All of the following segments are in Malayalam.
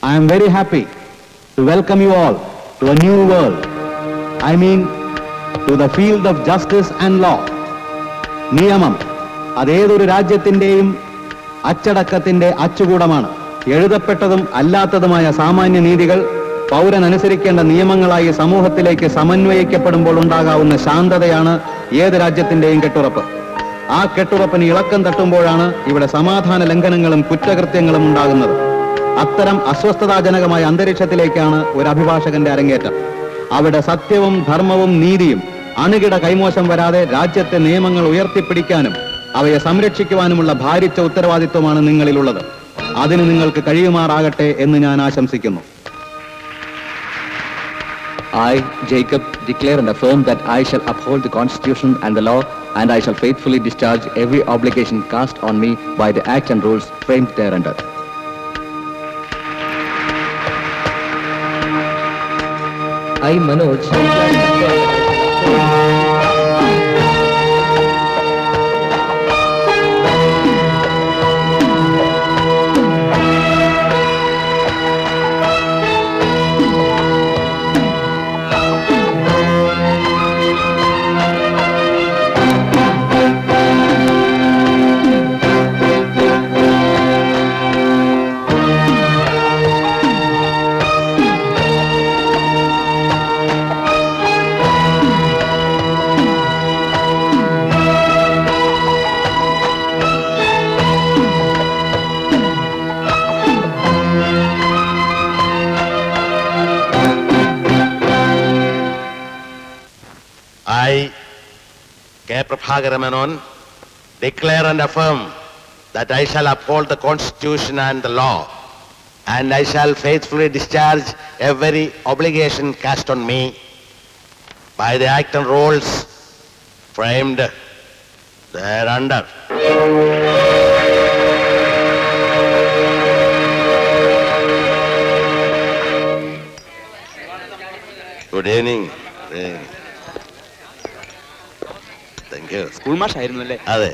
I am very happy to welcome you all to a new world. I mean, to the field of justice and law. നിയമം അതേതൊരു രാജ്യത്തിന്റെയും അച്ചടക്കത്തിന്റെ അച്ചുകൂടമാണ് എഴുതപ്പെട്ടതും അല്ലാത്തതുമായ സാമാന്യ നീതികൾ പൗരൻ അനുസരിക്കേണ്ട നിയമങ്ങളായി സമൂഹത്തിലേക്ക് സമന്വയിക്കപ്പെടുമ്പോൾ ഉണ്ടാകാവുന്ന ശാന്തതയാണ് ഏത് രാജ്യത്തിന്റെയും കെട്ടുറപ്പ് ആ കെട്ടുറപ്പിന് ഇളക്കം തട്ടുമ്പോഴാണ് ഇവിടെ സമാധാന ലംഘനങ്ങളും കുറ്റകൃത്യങ്ങളും ഉണ്ടാകുന്നത് അത്തരം അസ്വസ്ഥതാജനകമായ അന്തരീക്ഷത്തിലേക്കാണ് ഒരു അഭിഭാഷകന്റെ അരങ്ങേറ്റം അവിടെ സത്യവും ധർമ്മവും നീതിയും അണുകിട കൈമോശം വരാതെ രാജ്യത്തെ നിയമങ്ങൾ ഉയർത്തിപ്പിടിക്കാനും അവയെ സംരക്ഷിക്കുവാനുമുള്ള ഭാരിച്ച ഉത്തരവാദിത്വമാണ് നിങ്ങളിലുള്ളത് അതിന് നിങ്ങൾക്ക് കഴിയുമാറാകട്ടെ എന്ന് ഞാൻ ആശംസിക്കുന്നു I, Jacob, declare and affirm that I shall uphold the Constitution and the law, and I shall faithfully discharge every obligation cast on me by the acts and rules framed thereunder. I, Manoj, I, K. Prabhakara Menon, declare and affirm that I shall uphold the Constitution and the law, and I shall faithfully discharge every obligation cast on me by the act and rules framed thereunder. Good evening. Good evening. Thank you. School മാഷായിരുന്നു അല്ലേ അതെ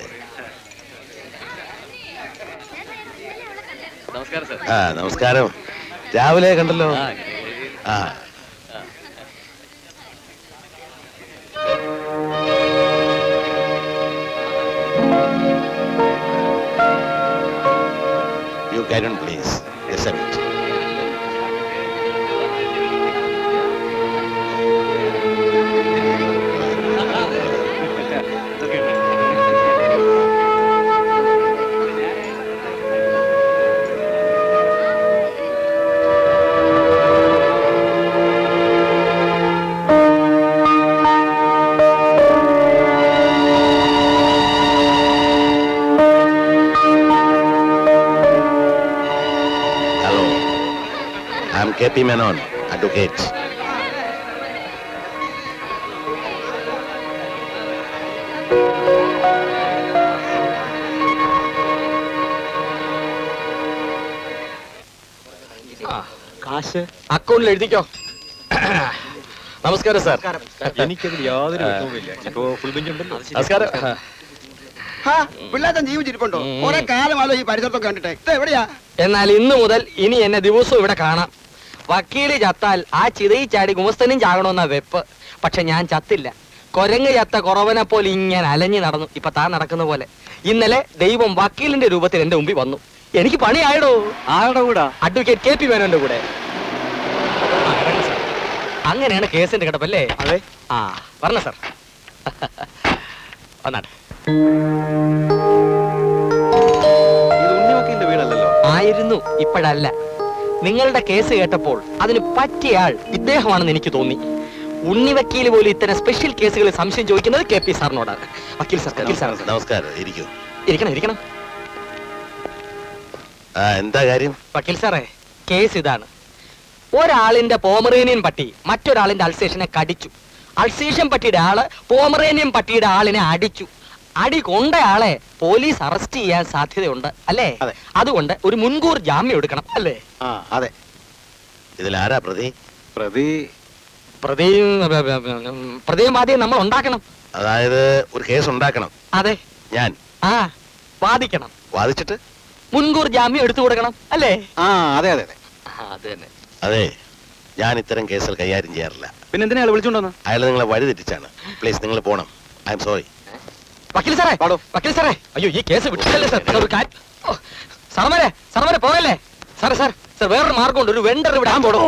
നമസ്കാരം സർ ആ നമസ്കാരം രാവിലെ കണ്ടല്ലോ ആ you Karan please accept Hello. I'm KP Menon, advocate. കാശ് അക്കൗണ്ടിൽ എഴുതിക്കോ നമസ്കാരം സാർ എനിക്കതിൽ യാതൊരു വിഷമവുമില്ല ഇപ്പോ ഫുൾ ബെഞ്ച് ഉണ്ടല്ലോ നമസ്കാരം പിള്ളേറ്റൻ ജീവിച്ചിരിപ്പുണ്ടോ കുറെ കാലമാലോ ഈ പരിസരത്തൊക്കെ കണ്ടിട്ട് ഇത് എവിടെയാ എന്നാൽ ഇന്നു മുതൽ ഇനി എന്നെ ദിവസവും ഇവിടെ കാണാം വക്കീല് ചത്താൽ ആ ചിതയിൽ ചാടി ഗുമസ്തനും ചാകണമെന്ന വെപ്പ് പക്ഷെ ഞാൻ ചത്തില്ല കൊരങ്ങ് ചത്ത കുറവനെ പോലെ ഇങ്ങനെ അലഞ്ഞു നടന്നു ഇപ്പൊ താൻ നടക്കുന്ന പോലെ ഇന്നലെ ദൈവം വക്കീലിന്റെ രൂപത്തിൽ എന്റെ മുമ്പിൽ വന്നു എനിക്ക് പണിയായടോ ആരുടെ കൂടാ അഡ്വക്കേറ്റ് കെ പി മേനോന്റെ കൂടെ ആ, ഇറങ്ങ് സാർ. അങ്ങനെയാണ് കേസിന്റെ കിടപ്പല്ലേ അതെ ആ പറഞ്ഞ സാർ വന്നാട്ടെ ഇത് ഉണ്ണിവക്കീലിന്റെ വീടല്ലല്ലോ ആയിരുന്നു ഇപ്പോഴല്ല നിങ്ങളുടെ കേസ് കേട്ടപ്പോൾ അതിന് പറ്റിയ ആൾ ഇദ്ദേഹമാണെന്ന് എനിക്ക് തോന്നി ഉണ്ണി വക്കീൽ പോലും ഇത്തരം സ്പെഷ്യൽ കേസുകളിൽ സംശയം ചോദിക്കുന്നത് കെ പി സാറിനോടാണ് വക്കീൽ സാർ വക്കീൽ സാർ നമസ്കാരം ഇരിക്കൂ ഇരിക്കണം ഇരിക്കണം ആ എന്താ കാര്യം വക്കീൽ സാറേ കേസ് ഇതാണ് ഒരാളിന്റെ പോമറേനിയൻ പട്ടി മറ്റൊരാളിന്റെ അൾസേഷനെ കടിച്ചു അൾസേഷൻ പട്ടിയുടെ ആള് പോമറേനിയൻ പട്ടിയുടെ ആളിനെ അടിച്ചു അടി കൊണ്ട ആളെ പോലീസ് അറസ്റ്റ് ചെയ്യാൻ സാധ്യതയുണ്ട് അല്ലേ അതെ. അതുകൊണ്ട് ഒരു മുൻകൂർ ജാമ്യം എടുക്കണം അല്ലേ ആ അതെ ഇതിൽ ആരാ പ്രതി പ്രതി പ്രതിയും പ്രതിയും ആദ്യം നമ്മൾ ഉണ്ടാക്കണം അതായത് ഒരു കേസ് ഉണ്ടാക്കണം അതെ ഞാൻ ആ വാദിക്കണം വാദിച്ചിട്ട് മുൻകൂർ ജാമ്യം എടുത്തു കൊടുക്കണം അല്ലേ ആ അതെ അതെ അതെ ആ, അത് തന്നെ അതെ ഞാൻ ഇത്തരം കേസുകൾ കൈകാര്യം ചെയ്യാറില്ല പിന്നെ എന്തിനാ അയാൾ വിളിച്ചോണ്ടോന്ന് അയാൾ നിങ്ങളെ വഴി തെറ്റിച്ചാണ് പ്ലീസ് നിങ്ങൾ പോണം ഐ എം സോറി വക്കീൽ സാറേ വക്കീൽ സാറേ അയ്യോ ഈ കേസ് വിട്ടില്ലല്ലേ സാർ ഒരു കാര്യം ഓ, സാറന്മാരെ സാറന്മാരെ പോകല്ലേ സാറേ സാർ സാർ വേറൊരു മാർഗമുണ്ട് ഒരു വെണ്ടർ ഇവിടെ പോടോ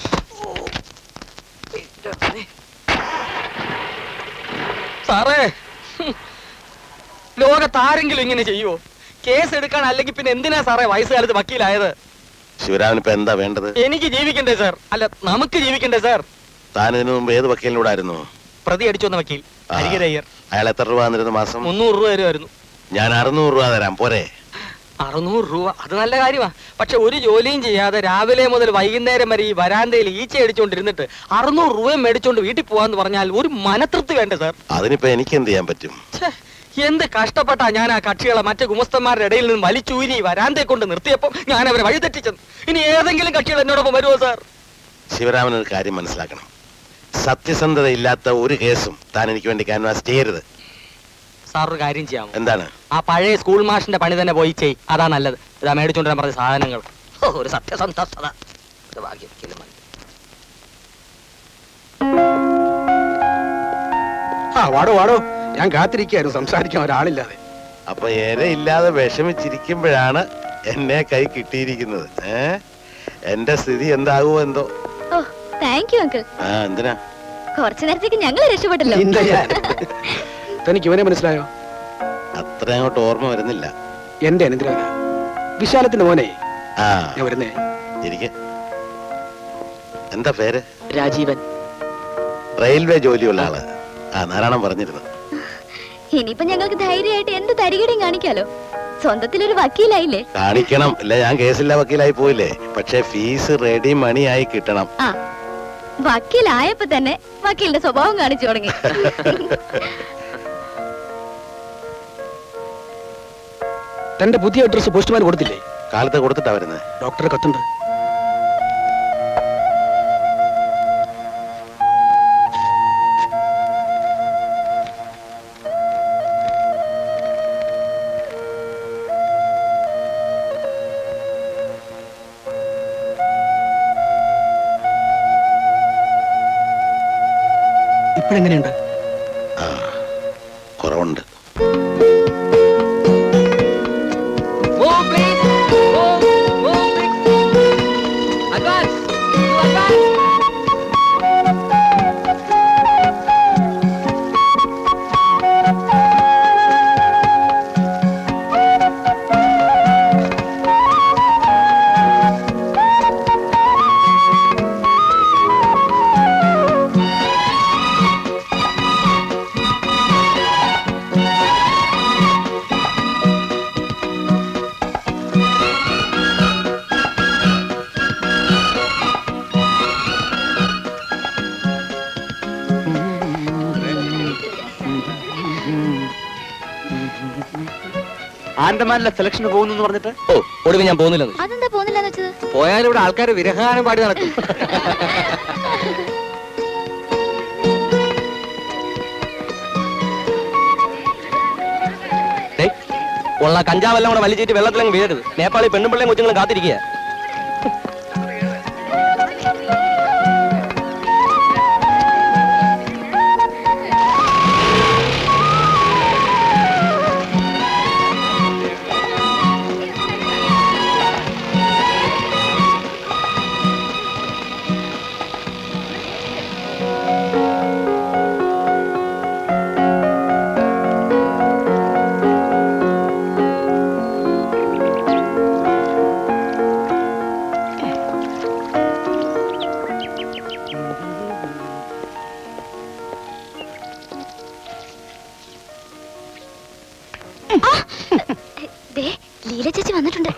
സാറേ ഹും. ലോകത്ത് ആരെങ്കിലും ഇങ്ങനെ ചെയ്യുവോ കേസ് എടുക്കാൻ അല്ലെങ്കിൽ പിന്നെ എന്തിനാ സാറേ വയസ്സുകാലത്ത് വക്കീലായത് ശിവരാമൻ ഇപ്പൊ എന്താ വേണ്ടത് എനിക്ക് ജീവിക്കണ്ടേ സാർ അല്ല നമുക്ക് ജീവിക്കണ്ടേ സാർ താൻ ഇതിനു മുമ്പ് ഏത് വക്കീലിനോടായിരുന്നു പ്രതി അടിച്ചു വന്ന വക്കീൽ ആ. അരികരയ്യർ അയാൾ എത്ര രൂപ തന്നിരുന്നു മാസം മുന്നൂറ് രൂപ വരുമായിരുന്നു ഞാൻ അറുന്നൂറ് രൂപ തരാം പോരെ അറുന്നൂറ് രൂപ അത് നല്ല കാര്യമാ പക്ഷെ ഒരു ജോലിയും ചെയ്യാതെ രാവിലെ മുതൽ വൈകുന്നേരം വരെ ഈ വരാന്തയിൽ ഈച്ച അടിച്ചോണ്ടിരുന്നിട്ട് അറുന്നൂറ് രൂപയും മേടിച്ചോണ്ട് വീട്ടിൽ പോവാന്ന് പറഞ്ഞാൽ ഒരു മനതൃപ്തി വേണ്ടേ സാർ അതിനിപ്പോ എനിക്ക് എന്ത് ചെയ്യാൻ പറ്റും ഛേ, എന്ത് കഷ്ടപ്പെട്ടാ ഞാൻ ആ കക്ഷികളെ മറ്റു ഗുമസ്തന്മാരുടെ ഇടയിൽ നിന്ന് വലിച്ചൂരി വരാന്തയെ കൊണ്ട് നിർത്തിയപ്പോൾ ഞാൻ അവരെ വഴിതെറ്റിച്ചത് ഇനി ഏതെങ്കിലും കക്ഷികൾ എന്നോടൊപ്പം വരുമോ സാർ ശിവരാമൻ ഒരു കാര്യം മനസ്സിലാക്കണം സത്യസന്ധത ഇല്ലാത്ത ഒരു കേസും താൻ എനിക്ക് വേണ്ടി ക്യാൻവാസ് ചെയ്യരുത് സാർ ഒരു കാര്യം ചെയ്യാമോ എന്താണ് ആ പഴയ സ്കൂൾ മാഷിന്റെ പണി തന്നെ പോയി ചെയ് അതാ നല്ലത് ഇതാ മേടിച്ചോണ്ട് വരാൻ പറഞ്ഞ സാധനങ്ങൾ ഓ, ഒരു സത്യസന്ധത ഇത് ഭാഗ്യം ഇത് മതി. ആ വാടോ വാടോ ഞാൻ കാത്തിരിക്കായിരുന്നു സംസാരിക്കാൻ ഒരാളില്ലാതെ അപ്പൊ ഇരയില്ലാതെ വിഷമിച്ചിരിക്കുമ്പോഴാണ് എന്നെ കൈ കിട്ടിയിരിക്കുന്നത് ഏ എന്റെ സ്ഥിതി എന്താകുമോ എന്തോ ഓ താങ്ക് യു അങ്കിൾ ആ എന്തിനാ കുറച്ചു നേരത്തേക്ക് ഞങ്ങൾ രക്ഷപ്പെട്ടല്ലോ ഇല്ല ഞാൻ തനിക്ക് ഇവനെ മനസ്സിലായോ അത്ര അങ്ങോട്ട് ഓർമ്മ വരുന്നില്ല എന്റെ അനന്തരാന വിശാലത്തിന്റെ മോനെ ആ ഞാൻ വരുന്നേ ഇരിക്കെ എന്താ പേര് രാജീവൻ റെയിൽവേ ജോലിയുള്ള ആള് ആ നാരായണൻ പറഞ്ഞിരുന്നു ഇനിയിപ്പോ ഞങ്ങൾക്ക് ധൈര്യമായിട്ട് എന്ത് തരികടയും കാണിക്കാലോ സ്വന്തത്തിലൊരു വക്കീലായില്ലേ കാണിക്കണം ഇല്ല ഞാൻ കേസില്ല വക്കീലായി പോയില്ലേ പക്ഷെ ഫീസ് റെഡി മണി ആയി കിട്ടണം ആ വക്കീലായപ്പോ തന്നെ വക്കീലിന്റെ സ്വഭാവം കാണിച്ചു തുടങ്ങി തന്റെ പുതിയ അഡ്രസ് പോസ്റ്റ്മാൻ കൊടുത്തില്ലേ കാലത്ത് കൊടുത്തിട്ടാ വരുന്നത് ഡോക്ടറെ കത്തുണ്ട് ഇപ്പോഴെങ്ങനെയുണ്ട് ആ കുറവുണ്ട് Move, please. Move, move, please. Advance. Advance. ആൻഡമാനിലെ സെലക്ഷന് പോകുന്നു എന്ന് പറഞ്ഞിട്ട് ഓ ഒടുവിൽ ഞാൻ പോകുന്നില്ലെന്ന് അതെന്താ പോന്നില്ലെന്ന് വെച്ചത് പോയാലും ഇവിടെ ആൾക്കാർ വിരഹാനം പാടി നടക്കും ഡേയ്, ഉള്ള കഞ്ചാവെല്ലാം കൂടെ വലിച്ചിട്ട് വെള്ളത്തിലങ്ങ് വീഴരുത് നേപ്പാളി പെണ്ണും പിള്ളയും കൊച്ചുങ്ങളും കാത്തിരിക്കുക ദേ ലീല ചേച്ചി വന്നിട്ടുണ്ട്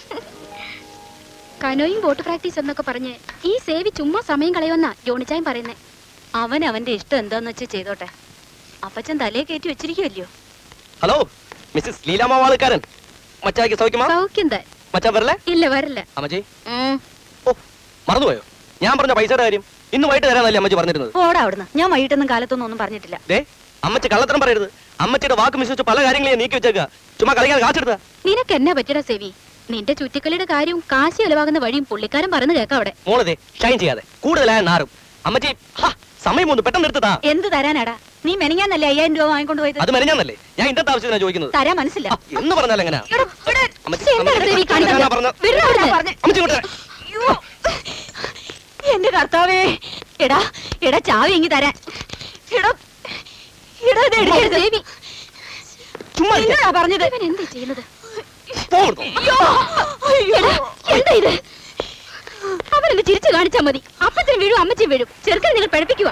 കനോയും ബോട്ട് പ്രാക്ടീസ് എന്നൊക്കെ പറഞ്ഞ് ഈ സേവി ചുമ്മാ സമയം കളയുമെന്നാ ജോണിച്ചായം പറയുന്നേ അവൻ അവന്റെ ഇഷ്ടം എന്താന്ന് വെച്ചാൽ ചെയ്തോട്ടെ അപ്പച്ചൻ തലയെ കയറ്റി വെച്ചിരിക്കുമല്ലയോ ഹലോ മിസ്സസ് ലീലാമാവാളുകാരൻ മച്ചാക്ക് സൗഖ്യമാ സൗഖ്യം താൻ മച്ചാൻ വരല്ലേ ഇല്ല വരില്ല അമ്മച്ചി ഉം, ഓ മറന്നുപോയോ ഞാൻ പറഞ്ഞ പൈസയുടെ കാര്യം ഇന്ന് വൈകിട്ട് തരാന്നല്ലേ അമ്മച്ചി പറഞ്ഞിരുന്നത് പോടാ അവിടുന്ന് ഞാൻ വൈകിട്ടൊന്നും കാലത്തൊന്നും ഒന്നും പറഞ്ഞിട്ടില്ല ദേ അമ്മച്ചി കള്ളത്തരം പറയരുത് അമ്മച്ചിയുടെ വാക്ക് വിശ്വസിച്ച് പല കാര്യങ്ങളും ഞാൻ നീക്കി വെച്ചേക്കുക ചുമ്മാ കളിക്കാൻ കാശെടുത്ത നിനക്ക് എന്നാ പറ്റിയടാ സേവി നിന്റെ ചുറ്റിക്കളിയുടെ കാര്യവും കാശ് ചെലവാകുന്ന വഴിയും പുള്ളിക്കാരൻ പറയുന്ന കേൾക്കാം അവിടെ മോളതെ ഷൈൻ ചെയ്യാതെ കൂടുതലായ നാറും അമ്മച്ചി ഹാ, സമയം ഒന്ന് പെട്ടെന്ന് എടുത്തതാ എന്ത് തരാനാടാ നീ മെനങ്ങാന്നല്ലേ അയ്യായിരം രൂപ വാങ്ങിക്കൊണ്ട് പോയത് അത് മെനഞ്ഞാന്നല്ലേ ഞാൻ ഇന്നത്തെ ആവശ്യത്തിനാണ് ചോദിക്കുന്നത് തരാൻ മനസ്സില്ല ആ, എന്ന് പറഞ്ഞാൽ എങ്ങനെയാ എടാ, എടാ, അമ്മച്ചി, ശ്ശെ, എന്താ അമ്മച്ചി, ഇത് നീ കാണിക്കുന്നത്? ഞാൻ പറഞ്ഞത്. വിടടാ അവിടുന്ന്. അമ്മച്ചി ഇങ്ങോട്ട് വരാം. അയ്യോ. എന്റെ കർത്താവേ എടാ എടാ ചാവി ഇങ്ങി തരാൻ എടാ എടാ ഇത് എടുക്കരുത് ചുമ്മാ ഇരിക്ക്. നിന്നോടാ പറഞ്ഞത് എന്താ ചെയ്യുന്നത് പോ ഇവിടുന്ന്. എടാ, എന്താ ഇത് അവനെന്നെ ചിരിച്ചു കാണിച്ചാ മതി അപ്പത്തിന് വീഴും അമ്മച്ചി വീഴും ചെറുക്കൻ നിങ്ങൾ പഠിപ്പിക്കുക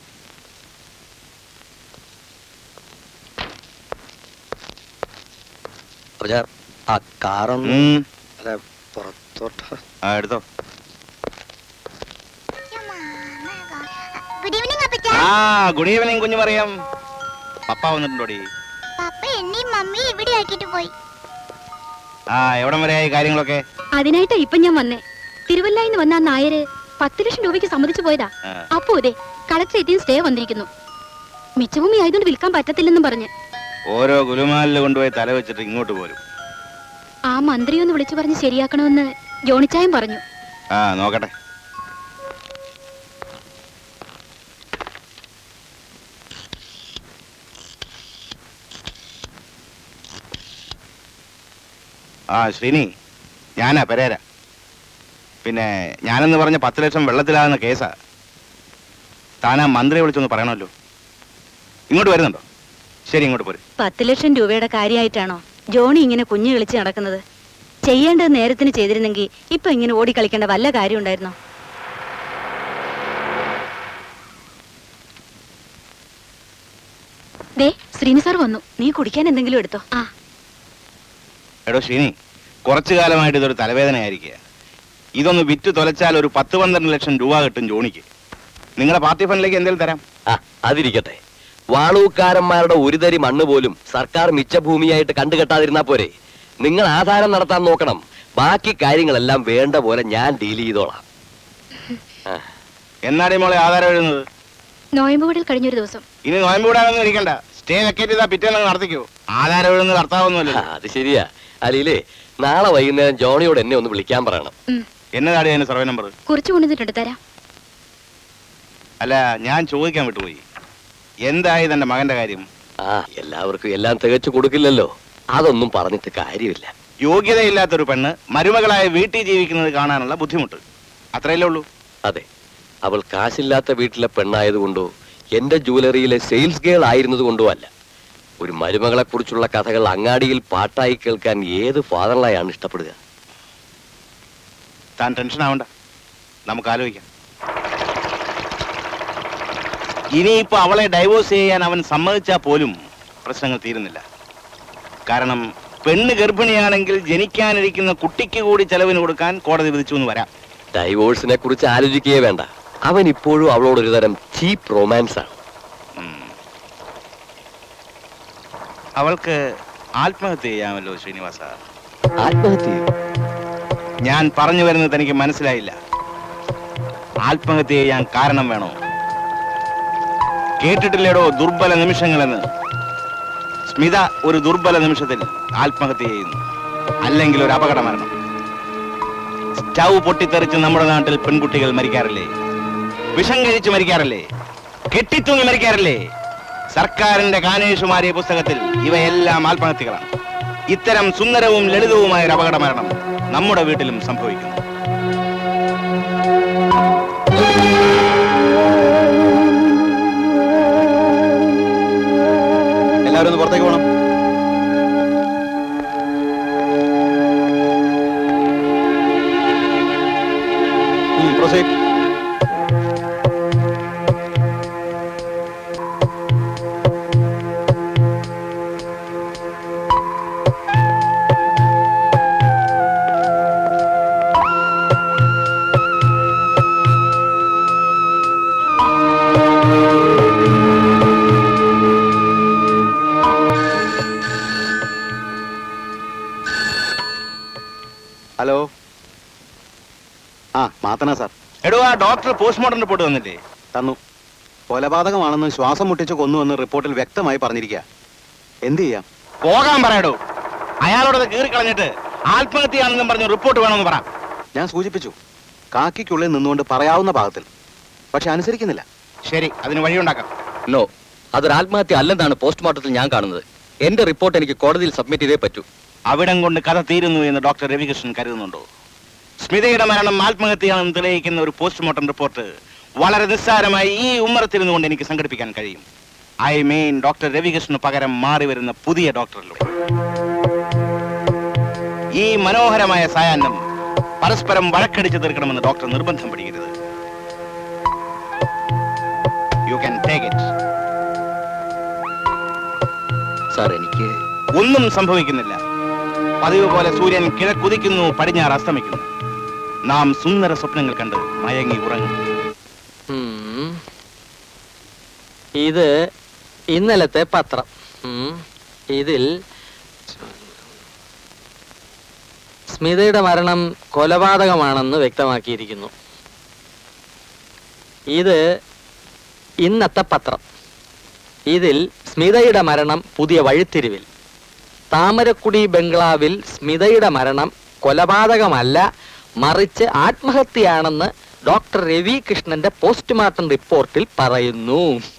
അപ്പൊ ഞാൻ ആ കാറൊന്ന് ഉം. അല്ല പുറത്തോട്ട് ആ എടുത്തോ ഗുഡ് ഈവനിങ് അപ്പച്ച ആ ഗുഡ് ഈവനിങ് കുഞ്ഞു പറയാം പപ്പ വന്നിട്ടുണ്ടോടി പപ്പ എന്നെയും മമ്മി ഇവിടെ ആക്കിട്ട് പോയി ആ എവിടം വരെ ആയി കാര്യങ്ങളൊക്കെ അതിനായിട്ടാ ഇപ്പൊ ഞാൻ വന്നേ തിരുവല്ലായിന്ന് വന്ന ആ നായര് പത്ത് ലക്ഷം രൂപയ്ക്ക് സമ്മതിച്ചു പോയതാ ആ. അപ്പോ അതെ കളക്ടറേറ്റിൽ സ്റ്റേ വന്നിരിക്കുന്നു മിച്ചഭൂമി ആയതുകൊണ്ട് വിൽക്കാൻ പറ്റത്തില്ലെന്നും പറഞ്ഞ് ഓരോ ഗുലുമാലിൽ കൊണ്ടുപോയി തല വെച്ചിട്ട് ഇങ്ങോട്ട് പോരും ആ മന്ത്രി ഒന്ന് വിളിച്ചു പറഞ്ഞ് ശരിയാക്കണമെന്ന് ജോണിച്ചായം പറഞ്ഞു ആ നോക്കട്ടെ ആ ശ്രീനി ഞാനാ പെരേര പിന്നെ ഞാനെന്ന് പറഞ്ഞ പത്ത് ലക്ഷം വെള്ളത്തിലാകുന്ന കേസാ താനാ മന്ത്രിയെ വിളിച്ചൊന്ന് പറയണമല്ലോ ഇങ്ങോട്ട് വരുന്നുണ്ടോ ശരി ഇങ്ങോട്ട് പോരും പത്ത് ലക്ഷം രൂപയുടെ കാര്യമായിട്ടാണോ ജോണി ഇങ്ങനെ കുഞ്ഞു കളിച്ച് നടക്കുന്നത് ചെയ്യേണ്ടത് നേരത്തിന് ചെയ്തിരുന്നെങ്കിൽ ഇപ്പൊ ഇങ്ങനെ ഓടിക്കളിക്കേണ്ട വല്ല കാര്യം ഉണ്ടായിരുന്നോ ദേ ശ്രീനി സാർ വന്നു നീ കുടിക്കാൻ എന്തെങ്കിലും എടുത്തോ ആ എടോ ശ്രീനി കുറച്ചു കാലമായിട്ട് ഇതൊരു തലവേദനയായിരിക്കുക ഇതൊന്ന് വിറ്റ് തൊലച്ചാൽ ഒരു പത്ത് പന്ത്രണ്ട് ലക്ഷം രൂപ കിട്ടും ജോണിക്ക് നിങ്ങളുടെ പാർട്ടി ഫണ്ടിലേക്ക് എന്തെങ്കിലും തരാം ആ അതിരിക്കട്ടെ വാളൂക്കാരന്മാരുടെ ഒരു തരി മണ്ണ് പോലും സർക്കാർ മിച്ചഭൂമിയായിട്ട് കണ്ടുകെട്ടാതിരുന്നാ പോരെ നിങ്ങൾ ആധാരം നടത്താൻ നോക്കണം ബാക്കി കാര്യങ്ങളെല്ലാം വേണ്ട പോലെ ഞാൻ ഡീൽ ചെയ്തോളാം എന്നാടി മോളെ ആധാരം എഴുതുന്നത് നോയമ്പുകൂടിൽ കഴിഞ്ഞൊരു ദിവസം ഇനി നോയമ്പ് വിടാനൊന്നും ഇരിക്കണ്ട സ്റ്റേ വെക്കേറ്റ് ചെയ്താൽ പിറ്റേന്ന് നടത്തിക്കോ ആധാരം എഴുതുന്നത് അർത്ഥമൊന്നുമല്ലോ ആ, അത് ശരിയാ അലീലേ നാളെ വൈകുന്നേരം ജോണിയോട് എന്നെ ഒന്ന് വിളിക്കാൻ പറയണം എന്നതാടി അതിന്റെ സർവേ നമ്പർ കുറിച്ചു കൊണ്ടുവന്നിട്ടുണ്ട് തരാം അല്ല ഞാൻ ചോദിക്കാൻ വിട്ടുപോയി എന്തായി തന്റെ മകന്റെ കാര്യം ആ എല്ലാവർക്കും എല്ലാം തികച്ചു കൊടുക്കില്ലല്ലോ അതൊന്നും പറഞ്ഞിട്ട് കാര്യമില്ല യോഗ്യതയില്ലാത്തൊരു പെണ്ണ് മരുമകളായ വീട്ടിൽ ജീവിക്കുന്നത് കാണാനുള്ള ബുദ്ധിമുട്ട് അത്രയല്ലേ ഉള്ളൂ അതെ അവൾ കാശില്ലാത്ത വീട്ടിലെ പെണ്ണായതുകൊണ്ടോ എന്റെ ജുവലറിയിലെ സെയിൽസ് ഗേൾ ആയിരുന്നത് കൊണ്ടോ അല്ല ഒരു മരുമകളെ കുറിച്ചുള്ള കഥകൾ അങ്ങാടിയിൽ പാട്ടായി കേൾക്കാൻ ഏത് ഫാദറിലായാണ് ഇഷ്ടപ്പെടുക താൻ ടെൻഷൻ ആവണ്ട നമുക്ക് ആലോചിക്കാം ഇനിയിപ്പോ അവളെ ഡൈവോഴ്സ് ചെയ്യാൻ അവൻ സമ്മതിച്ചാൽ പോലും പ്രശ്നങ്ങൾ തീരുന്നില്ല കാരണം പെണ്ണ് ഗർഭിണിയാണെങ്കിൽ ജനിക്കാനിരിക്കുന്ന കുട്ടിക്ക് കൂടി ചെലവിന് കൊടുക്കാൻ കോടതി വിധിച്ചു എന്ന് വരാം ഡൈവോഴ്സിനെ കുറിച്ച് ആലോചിക്കുകയേ വേണ്ട അവൻ ഇപ്പോഴും അവളോട് ഒരു തരം ചീപ്പ് റൊമാൻസ് ആണ് അവൾക്ക് ആത്മഹത്യ ചെയ്യാമല്ലോ ശ്രീനിവാസ ആത്മഹത്യ ഞാൻ പറഞ്ഞു വരുന്നത് തനിക്ക് മനസ്സിലായില്ല ആത്മഹത്യ ചെയ്യാൻ കാരണം വേണോ കേട്ടിട്ടില്ലേടോ ദുർബല നിമിഷങ്ങളെന്ന് സ്മിത ഒരു ദുർബല നിമിഷത്തിൽ ആത്മഹത്യ ചെയ്യുന്നു അല്ലെങ്കിൽ ഒരു അപകട മരണം സ്റ്റൗ പൊട്ടിത്തെറിച്ച് നമ്മുടെ നാട്ടിൽ പെൺകുട്ടികൾ മരിക്കാറില്ലേ വിഷം കഴിച്ച് മരിക്കാറില്ലേ കെട്ടിത്തൂങ്ങി മരിക്കാറില്ലേ സർക്കാരിന്റെ കാനേഷുമാരിയ പുസ്തകത്തിൽ ഇവയെല്ലാം ആത്മഹത്യകളാണ് ഇത്തരം സുന്ദരവും ലളിതവുമായ ഒരു അപകട മരണം നമ്മുടെ വീട്ടിലും സംഭവിക്കുന്നു എല്ലാവരും ഒന്ന് പുറത്തേക്ക് പോകണം പ്രൊസീഡ് ഹലോ ആ മാത്തന സാർ എടോ ആ ഡോക്ടർ പോസ്റ്റ്മോർട്ടം റിപ്പോർട്ട് തന്നില്ലേ തന്നു കൊലപാതകമാണെന്ന് ശ്വാസം മുട്ടിച്ച് കൊന്നുവെന്ന് റിപ്പോർട്ടിൽ വ്യക്തമായി പറഞ്ഞിരിക്കുക എന്ത് ചെയ്യാം പോകാൻ പറയടോ അയാളോടത് കീറി കളഞ്ഞിട്ട് ആത്മഹത്യയാണെന്നും പറഞ്ഞു റിപ്പോർട്ട് വേണമെന്ന് പറ ഞാൻ സൂചിപ്പിച്ചു കാക്കിക്കുള്ളിൽ നിന്നുകൊണ്ട് പറയാവുന്ന ഭാഗത്തിൽ പക്ഷെ അനുസരിക്കുന്നില്ല ശരി അതിന് വഴിയുണ്ടാക്കാം നോ അതൊരു ആത്മഹത്യ അല്ലെന്നാണ് പോസ്റ്റ്മോർട്ടത്തിൽ ഞാൻ കാണുന്നത് എന്റെ റിപ്പോർട്ട് എനിക്ക് കോടതിയിൽ സബ്മിറ്റ് ചെയ്തേ പറ്റൂ അവിടം കൊണ്ട് കഥ തീരുന്നു എന്ന് ഡോക്ടർ രവികൃഷ്ണൻ കരുതുന്നുണ്ടോ സ്മിതയുടെ മരണം ആത്മഹത്യയാണെന്ന് തെളിയിക്കുന്ന ഒരു പോസ്റ്റ്മോർട്ടം റിപ്പോർട്ട് വളരെ നിസ്സാരമായി ഈ ഉമ്മറത്തിരുന്നു കൊണ്ട് എനിക്ക് സംഘടിപ്പിക്കാൻ കഴിയും ഐ മീൻ ഡോക്ടർ രവികൃഷ്ണന് പകരം മാറി വരുന്ന പുതിയ ഡോക്ടറിലൂടെ ഈ മനോഹരമായ സായാഹ്നം പരസ്പരം വഴക്കടിച്ച് തീർക്കണമെന്ന് ഡോക്ടർ നിർബന്ധം പിടിക്കരുത് you can take it sir എനിക്ക് ഒന്നും സംഭവിക്കുന്നില്ല പതിവ് പോലെ സൂര്യൻ കിഴക്കുതിക്കുന്നു പടിഞ്ഞാറ് അസ്തമിക്കുന്നു നാം സുന്ദര സ്വപ്നങ്ങൾ കണ്ട് മയങ്ങി ഉറങ്ങും ഉം. ഇത് ഇന്നലത്തെ പത്രം ഉം. ഇതിൽ സ്മിതയുടെ മരണം കൊലപാതകമാണെന്ന് വ്യക്തമാക്കിയിരിക്കുന്നു ഇത് ഇന്നത്തെ പത്രം ഇതിൽ സ്മിതയുടെ മരണം പുതിയ വഴിത്തിരിവിൽ താമരക്കുടി ബംഗ്ലാവിൽ സ്മിതയുടെ മരണം കൊലപാതകമല്ല മറിച്ച് ആത്മഹത്യയാണെന്ന് ഡോക്ടർ രവി കൃഷ്ണന്റെ പോസ്റ്റ്മോർട്ടം റിപ്പോർട്ടിൽ പറയുന്നു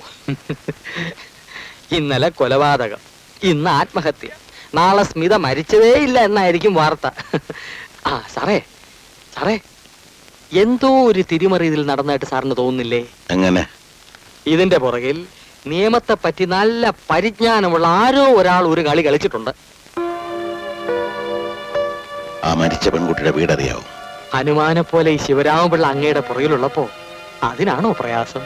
ഇന്നലെ കൊലപാതകം ഇന്ന് ആത്മഹത്യ നാളെ സ്മിത മരിച്ചതേ ഇല്ല എന്നായിരിക്കും വാർത്ത ആ സാറേ സാറേ എന്തോ ഒരു തിരിമറി ഇതിൽ നടന്നായിട്ട് സാറിന് തോന്നുന്നില്ലേ എങ്ങനെ ഇതിന്റെ പുറകിൽ നിയമത്തെ പറ്റി നല്ല പരിജ്ഞാനമുള്ള ആരോ ഒരാൾ ഒരു കളി കളിച്ചിട്ടുണ്ട് ആ മരിച്ച പെൺകുട്ടിയുടെ വീടറിയാവും ഹനുമാനെ പോലെ ഈ ശിവരാമപിള്ള അങ്ങയുടെ പുറകിലുള്ളപ്പോ അതിനാണോ പ്രയാസം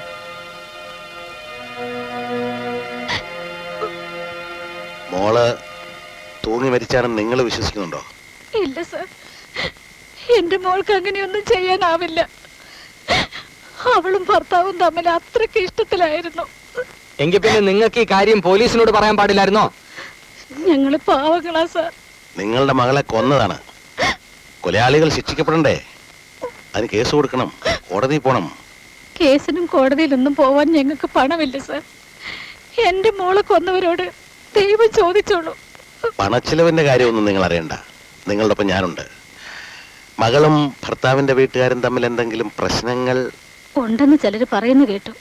മോള് തൂങ്ങി മരിച്ചാണെന്ന് നിങ്ങൾ വിശ്വസിക്കുന്നുണ്ടോ ഇല്ല സർ എന്റെ മോൾക്ക് അങ്ങനെയൊന്നും ചെയ്യാനാവില്ല അവളും ഭർത്താവും തമ്മിൽ അത്രയ്ക്ക് ഇഷ്ടത്തിലായിരുന്നു എങ്കിൽ പിന്നെ നിങ്ങൾക്ക് ഈ കാര്യം പോലീസിനോട് പറയാൻ പാടില്ലായിരുന്നോ ഞങ്ങള് പാവങ്ങളാ സാർ നിങ്ങളുടെ മകളെ കൊന്നതാണ് കൊലയാളികൾ ശിക്ഷിക്കപ്പെടണ്ടേ അതിന് കേസ് കൊടുക്കണം കോടതി പോണം കേസിനും കോടതിയിലൊന്നും പോവാൻ ഞങ്ങൾക്ക് പണമില്ല സാർ എന്റെ മോളെ കൊന്നവരോട് ദൈവം ചോദിച്ചോളൂ പണച്ചിലവിന്റെ കാര്യമൊന്നും നിങ്ങൾ അറിയണ്ട നിങ്ങളുടെ ഒപ്പം ഞാനുണ്ട് മകളും ഭർത്താവിന്റെ വീട്ടുകാരും തമ്മിൽ എന്തെങ്കിലും പ്രശ്നങ്ങൾ ഉണ്ടെന്ന് ചിലര് പറയുന്നു കേട്ടു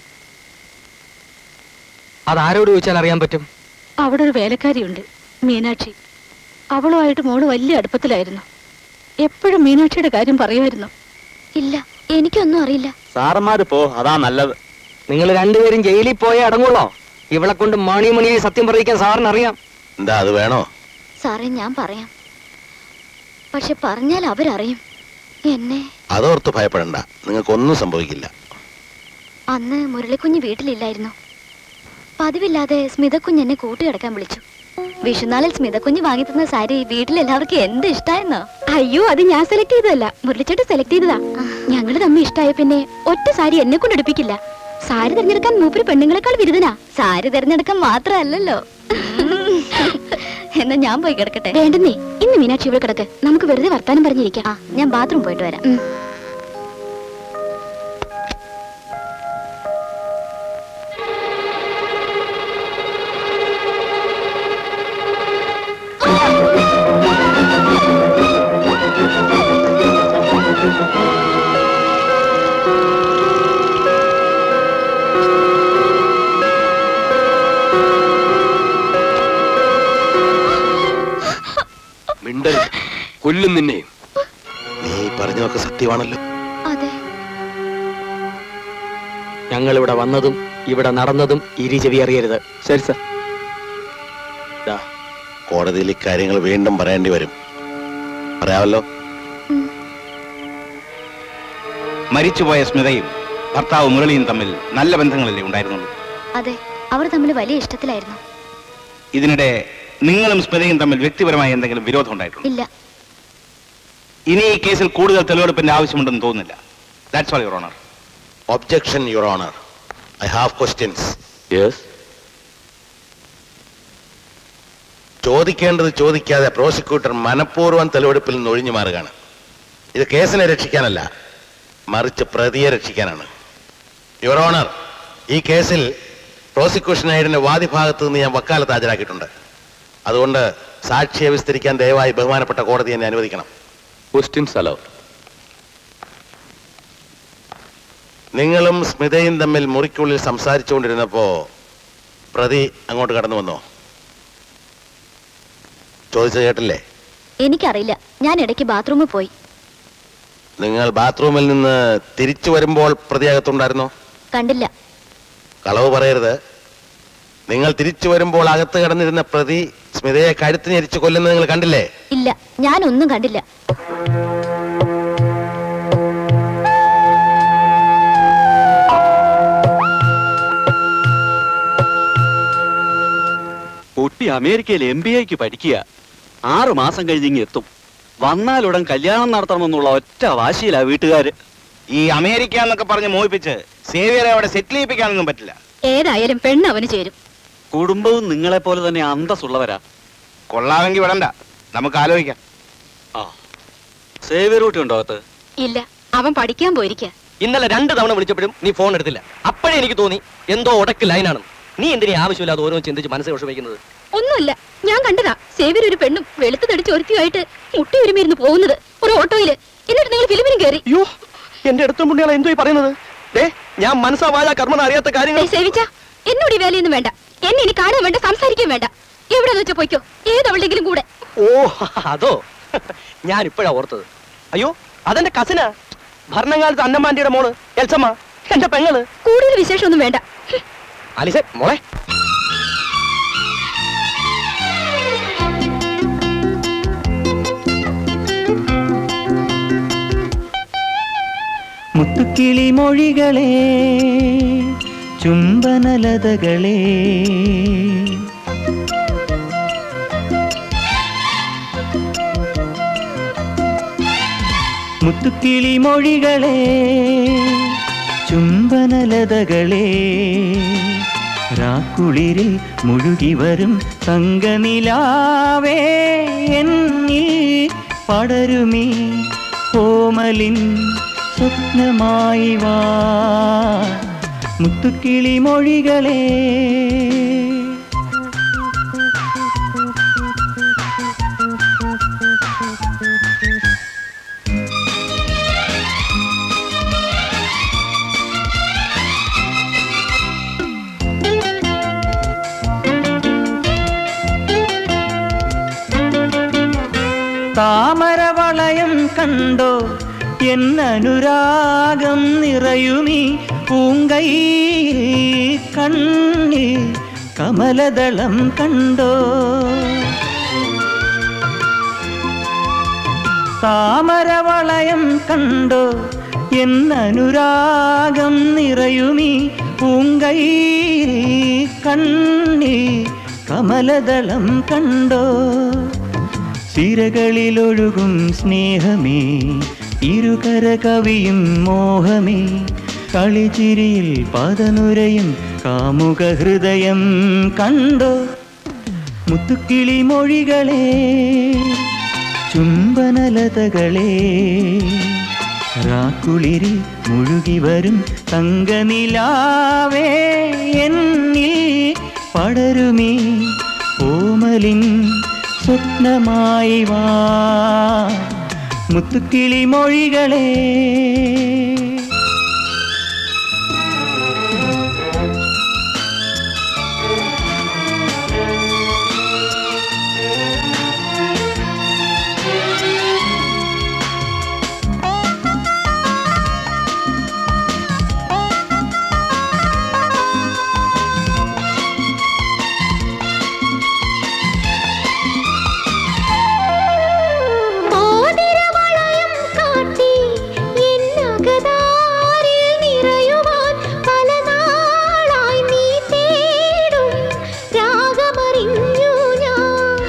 അതാരോട് ചോദിച്ചാൽ അറിയാൻ പറ്റും അവിടെ ഒരു വേലക്കാരിയുണ്ട് മീനാക്ഷി അവളുമായിട്ട് മോള് വലിയ അടുപ്പത്തിലായിരുന്നു എപ്പോഴും മീനാക്ഷിയുടെ കാര്യം പറയുമായിരുന്നു ഇല്ല എനിക്കൊന്നും അറിയില്ല സാറന്മാര് പോ അതാ നല്ലത് നിങ്ങൾ രണ്ടുപേരും ജയിലിൽ പോയേ അടങ്ങുള്ളോ ഇവളെ കൊണ്ട് മണി മണി സത്യം പറയിക്കാൻ സാറിന് അറിയാം എന്താ അത് വേണോ സാറേ ഞാൻ പറയാം പക്ഷെ പറഞ്ഞാൽ അവരറിയും എന്നെ അതോർത്ത് ഭയപ്പെടണ്ട നിങ്ങൾക്കൊന്നും സംഭവിക്കില്ല അന്ന് മുരളിക്കുഞ്ഞ് വീട്ടിലില്ലായിരുന്നു പതിവില്ലാതെ സ്മിതക്കുഞ്ഞ് എന്നെ കൂട്ടുകിടക്കാൻ വിളിച്ചു വിഷുനാളിൽ സ്മിതക്കുഞ്ഞ് വാങ്ങി തന്ന സാരി വീട്ടിലെല്ലാവർക്കും എന്ത് ഇഷ്ടായെന്നോ അയ്യോ അത് ഞാൻ സെലക്ട് ചെയ്തതല്ല മുരളിച്ചേട്ട് സെലക്ട് ചെയ്തതാ ഞങ്ങള് തമ്മിൽ ഇഷ്ടായ പിന്നെ ഒറ്റ സാരി എന്നെ കൊണ്ട് എടുപ്പിക്കില്ല സാരി തിരഞ്ഞെടുക്കാൻ മൂപ്പര് പെണ്ണുങ്ങളെക്കാൾ വിരുദനാ സാരി തിരഞ്ഞെടുക്കാൻ മാത്രമല്ലല്ലോ എന്നാ ഞാൻ പോയി കിടക്കട്ടെ വേണ്ടെന്നേ ഇന്ന് മീനാക്ഷി ഇവിടെ കിടക്ക് നമുക്ക് വെറുതെ വർത്താനം പറഞ്ഞിരിക്കാം ആ ഞാൻ ബാത്റൂം പോയിട്ട് വരാം ഉം. മിണ്ടരുത് കൊല്ലും നിന്നെ നീ പറഞ്ഞതൊക്കെ സത്യമാണല്ലോ അതെ ഞങ്ങൾ ഇവിടെ വന്നതും ഇവിടെ നടന്നതും ഇരിചെവി അറിയരുത് ശരി സാർ കോടതിയിൽ ഇക്കാര്യങ്ങൾ വീണ്ടും പറയേണ്ടി വരും പറയാമല്ലോ മരിച്ചുപോയ സ്മിതയും ഭർത്താവ് മുരളിയും തമ്മിൽ നല്ല ബന്ധങ്ങളല്ലേ ഉണ്ടായിരുന്നുള്ളൂ അതെ അവർ തമ്മിൽ വലിയ ഇഷ്ടത്തിലായിരുന്നു ഇതിനിടെ നിങ്ങളും സ്മിതയും തമ്മിൽ വ്യക്തിപരമായ എന്തെങ്കിലും വിരോധം ഉണ്ടായിട്ടുണ്ടോ ഇല്ല ഇനി ഈ കേസിൽ കൂടുതൽ തെളിവെടുപ്പിന്റെ ആവശ്യമുണ്ടെന്ന് തോന്നുന്നില്ല that's all your honour objection your honour I have questions yes ചോദിക്കേണ്ടത് ചോദിക്കാതെ പ്രോസിക്യൂട്ടർ മനഃപൂർവ്വം തെളിവെടുപ്പിൽ നിന്ന് ഒഴിഞ്ഞു മാറുകയാണ് ഇത് കേസിനെ രക്ഷിക്കാനല്ല മറിച്ച് പ്രതിയെ രക്ഷിക്കാനാണ് യുവർ ഓണർ ഈ കേസിൽ പ്രോസിക്യൂഷൻ ഐഡിന്റെ വാദിഭാഗത്ത് നിന്ന് ഞാൻ വക്കാലത്ത് ഹാജരാക്കിയിട്ടുണ്ട് അതുകൊണ്ട് സാക്ഷിയെ വിസ്തരിക്കാൻ ദയവായി ബഹുമാനപ്പെട്ട കോടതി എന്നെ അനുവദിക്കണം ക്വസ്റ്റ്യൻസ് അലോ നിങ്ങളും സ്മിതയും തമ്മിൽ മുറിക്കുള്ളിൽ സംസാരിച്ചുകൊണ്ടിരുന്നപ്പോ പ്രതി അങ്ങോട്ട് കടന്നു വന്നോ ചോദിച്ചത് കേട്ടില്ലേ എനിക്കറിയില്ല ഞാൻ ഇടയ്ക്ക് ബാത്റൂമിൽ പോയി നിങ്ങൾ ബാത്റൂമിൽ നിന്ന് തിരിച്ചു വരുമ്പോൾ പ്രതി അകത്തുണ്ടായിരുന്നോ കണ്ടില്ല കളവ് പറയരുത് നിങ്ങൾ തിരിച്ചു വരുമ്പോൾ അകത്ത് കിടന്നിരുന്ന പ്രതി സ്മിതയെ കഴുത്തിന് എരിച്ചു കൊല്ലുന്നത് നിങ്ങൾ കണ്ടില്ലേ ഇല്ല ഞാനൊന്നും കണ്ടില്ല കുട്ടി അമേരിക്കയിൽ എം ബി എക്ക് പഠിക്കുക ആറു മാസം കഴിഞ്ഞിങ്ങി എത്തും വന്നാലുടൻ കല്യാണം നടത്തണമെന്നുള്ള ഒറ്റ വാശിയിലാ വീട്ടുകാര് ഈ അമേരിക്ക എന്നൊക്കെ പറഞ്ഞ് മോഹിപ്പിച്ച് സേവിയറെ അവിടെ സെറ്റിൽ ചെയ്യിപ്പിക്കാനൊന്നും പറ്റില്ല ഏതായാലും പെണ്ണ് അവന് ചേരും കുടുംബവും നിങ്ങളെ പോലെ തന്നെ അന്തസ്സുള്ളവരാ കൊള്ളാമെങ്കിൽ വിടണ്ട നമുക്ക് ആലോചിക്കാം ആ സേവിയർ റൂട്ട് ഉണ്ടോ അകത്ത് ഇല്ല അവൻ പഠിക്കാൻ പോയിരിക്കുക ഇന്നലെ രണ്ട് തവണ വിളിച്ചപ്പോഴും നീ ഫോൺ എടുത്തില്ല അപ്പോഴേ എനിക്ക് തോന്നി എന്തോ ഉടക്ക് ലൈനാണ് നീ എന്തിനീ ആവശ്യമില്ലാതെ ഓരോ ചിന്തിച്ച് മനസ്സ് വിഷമിക്കുന്നത് ഒന്നുമില്ല ഞാൻ കണ്ടതാ സേവിയർ ഒരു പെണ്ണും വെളുത്ത് തടിച്ച് ഒരുത്തിയായിട്ട് മുട്ടി ഒരുമിരുന്ന് പോകുന്നത് ഒരു ഓട്ടോയില് എന്നിട്ട് നിങ്ങൾ ഫിലിമിനും കയറി അയ്യോ എന്റെ അടുത്തും പുണ്യാളെ എന്തോ ഈ പറയുന്നത് ദേ ഞാൻ മനസ്സാ വാഴ കർമ്മ അറിയാത്ത കാര്യങ്ങൾ സേവിച്ച എന്നോട് ഈ വേലയൊന്നും വേണ്ട എന്നെ ഇനി കാണാൻ വേണ്ട സംസാരിക്കാൻ വേണ്ട എവിടെന്ന് വെച്ചാ പോയിക്കോ ഏതവളുടെങ്കിലും കൂടെ ഓ അതോ ഞാൻ ഇപ്പോഴാ ഓർത്തത് അയ്യോ അതെന്റെ കസിനാ ഭരണകാലത്ത് അന്നമാന്റിയുടെ മോള് എൽസമ്മ എന്റെ പെങ്ങള് കൂടുതൽ വിശേഷമൊന്നും വേണ്ട അലിസെ മോളെ മുത്തുക്കിളി മൊഴികളെ ചുംബനലതകളെ മുത്തുക്കിളി മൊഴികളെ ചുംബനലതകളെ രാക്കുളിരിൽ മുഴുകി വരും തങ്കനിലാവേ എന്നിൽ പടരുമീ കോമലിൻ സ്വപ്നമായി വാ മുത്തുക്കിളി മൊഴികളെ താമരവളയം കണ്ടോ എന്നനുരാഗം നിറയുമീ പൂങ്കൈയിൽ കണ്ണിൽ കമലദളം കണ്ടോ താമരവളയം കണ്ടോ എന്നനുരാഗം നിറയുമീ പൂങ്കൈയിൽ കണ്ണിൽ കമലദളം കണ്ടോ സിരകളിലൊഴുകും സ്നേഹമേ ഇരുകര കവിയും മോഹമേ കളിച്ചിരിയിൽ പതനുരയും കാമുക ഹൃദയം കണ്ടോ മുത്തുക്കിളി മൊഴികളെ ചുംബനലതകളെ രാക്കുളിരിൽ മുഴുകി വരും തങ്കനിലാവേ എന്നിൽ പടരുമീ ഓമലിൻ സ്വപ്നമായി വാ മുത്തുക്കിളി മൊഴികളെ മോതിരവളയം കാട്ടി എന്നകതാരിൽ നിറയുവാൻ പല നാളായി നീ തേടും രാഗമറിഞ്ഞു ഞാൻ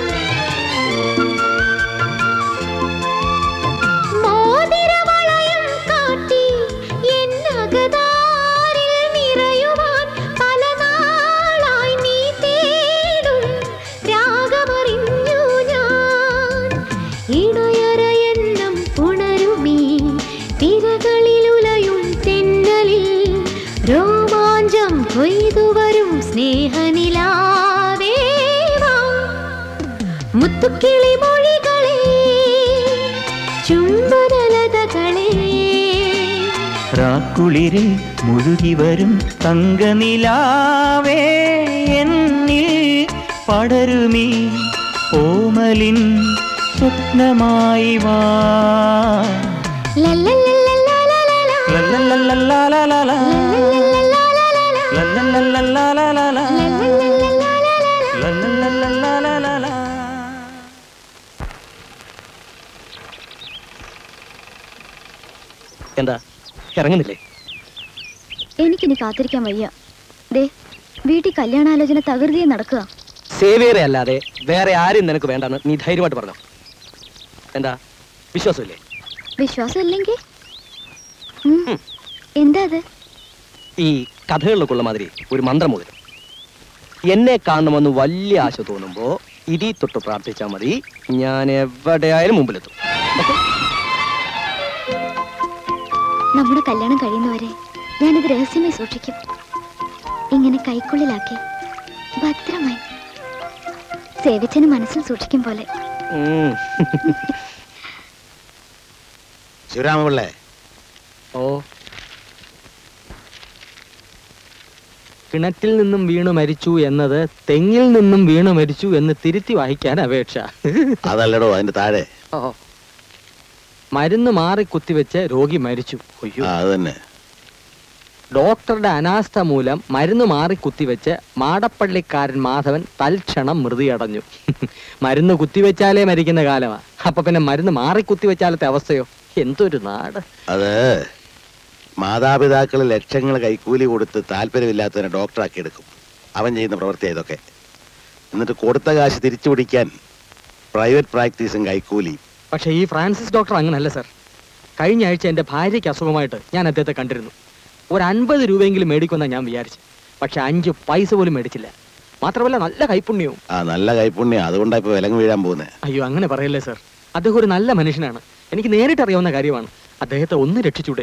മോതിരവളയം കാട്ടി എന്നകതാരിൽ നിറയുവാൻ പല നാളായി നീ തേടും രാഗമറിഞ്ഞു ഞാൻ ഇണയറയെണ്ണം ഉണരുമീ തിരകളിലുലയും തെന്നലിൽ രോമാഞ്ചം കൊയ്തു വരും സ്നേഹനിലാവേവാ മുത്ത മുത്തുക്കിളി മൊഴികളെ ചുംബനലതകളെ രാക്കുളിരിൽ മുഴുകി വരും തങ്കനിലാവേ എന്നിൽ പടരുമീ ഓമലിൻ സ്വപ്നമായി വാ ലല്ലല്ലല്ലല്ലല്ലല. ലല്ലല്ലല്ലല്ലലല. ലല്ലല്ലല്ലല്ലലല. ലല്ലല്ലല്ലലലല. എന്താ ഇറങ്ങുന്നില്ലേ എനിക്കിനി കാത്തിരിക്കാൻ വയ്യ ദേ വീട്ടിൽ കല്യാണാലോചന തകൃതിയെ നടക്കുക സേവിയറെ അല്ലാതെ വേറെ ആരും നിനക്ക് വേണ്ടെന്ന് നീ ധൈര്യമായിട്ട് പറഞ്ഞോ എന്താ വിശ്വാസമില്ലേ വിശ്വാസം ഇല്ലെങ്കിൽ ഉം. എന്താ അത് ഈ കഥകളിലൊക്കെ ഉള്ള മാതിരി ഒരു മന്ത്രം മുതൽ എന്നെ കാണണമെന്ന് വലിയ ആശ തോന്നുമ്പോ ഇതി തൊട്ട് പ്രാർത്ഥിച്ചാൽ മതി ഞാൻ എവിടെയായാലും മുമ്പിലെത്തും നമ്മുടെ കല്യാണം കഴിയുന്നവരെ ഞാനിത് രഹസ്യമായി സൂക്ഷിക്കും ഇങ്ങനെ കൈക്കുള്ളിലാക്കി ഭദ്രമായി സേവിച്ചന് മനസ്സിൽ സൂക്ഷിക്കും പോലെ ഉം. ശിവരാമപിള്ളേ ഓ കിണറ്റിൽ നിന്നും വീണു മരിച്ചു എന്നത് തെങ്ങിൽ നിന്നും വീണു മരിച്ചു എന്ന് തിരുത്തി വായിക്കാൻ അപേക്ഷ അതല്ലടോ അതിന്റെ താഴെ ഓ. മരുന്ന് മാറി കുത്തിവെച്ച് രോഗി മരിച്ചു അയ്യോ ആ അത് തന്നെ ഡോക്ടറുടെ അനാസ്ഥ മൂലം മരുന്ന് മാറി കുത്തിവെച്ച് മാടപ്പള്ളിക്കാരൻ മാധവൻ തൽക്ഷണം മൃതിയടഞ്ഞു മരുന്ന് കുത്തിവെച്ചാലേ മരിക്കുന്ന കാലമാ അപ്പൊ പിന്നെ മരുന്ന് മാറി കുത്തിവെച്ചാലത്തെ അവസ്ഥയോ എന്തൊരു നാട് അത് മാതാപിതാക്കൾ ലക്ഷങ്ങൾ കൈക്കൂലി കൊടുത്ത് താല്പര്യമില്ലാത്തതിനെ ഡോക്ടറാക്കി എടുക്കും അവൻ ചെയ്യുന്ന പ്രവൃത്തിയാണ് ഇതൊക്കെ എന്നിട്ട് കൊടുത്ത കാശ് തിരിച്ചു പിടിക്കാൻ പ്രൈവറ്റ് പ്രാക്ടീസും കൈക്കൂലിയും പക്ഷേ ഈ ഫ്രാൻസിസ് ഡോക്ടർ അങ്ങനല്ല സർ കഴിഞ്ഞ ആഴ്ച എൻ്റെ ഭാര്യയ്ക്ക് അസുഖമായിട്ട് ഞാൻ അദ്ദേഹത്തെ കണ്ടിരുന്നു ഒരു അൻപത് രൂപയെങ്കിലും മേടിക്കുമെന്നാണ് ഞാൻ വിചാരിച്ചു പക്ഷെ അഞ്ച് പൈസ പോലും മേടിച്ചില്ല മാത്രമല്ല നല്ല കൈപ്പുണ്യവും ആ നല്ല കൈപ്പുണ്യം അതുകൊണ്ടാണ് ഇപ്പൊ വിലങ്ങ് വീഴാൻ പോകുന്നത് അയ്യോ അങ്ങനെ പറയല്ലേ സർ അദ്ദേഹം ഒരു നല്ല മനുഷ്യനാണ് എനിക്ക് നേരിട്ട് അറിയാവുന്ന കാര്യമാണ് അദ്ദേഹത്തെ ഒന്ന് രക്ഷിച്ചൂടെ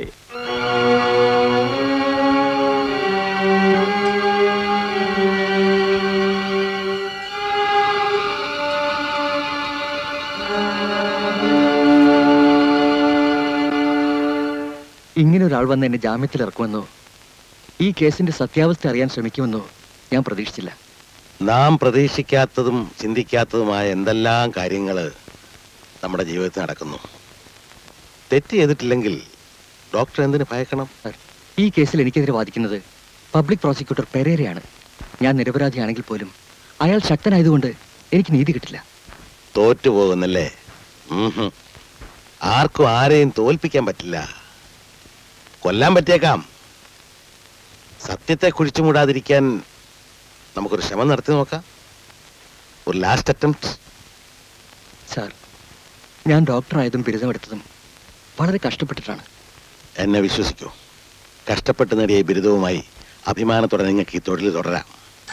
ഇങ്ങനെ ഒരാൾ വന്ന് എന്നെ ജാമ്യത്തിൽ ഇറക്കുമെന്നോ ഈ കേസിന്റെ സത്യാവസ്ഥ അറിയാൻ ശ്രമിക്കുമെന്നോ ഞാൻ പ്രതീക്ഷിച്ചില്ല നാം പ്രതീക്ഷിക്കാത്തതും ചിന്തിക്കാത്തതുമായ എന്തെല്ലാം കാര്യങ്ങൾ നമ്മുടെ ജീവിതത്തിൽ നടക്കുന്നു തെറ്റ് ചെയ്തിട്ടില്ലെങ്കിൽ ഡോക്ടർ എന്തിനു ഭയക്കണം ഈ കേസിൽ എനിക്കെതിരെ വാദിക്കുന്നത് പബ്ലിക് പ്രോസിക്യൂട്ടർ പെരേരയാണ് ഞാൻ നിരപരാധിയാണെങ്കിൽ പോലും അയാൾ ശക്തനായതുകൊണ്ട് എനിക്ക് നീതി കിട്ടില്ല തോറ്റുപോകുന്നല്ലേ ഉം ഹും. ആർക്കും ആരെയും തോൽപ്പിക്കാൻ പറ്റില്ല കൊല്ലാൻ പറ്റിയേക്കാം സത്യത്തെ കുഴിച്ചു മൂടാതിരിക്കാൻ നമുക്കൊരു ശ്രമം നടത്തി നോക്കാം ഒരു ലാസ്റ്റ് അറ്റംപ്റ്റ് സാർ ഞാൻ ഡോക്ടറായതും ബിരുദമെടുത്തതും വളരെ കഷ്ടപ്പെട്ടിട്ടാണ് എന്നെ വിശ്വസിക്കൂ കഷ്ടപ്പെട്ട് നേടിയ ഈ ബിരുദവുമായി അഭിമാനത്തോടെ നിങ്ങൾക്ക് ഈ തൊഴിൽ തുടരാം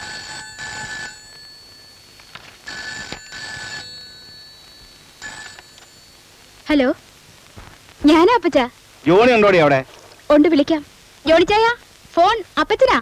ഹലോ ഞാനാ അപ്പച്ച ജോണി ഉണ്ടോടി അവിടെ ഉണ്ട് വിളിക്കാം ജോണിച്ചായ ഫോൺ അപ്പച്ചനാ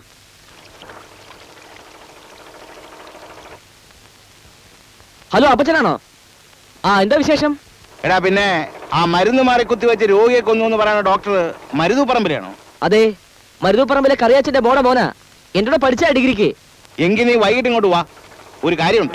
ഹലോ അപ്പച്ചനാണോ ആ എന്താ വിശേഷം എടാ പിന്നെ ആ മരുന്ന് മാറി കുത്തിവെച്ച് രോഗിയെ കൊന്നു എന്ന് പറയുന്ന ഡോക്ടർ മരുതു പറമ്പിലാണോ അതെ മരുതുപ്പറമ്പിലെ കറിയാച്ചന്റെ മോടെ മോനാ എന്റെ കൂടെ പഠിച്ച ഡിഗ്രിക്ക് എങ്കിൽ നീ വൈകിട്ട് ഇങ്ങോട്ട് വാ ഒരു കാര്യമുണ്ട്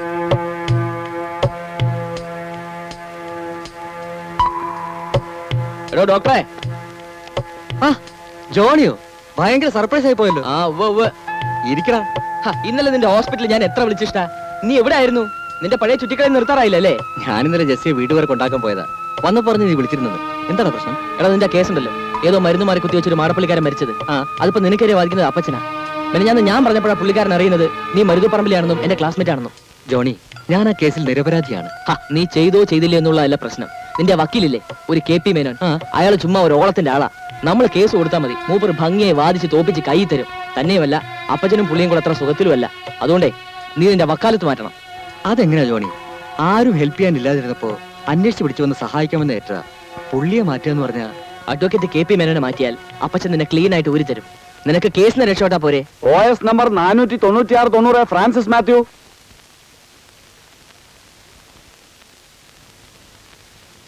എടോ ഡോക്ടറെ ആ ജോണിയോ ഭയങ്കര സർപ്രൈസ് ആയി പോയല്ലോ ആ ഉവ്വ് ഉവ്വ് ഇരിക്കടാ ഹ, ഇന്നലെ നിന്റെ ഹോസ്പിറ്റലിൽ ഞാൻ എത്ര വിളിച്ചിട്ടാ നീ എവിടെ ആയിരുന്നു നിന്റെ പഴയ ചുറ്റിക്കളി നിർത്താറായില്ല അല്ലേ ഞാൻ ഇന്നലെ ജസ്സിയെ വീട് വരെ കൊണ്ടാക്കാൻ പോയതാ വന്നു പറഞ്ഞ് നീ വിളിച്ചിരുന്നത് എന്താണ് പ്രശ്നം എടാ നിന്റെ കേസ് ഉണ്ടല്ലോ ഏതോ മരുന്ന് മാറി കുത്തി വെച്ചൊരു മാടപ്പള്ളിക്കാരൻ മരിച്ചത് ആ അതിപ്പോ നിനക്കെതിരെ വാദിക്കുന്നത് അപ്പച്ചനാ പിന്നെ ഞാൻ ഞാൻ പറഞ്ഞപ്പോഴാ പുള്ളിക്കാരൻ അറിയുന്നത് നീ മരുതുപറമ്പിലാണെന്നും എന്റെ ക്ലാസ്മേറ്റ് ആണെന്നും ജോണി ഞാൻ ആ കേസിൽ നിരപരാധിയാണ് ഹ, നീ ചെയ്തോ ചെയ്തില്ലേ എന്നുള്ളതല്ല പ്രശ്നം നിന്റെ വക്കീലില്ലേ ഒരു കെ പി മേനോൻ അയാൾ ചുമ്മാ ഒരു ഓളത്തിന്റെ ആളാ നമ്മൾ കേസ് കൊടുത്താൽ മതി മൂപ്പർ ഭംഗിയായി വാദിച്ച് തോപ്പിച്ച് കൈ തരും തന്നെയുമല്ല അപ്പച്ചനും പുള്ളിയും കൂടെ അത്ര സുഖത്തിലുമല്ല അതുകൊണ്ടേ നീ നിന്റെ വക്കാലത്ത് മാറ്റണം അതെങ്ങനെയാ ജോണി ആരും ഹെൽപ്പ് ചെയ്യാൻ ഇല്ലാതിരുന്നപ്പോ അന്വേഷിച്ച് പിടിച്ചു വന്ന് സഹായിക്കാമെന്ന് ഏറ്റ പുള്ളിയെ മാറ്റുക എന്ന് പറഞ്ഞാ അഡ്വക്കേറ്റ് കെ പി മേനോനെ മാറ്റിയാൽ അപ്പച്ചൻ നിന്നെ ക്ലീൻ ആയിട്ട് ഊരി തരും നിനക്ക് കേസിന് രക്ഷപ്പെട്ടാ പോരെ ഒ എസ് നമ്പർ നാനൂറ്റി തൊണ്ണൂറ്റിയാറ് തൊണ്ണൂറ് ഫ്രാൻസിസ് മാത്യു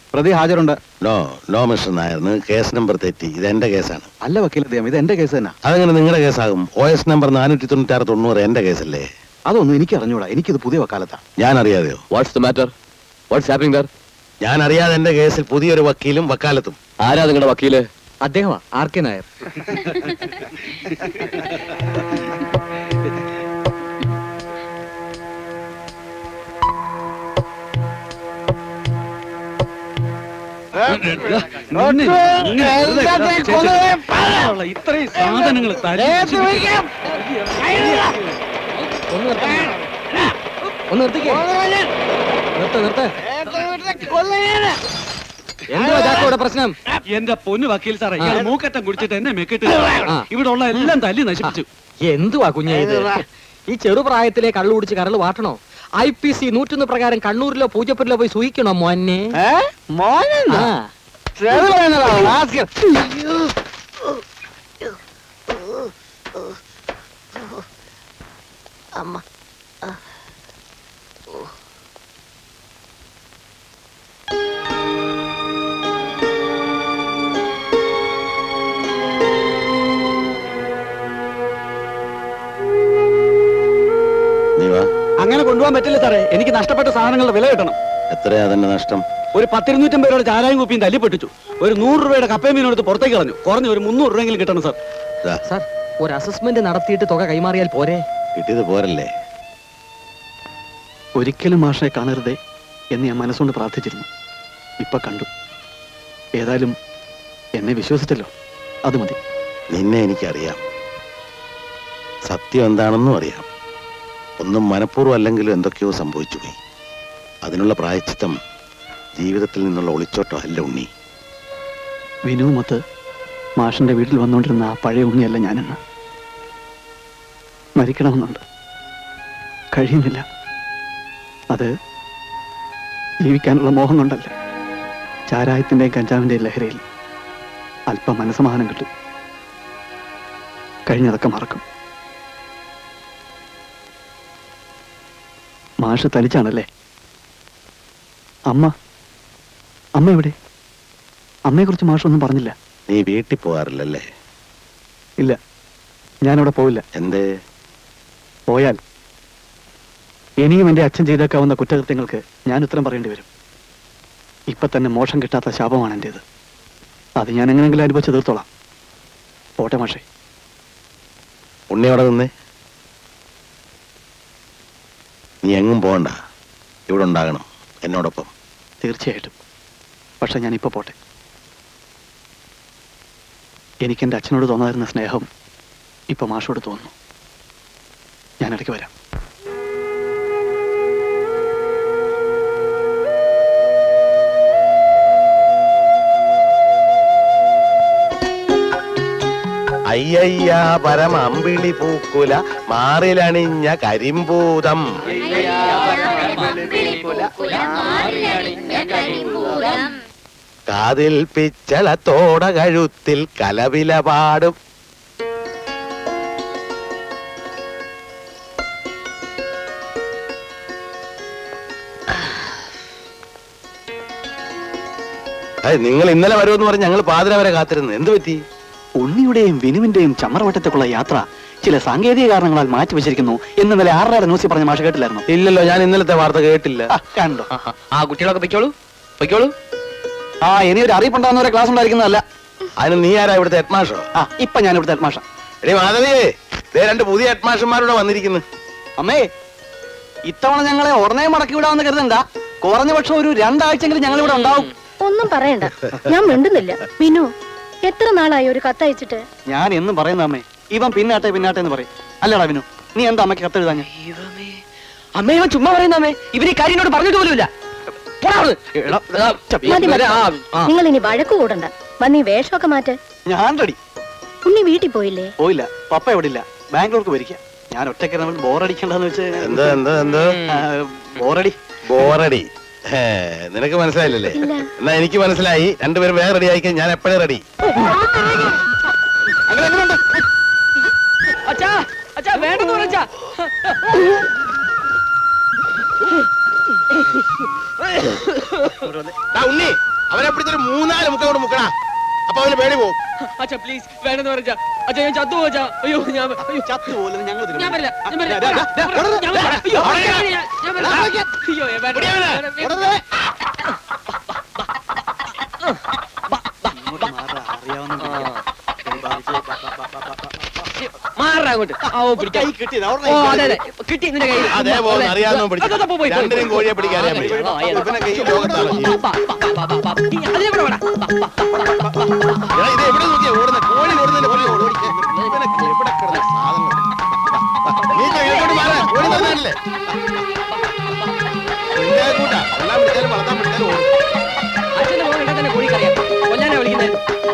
പ്രതി ഹാജരുണ്ട് നോ നോ മിസ്റ്റർ നായർ നിങ്ങൾ കേസ് നമ്പർ തെറ്റി ഇത് എന്റെ കേസാണ് അല്ല വക്കീൽ അദ്ദേഹം ഇത് എന്റെ കേസ് തന്നെ അതെങ്ങനെ നിങ്ങളുടെ കേസാകും ഒ എസ് നമ്പർ നാനൂറ്റി തൊണ്ണൂറ്റാറ് തൊണ്ണൂറ് എന്റെ കേസല്ലേ അതൊന്നും എനിക്ക് അറിഞ്ഞൂടാ എനിക്കിത് പുതിയ വക്കാലത്താ ഞാൻ അറിയാതെയോ what's the matter what's happening there ഞാൻ അറിയാതെ എന്റെ കേസിൽ പുതിയൊരു വക്കീലും വക്കാലത്തും ആരാ നിങ്ങളുടെ വക്കീല് അദ്ദേഹമാ ആർ കെ നായർ ഇത്രയും സാധനങ്ങൾ ഒന്ന് നിർത്തിക്കേ നിർത്ത് നിർത്ത് എന്തുവാ ചാക്കോടെ പ്രശ്നം എന്റെ പൊന്നു വക്കീൽ സാറേ ഇയാൾ മൂക്കറ്റം കുടിച്ചിട്ട് എന്നെ മെക്കിട്ട് ഇവിടെ ഉള്ള എല്ലാം തല്ലി നശിപ്പിച്ചു എന്തുവാ കുഞ്ഞെ ഇത് ഈ ചെറുപ്രായത്തിലെ കള്ളു കുടിച്ച് കരൾ വാട്ടണോ ഐ പി സി നൂറ്റൊന്ന് പ്രകാരം കണ്ണൂരിലോ പൂജപ്പുരിലോ പോയി സൂയിക്കണോ മോനെ ആ. അമ്മ നീ വാ അങ്ങനെ കൊണ്ടുപോകാൻ പറ്റില്ല സാറേ എനിക്ക് നഷ്ടപ്പെട്ട സാധനങ്ങളുടെ വില കിട്ടണം എത്രയാ അതിന്റെ നഷ്ടം ഒരു പത്തിരുന്നൂറ്റമ്പത് രൂപയുടെ ചാരായും കുപ്പിയും തല്ലി പൊട്ടിച്ചു ഒരു നൂറ് രൂപയുടെ കപ്പയും മീനും എടുത്ത് പുറത്തേക്ക് കളഞ്ഞു കുറഞ്ഞ ഒരു മുന്നൂറ് രൂപയെങ്കിലും കിട്ടണം സാർ ദാ, സാർ ഒരു അസസ്മെന്റ് നടത്തിയിട്ട് തുക കൈമാറിയാൽ പോരെ കിട്ടിയത് പോരല്ലേ ഒരിക്കലും മാഷെ കാണരുതേ എന്ന് ഞാൻ മനസ്സുകൊണ്ട് പ്രാർത്ഥിച്ചിരുന്നു ഇപ്പൊ കണ്ടു ഏതായാലും എന്നെ വിശ്വസിച്ചല്ലോ അത് മതി നിന്നെ എനിക്കറിയാം സത്യം എന്താണെന്നും അറിയാം ഒന്നും മനഃപൂർവ്വം അല്ലെങ്കിലും എന്തൊക്കെയോ സംഭവിച്ചു പോയി അതിനുള്ള പ്രായച്ചിത്തം ജീവിതത്തിൽ നിന്നുള്ള ഒളിച്ചോട്ടോ അല്ല ഉണ്ണി വിനുവുമൊത്ത് മാഷിന്റെ വീട്ടിൽ വന്നുകൊണ്ടിരുന്ന ആ പഴയ ഉണ്ണിയല്ല ഞാനെന്ന് മരിക്കണമെന്നുണ്ട് കഴിയുന്നില്ല അത് ജീവിക്കാനുള്ള മോഹം കൊണ്ടല്ല ചാരായത്തിന്റെയും കഞ്ചാവിന്റെയും ലഹരയിൽ അല്പം മനസമാധാനം കിട്ടും കഴിഞ്ഞതൊക്കെ മറക്കും മാഷ് തനിച്ചാണല്ലേ അമ്മ അമ്മ എവിടെ അമ്മയെക്കുറിച്ച് മാഷൊന്നും പറഞ്ഞില്ല നീ വീട്ടിൽ പോകാറില്ലല്ലേ ഇല്ല ഞാനവിടെ പോവില്ല എന്തേ പോയാൽ ഇനിയും എന്റെ അച്ഛൻ ചെയ്തേക്കാവുന്ന കുറ്റകൃത്യങ്ങൾക്ക് ഞാൻ ഉത്തരം പറയേണ്ടി വരും ഇപ്പൊ തന്നെ മോഷം കിട്ടാത്ത ശാപമാണ് എന്റേത് അത് ഞാൻ എങ്ങനെയെങ്കിലും അനുഭവിച്ച് തീർത്തോളാം പോട്ടെ മാഷേ ഉണ്ണി അവിടെ നിന്നേ നീ എങ്ങും പോകണ്ട ഇവിടെ ഉണ്ടാകണം എന്നോടൊപ്പം തീർച്ചയായിട്ടും പക്ഷെ ഞാൻ ഇപ്പൊ പോട്ടെ എനിക്ക് എന്റെ അച്ഛനോട് തോന്നാതിരുന്ന സ്നേഹം ഇപ്പൊ മാഷോട് തോന്നുന്നു ഞാൻ ഇടയ്ക്ക് വരാം അയ്യയ്യ പരമ അമ്പിളി പൂക്കുല മാറിലണിഞ്ഞ കരിമ്പൂതം കാതിൽ പിച്ചളത്തോട കഴുത്തിൽ കലവില പാടും അതെ നിങ്ങൾ ഇന്നലെ വരുമെന്ന് പറഞ്ഞ് ഞങ്ങൾ പാതിര വരെ കാത്തിരുന്നു എന്ത് പറ്റി ഉണ്ണിയുടെയും വിനുവിന്റെയും ചമ്മറവട്ടത്തേക്കുള്ള യാത്ര ചില സാങ്കേതിക കാരണങ്ങളാൽ മാറ്റിവെച്ചിരിക്കുന്നു എന്ന് ഇന്നലെ ആറര ന്യൂസിൽ പറഞ്ഞ മാഷ കേട്ടില്ലായിരുന്നു ഇല്ലല്ലോ ഞാൻ ഇന്നലത്തെ വാർത്ത കേട്ടില്ല കണ്ടോ ആ കുട്ടികളൊക്കെ പൊയ്ക്കോളൂ പൊയ്ക്കോളൂ ആ ഇനി ഒരു അറിയിപ്പുണ്ടാകുന്നവരെ ക്ലാസ് ഉണ്ടായിരിക്കുന്നതല്ല അതിന് നീ ആരാ ഇവിടുത്തെ ഹെഡ്മാഷോ ആ ഇപ്പൊ ഞാൻ ഇവിടുത്തെ ഹെഡ്മാഷ എടേ മാധവിയേ ദേ രണ്ട് പുതിയ ഹെഡ്മാഷന്മാരോട് വന്നിരിക്കുന്നു അമ്മേ ഇത്തവണ ഞങ്ങളെ ഉടനെ മടക്കി വിടാമെന്ന് കരുതണ്ട കുറഞ്ഞ പക്ഷം ഒരു രണ്ടാഴ്ചയെങ്കിലും ഞങ്ങൾ ഇവിടെ ഉണ്ടാവും ഒന്നും പറയണ്ട ഞാൻ മിണ്ടുന്നില്ല മിനു എത്ര നാളായി ഒരു കത്തയച്ചിട്ട് ഞാൻ എന്നും പറയുന്ന അമ്മേ ഇവൻ പിന്നാട്ടെ പിന്നാട്ടെ എന്ന് പറയും അല്ലടാ വിനു നീ എന്താ അമ്മയ്ക്ക് കത്തെഴുതാഞ്ഞ അമ്മ ഇവൻ ചുമ്മാ പറയുന്ന ഇവര് ഈ കാര്യം എന്നോട് പറഞ്ഞിട്ട് പോലുമില്ല പോടാ അവിടുന്ന്. മതി മതി ആ, ആ. നിങ്ങൾ ഇനി വഴക്ക് കൂടണ്ട വന്നീ വേഷമൊക്കെ മാറ്റ് ഞാൻ റെഡി ഉണ്ണി വീട്ടിൽ പോയില്ലേ പോയില്ല പപ്പ എവിടെ ഇല്ല ബാംഗ്ലൂർക്ക് വരിക ഞാൻ ഒറ്റയ്ക്ക് നമ്മൾ ബോറടിക്കണ്ടെന്ന് വെച്ച് എന്താ എന്താ എന്താ ബോറടി ബോറടി ഹേ, നിനക്ക് മനസ്സിലായില്ലല്ലേ ഇല്ല. എന്നാ എനിക്ക് മനസ്സിലായി രണ്ടുപേരും വേറെ റെഡി ആയിക്കാൻ ഞാൻ എപ്പോഴും റെഡി അച്ഛാ അച്ഛാ വേണ്ടെന്ന് പറഞ്ഞാ ഉണ്ണി അവനെ പിടിച്ചൊരു മൂന്നാല് മുക്ക കൊണ്ട് മുക്കണ അപ്പൊ അവന് പേടി പോകും അച്ഛാ പ്ലീസ് വേണമെന്ന് പറഞ്ഞാ അച്ഛാ ഞാൻ ചത്തു പോച്ചാ അയ്യോ ഞാൻ അയ്യോ ചത്തു പോലും ഞങ്ങൾ ഞാൻ വരില്ല ഞാൻ വരില്ല ദാ, ദാ, ദാ, ഞാൻ വരില്ല. അയ്യോ ഞാൻ വരില്ല. ഞാൻ വരില്ല. അയ്യോ വേണ്ട, വേണ്ട. മാറാ അങ്ങോട്ട് ആ, ഓ പിടിക്കാം കൈ കിട്ടിയത് ഓ അതെ അതെ കിട്ടി നിന്റെ കയ്യിൽ അതേ പോകുന്നു അറിയാവുന്ന അതെ, അതെ, പോയി, പോയി, രണ്ടിനും പോയി. കോഴിയെ പിടിക്കാൻ അറിയാൻ ആ, പറ്റും ആ, ആ, ഇവനൊക്കെ ഈ ലോകത്താണ് ജീവിക്കുന്നത്. ബാ, ബാ, ബാ, ബാ, ബാ. ഈ അതിലെ കൂടെ വേണം എടാ, ഇത് എവിടെ നോക്കിയാ ഓടുന്ന കോഴി ഓടുന്നതിന്റെ പുറകെ ഓടിക്കാൻ ഇവനൊക്കെ എവിടെ കിടന്ന സാധനങ്ങൾ നീ ഇങ്ങോട്ട് മാറാ ഓടി തന്നാലല്ലേ നിന്റെ കൂട്ടാ എല്ലാം പിടിച്ചാലും വളർത്താൻ പിടിച്ചാലും ഓടും അച്ഛന്റെ മോൻ ഇവിടെ തന്നെ കോഴിക്കറിയാം കൊല്ലാനാ വിളിക്കുന്നത്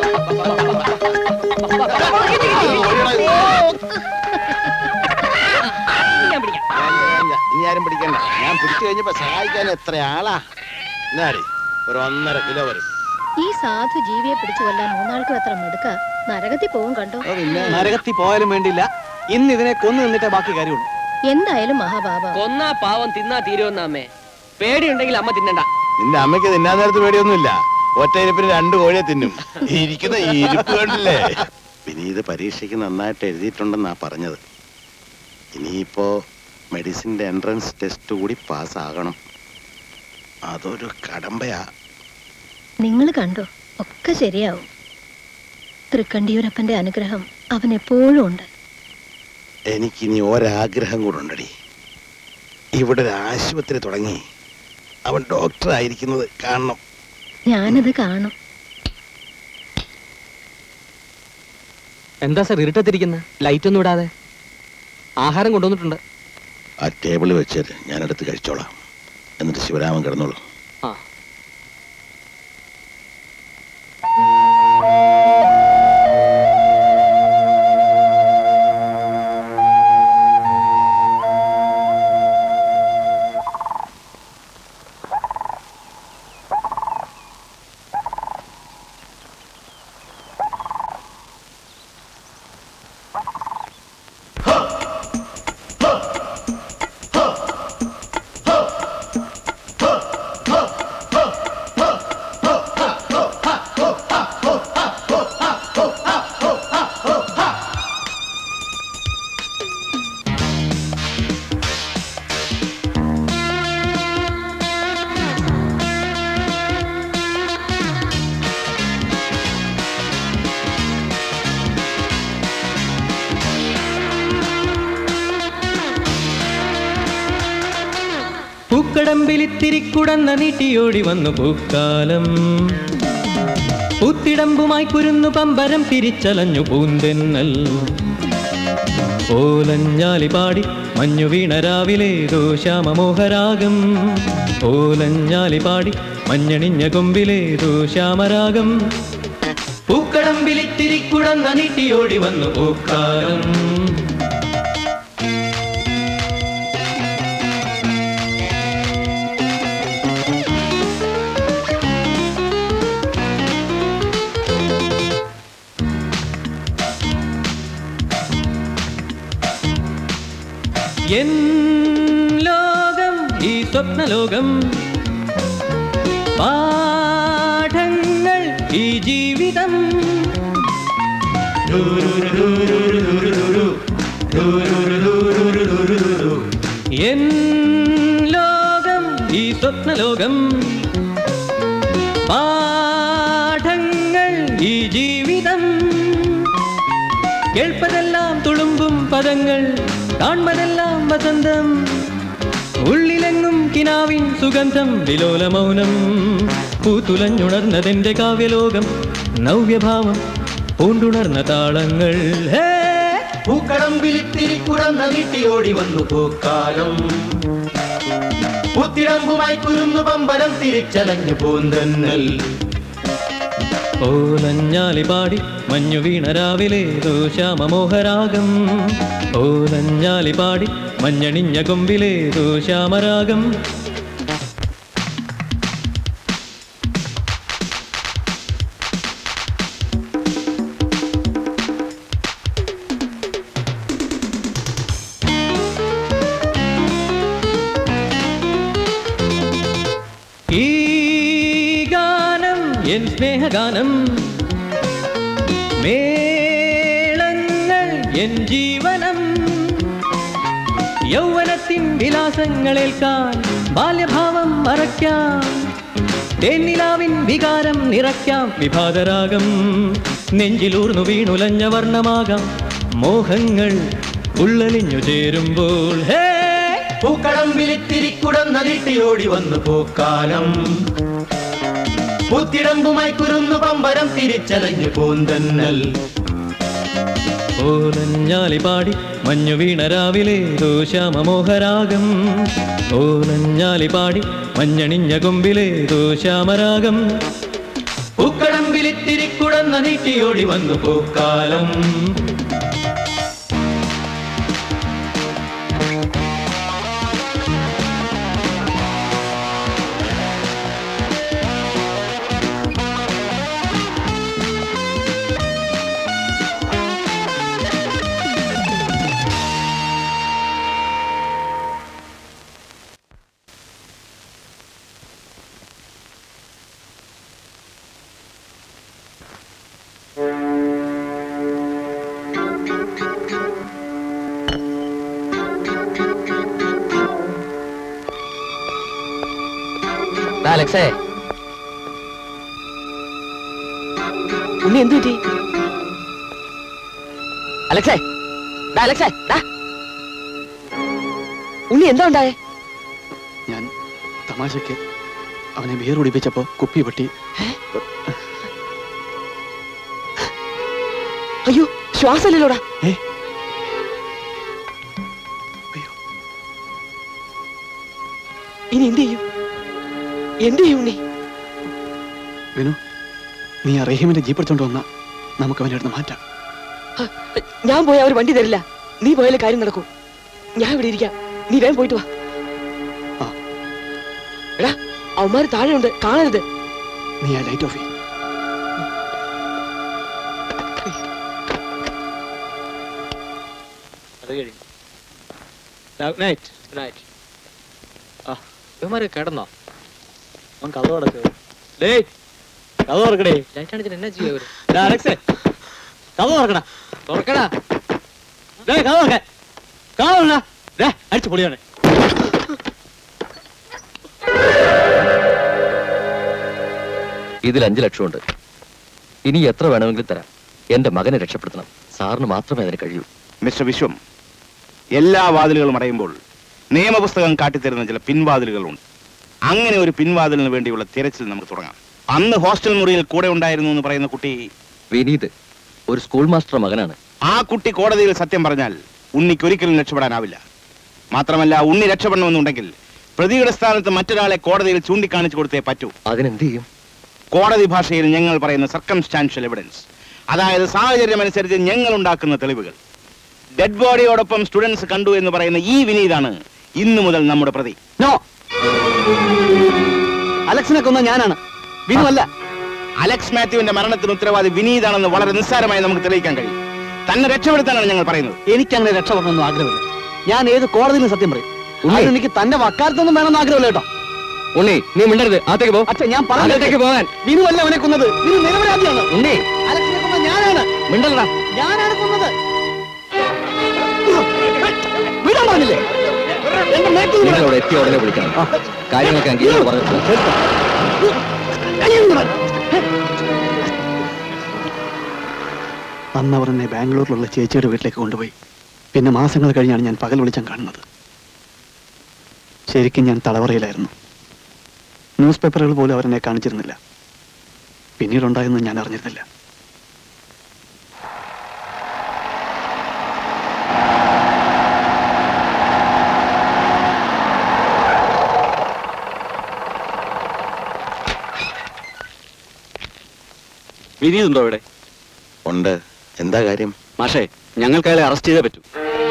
ഞാൻ പിടിക്കാം ഇനി ആരും പിടിക്കണ്ട ഞാൻ പിടിച്ചു കഴിഞ്ഞപ്പോ സഹായിക്കാൻ എത്ര ആളാ എന്നാടി ഒരു ഒന്നര കിലോ വരും ഈ സാധു ജീവിയെ പിടിച്ചു കൊല്ലാൻ മൂന്നാൾക്കും എത്ര മിടുക്ക നരകത്തിൽ പോവും കണ്ടോ നരകത്തിൽ പോയാലും വേണ്ടില്ല ഇന്ന് ഇതിനെ കൊന്നു നിന്നിട്ടേ ബാക്കി കാര്യമുള്ളൂ എന്തായാലും മഹാപാപ കൊന്നാ പാവം തിന്നാ തീരുമെന്ന അമ്മേ പേടിയുണ്ടെങ്കിൽ അമ്മ തിന്നണ്ട നിന്റെ അമ്മയ്ക്ക് തിന്നാൻ നേരത്ത് പേടിയൊന്നുമില്ല ഒറ്റ ഇരിപ്പിന് രണ്ട് കോഴിയെ തിന്നും ഈ ഇരിക്കുന്ന ഈ ഇരിപ്പ് കണ്ടില്ലേ വിനീത് പരീക്ഷയ്ക്ക് നന്നായിട്ട് എഴുതിയിട്ടുണ്ടെന്നാ പറഞ്ഞത് ഇനിയിപ്പോ മെഡിസിന്റെ എൻട്രൻസ് ടെസ്റ്റ് കൂടി പാസ്സാകണം അതൊരു കടമ്പയാ നിങ്ങൾ കണ്ടോ ഒക്കെ ശരിയാവും തൃക്കണ്ടിയൂരപ്പന്റെ അനുഗ്രഹം അവൻ എപ്പോഴും ഉണ്ട് എനിക്കിനി ഒരാഗ്രഹം കൂടെ ഉണ്ടടി ഇവിടെ ഒരു ആശുപത്രി തുടങ്ങി അവൻ ഡോക്ടർ ആയിരിക്കുന്നത് കാണണം ഞാനത് കാണും എന്താ സാർ ഇരുട്ടത്തിരിക്കുന്ന ലൈറ്റ് ഒന്നും ഇടാതെ ആഹാരം കൊണ്ടുവന്നിട്ടുണ്ട് ആ ടേബിളിൽ വെച്ച് ഞാനെടുത്ത് കഴിച്ചോളാം എന്നിട്ട് ശിവരാമൻ കിടന്നോളൂ ആ പൂക്കടമ്പിലിത്തിരിക്കുടന്ന നീട്ടിയോടി വന്നു പൂക്കാലം പൂത്തിടമ്പുമായി കുരുന്നു പമ്പരം തിരിച്ചലഞ്ഞു പൂന്തെന്നൽ ഓലഞ്ഞാലി പാടി മഞ്ഞു വീണ രാവിലേതോ ശ്യാമമോഹരാഗം ഓലഞ്ഞാലി പാടി മഞ്ഞണിഞ്ഞ കൊമ്പിലേതോ ശ്യാമരാഗം പൂക്കടമ്പിലിത്തിരിക്കുടന്ന നീട്ടിയോടി വന്നു പൂക്കാലം എൻ ലോകം ഈ സ്വപ്നലോകം പാഠങ്ങൾ ഈ ജീവിതം എൻ ലോകം ഈ സ്വപ്നലോകം പാഠങ്ങൾ ഈ ജീവിതം കേൾപ്പതെല്ലാം തുളുമ്പും പദങ്ങൾ കാൺമതെല്ലാം വസന്തം ഉള്ളിലെങ്ങും കിനാവിൻ സുഗന്ധം വിലോല മൗനം പൂത്തുലഞ്ഞുണർന്നതെന്റെ കാവ്യലോകം നവ്യഭാവം പൂണ്ടുണർന്ന താളങ്ങൾ ഹേ പൂക്കടമ്പിലിത്തിരിക്കുടന്ന നീട്ടിയോടി വന്നു പൂക്കാലം പുത്തിടമ്പുമായി കുരുന്നു പമ്പരം തിരിച്ചലഞ്ഞു പൂന്തന്നൽ ഓലഞ്ഞാലി പാടി മഞ്ഞു വീണ രാവിലേതോ ശ്യാമമോഹരാഗം ഓലഞ്ഞാലി പാടി മഞ്ഞണിഞ്ഞ കൊമ്പിലേതോ ശ്യാമരാഗം ഈ ഗാനം എൻ സ്നേഹഗാനം മേളങ്ങൾ എൻ ജീവനം യൗവനത്തിൻ വിലാസങ്ങളേൽക്കാൻ ബാല്യഭാവം മറയ്ക്കാം തേന്നിലാവിൻ വികാരം നിറയ്ക്കാം വിഭാതരാഗം നെഞ്ചിലൂർന്നു വീണുലഞ്ഞ വർണ്ണമാകാം മോഹങ്ങൾ ഉള്ളലിഞ്ഞു ചേരുമ്പോൾ ഹേ പൂക്കളം വിളിത്തിരിക്കുടം നദിട്ടിയോടി വന്നു പൂക്കാലം പൂത്തിടമ്പുമായി കുരുന്നു പമ്പരം തിരിച്ചലഞ്ഞു പൂന്തന്നൽ ഓലഞ്ഞാലി പാടി മഞ്ഞു വീണ രാവിലെ ശ്യാമമോഹരാഗം ഓലഞ്ഞാലി പാടി മഞ്ഞണിഞ്ഞ കൊമ്പിലെ ശ്യാമരാഗം പൂക്കളം വിളിത്തിരിക്കുടം നദിട്ടിയോടി വന്നു പൂക്കാലം ദാ അലക്സേ ഉണ്ണി എന്തു പറ്റി അലക്സേ ദാ അലക്സേ ദാ ഉണ്ണി എന്താ ഉണ്ടായേ ഞാൻ തമാശയ്ക്ക് അവനെ ബിയർ കുടിപ്പിച്ചപ്പോ കുപ്പി പൊട്ടി അയ്യോ ശ്വാസമില്ലല്ലോടാ ഏ ഇനി എന്ത് ചെയ്യും എന്ത് ചെയ്യും ഉണ്ണി വിനു നീ ആ റഹീമിന്റെ ജീപ്പ് എടുത്തോണ്ട് വന്നാ നമുക്ക് അവനെ അടുത്ത് മാറ്റാം ഞാൻ പോയ അവർ വണ്ടി തരില്ല നീ പോയാലേ കാര്യം നടക്കൂ ഞാൻ ഇവിടെ ഇരിക്കാം നീ വേഗം പോയിട്ട് വാ എടാ അവന്മാര് താഴെയുണ്ട് കാണരുത് നീ ആ ലൈറ്റ് ഓഫ് ചെയ്യ് അത് കഴിഞ്ഞു നൈറ്റ് നൈറ്റ് ആ ഇവന്മാര് കിടന്നോ അവൻ കഥ കിടക്ക് ഡേ കഥ തുറക്കടേ ലൈറ്റ് അടിച്ചിട്ട് എന്നാ ചെയ്യാ അവര് അലക്സേ കഥ തുറക്കണ തുറക്കണ ഡേ കഥ തുറക്കാൻ കഥ തുറക്കണ ഡേ അടിച്ചു പൊളിയാണ് ഇതിൽ അഞ്ചു ലക്ഷമുണ്ട് ഇനി എത്ര വേണമെങ്കിലും തരാം എന്റെ മകനെ രക്ഷപ്പെടുത്തണം സാറിന് മാത്രമേ അതിന് കഴിയൂ മിസ്റ്റർ വിശ്വം എല്ലാ വാതിലുകളും അടയുമ്പോൾ നിയമപുസ്തകം കാട്ടിത്തരുന്ന ചില പിൻവാതിലുകളുണ്ട് അങ്ങനെ ഒരു പിൻവാതിലിന് വേണ്ടിയുള്ള തിരച്ചിൽ നമുക്ക് തുടങ്ങാം അന്ന് ഹോസ്റ്റൽ മുറിയിൽ കൂടെ ഉണ്ടായിരുന്നു എന്ന് പറയുന്ന കുട്ടി വിനീത് ഒരു സ്കൂൾ മാസ്റ്റർ മകനാണ് ആ കുട്ടി കോടതിയിൽ സത്യം പറഞ്ഞാൽ ഉണ്ണിക്ക് ഒരിക്കലും രക്ഷപ്പെടാനാവില്ല മാത്രമല്ല ഉണ്ണി രക്ഷപ്പെടണമെന്നുണ്ടെങ്കിൽ പ്രതിയുടെ സ്ഥാനത്ത് മറ്റൊരാളെ കോടതിയിൽ ചൂണ്ടിക്കാണിച്ചു കൊടുത്തേ പറ്റൂ അതിനെന്ത് ചെയ്യും കോടതി ഭാഷയിൽ ഞങ്ങൾ പറയുന്ന സർക്കംസ്റ്റാൻഷ്യൽ എവിഡൻസ് അതായത് സാഹചര്യം അനുസരിച്ച് ഞങ്ങൾ ഉണ്ടാക്കുന്ന തെളിവുകൾ ഡെഡ് ബോഡിയോടൊപ്പം സ്റ്റുഡൻസ് കണ്ടു എന്ന് പറയുന്ന ഈ വിനീതാണ് ഇന്നു മുതൽ നമ്മുടെ പ്രതി നോ അലക്സിനെ കൊന്ന ഞാനാണ് വിനു അല്ല അലക്സ് മാത്യുവിന്റെ മരണത്തിന് ഉത്തരവാദി വിനീതാണെന്ന് വളരെ നിസ്സാരമായി നമുക്ക് തെളിയിക്കാൻ കഴിയും തന്നെ രക്ഷപ്പെടുത്താനാണ് ഞങ്ങൾ പറയുന്നത് എനിക്കങ്ങനെ രക്ഷപ്പെടണമെന്നും ആഗ്രഹമില്ല ഞാൻ ഏത് കോടതിയിലും സത്യം പറയും അതിന് എനിക്ക് തന്റെ വക്കാലത്തൊന്നും വേണമെന്ന് ആഗ്രഹമില്ല കേട്ടോ ഉണ്ണി നീ മിണ്ടരുത് അകത്തേക്ക് പോ അച്ഛൻ ഞാൻ അകത്തേക്ക് പോകാൻ വിനു അല്ല അവനെ കൊന്നത് വിനു നിരപരാധിയാണ് ഉണ്ണി അലക്സിനെ കൊന്ന ഞാനാണ് മിണ്ടല്ലടാ ഞാനാണ് കൊന്നത് വിടാൻ പറഞ്ഞില്ലേ എന്റെ മേക്കിൽ നിങ്ങൾ അവിടെ എത്തിയ ഉടനെ വിളിക്കണം കാര്യങ്ങളൊക്കെ അംഗീകരിച്ച് പറഞ്ഞിട്ടുണ്ട് അന്ന് അവർ എന്നെ ബാംഗ്ലൂരിലുള്ള ചേച്ചിയുടെ വീട്ടിലേക്ക് കൊണ്ടുപോയി പിന്നെ മാസങ്ങൾ കഴിഞ്ഞാണ് ഞാൻ പകൽ വിളിച്ചാൻ കാണുന്നത് ശരിക്കും ഞാൻ തളവറയിലായിരുന്നു ന്യൂസ് പേപ്പറുകൾ പോലും അവരെന്നെ കാണിച്ചിരുന്നില്ല പിന്നീടുണ്ടായെന്ന് ഞാൻ അറിഞ്ഞിരുന്നില്ല വിനീതുണ്ടോ ഇവിടെ ഉണ്ട് എന്താ കാര്യം മാഷേ ഞങ്ങൾക്ക് അയാളെ അറസ്റ്റ് ചെയ്തേ പറ്റൂ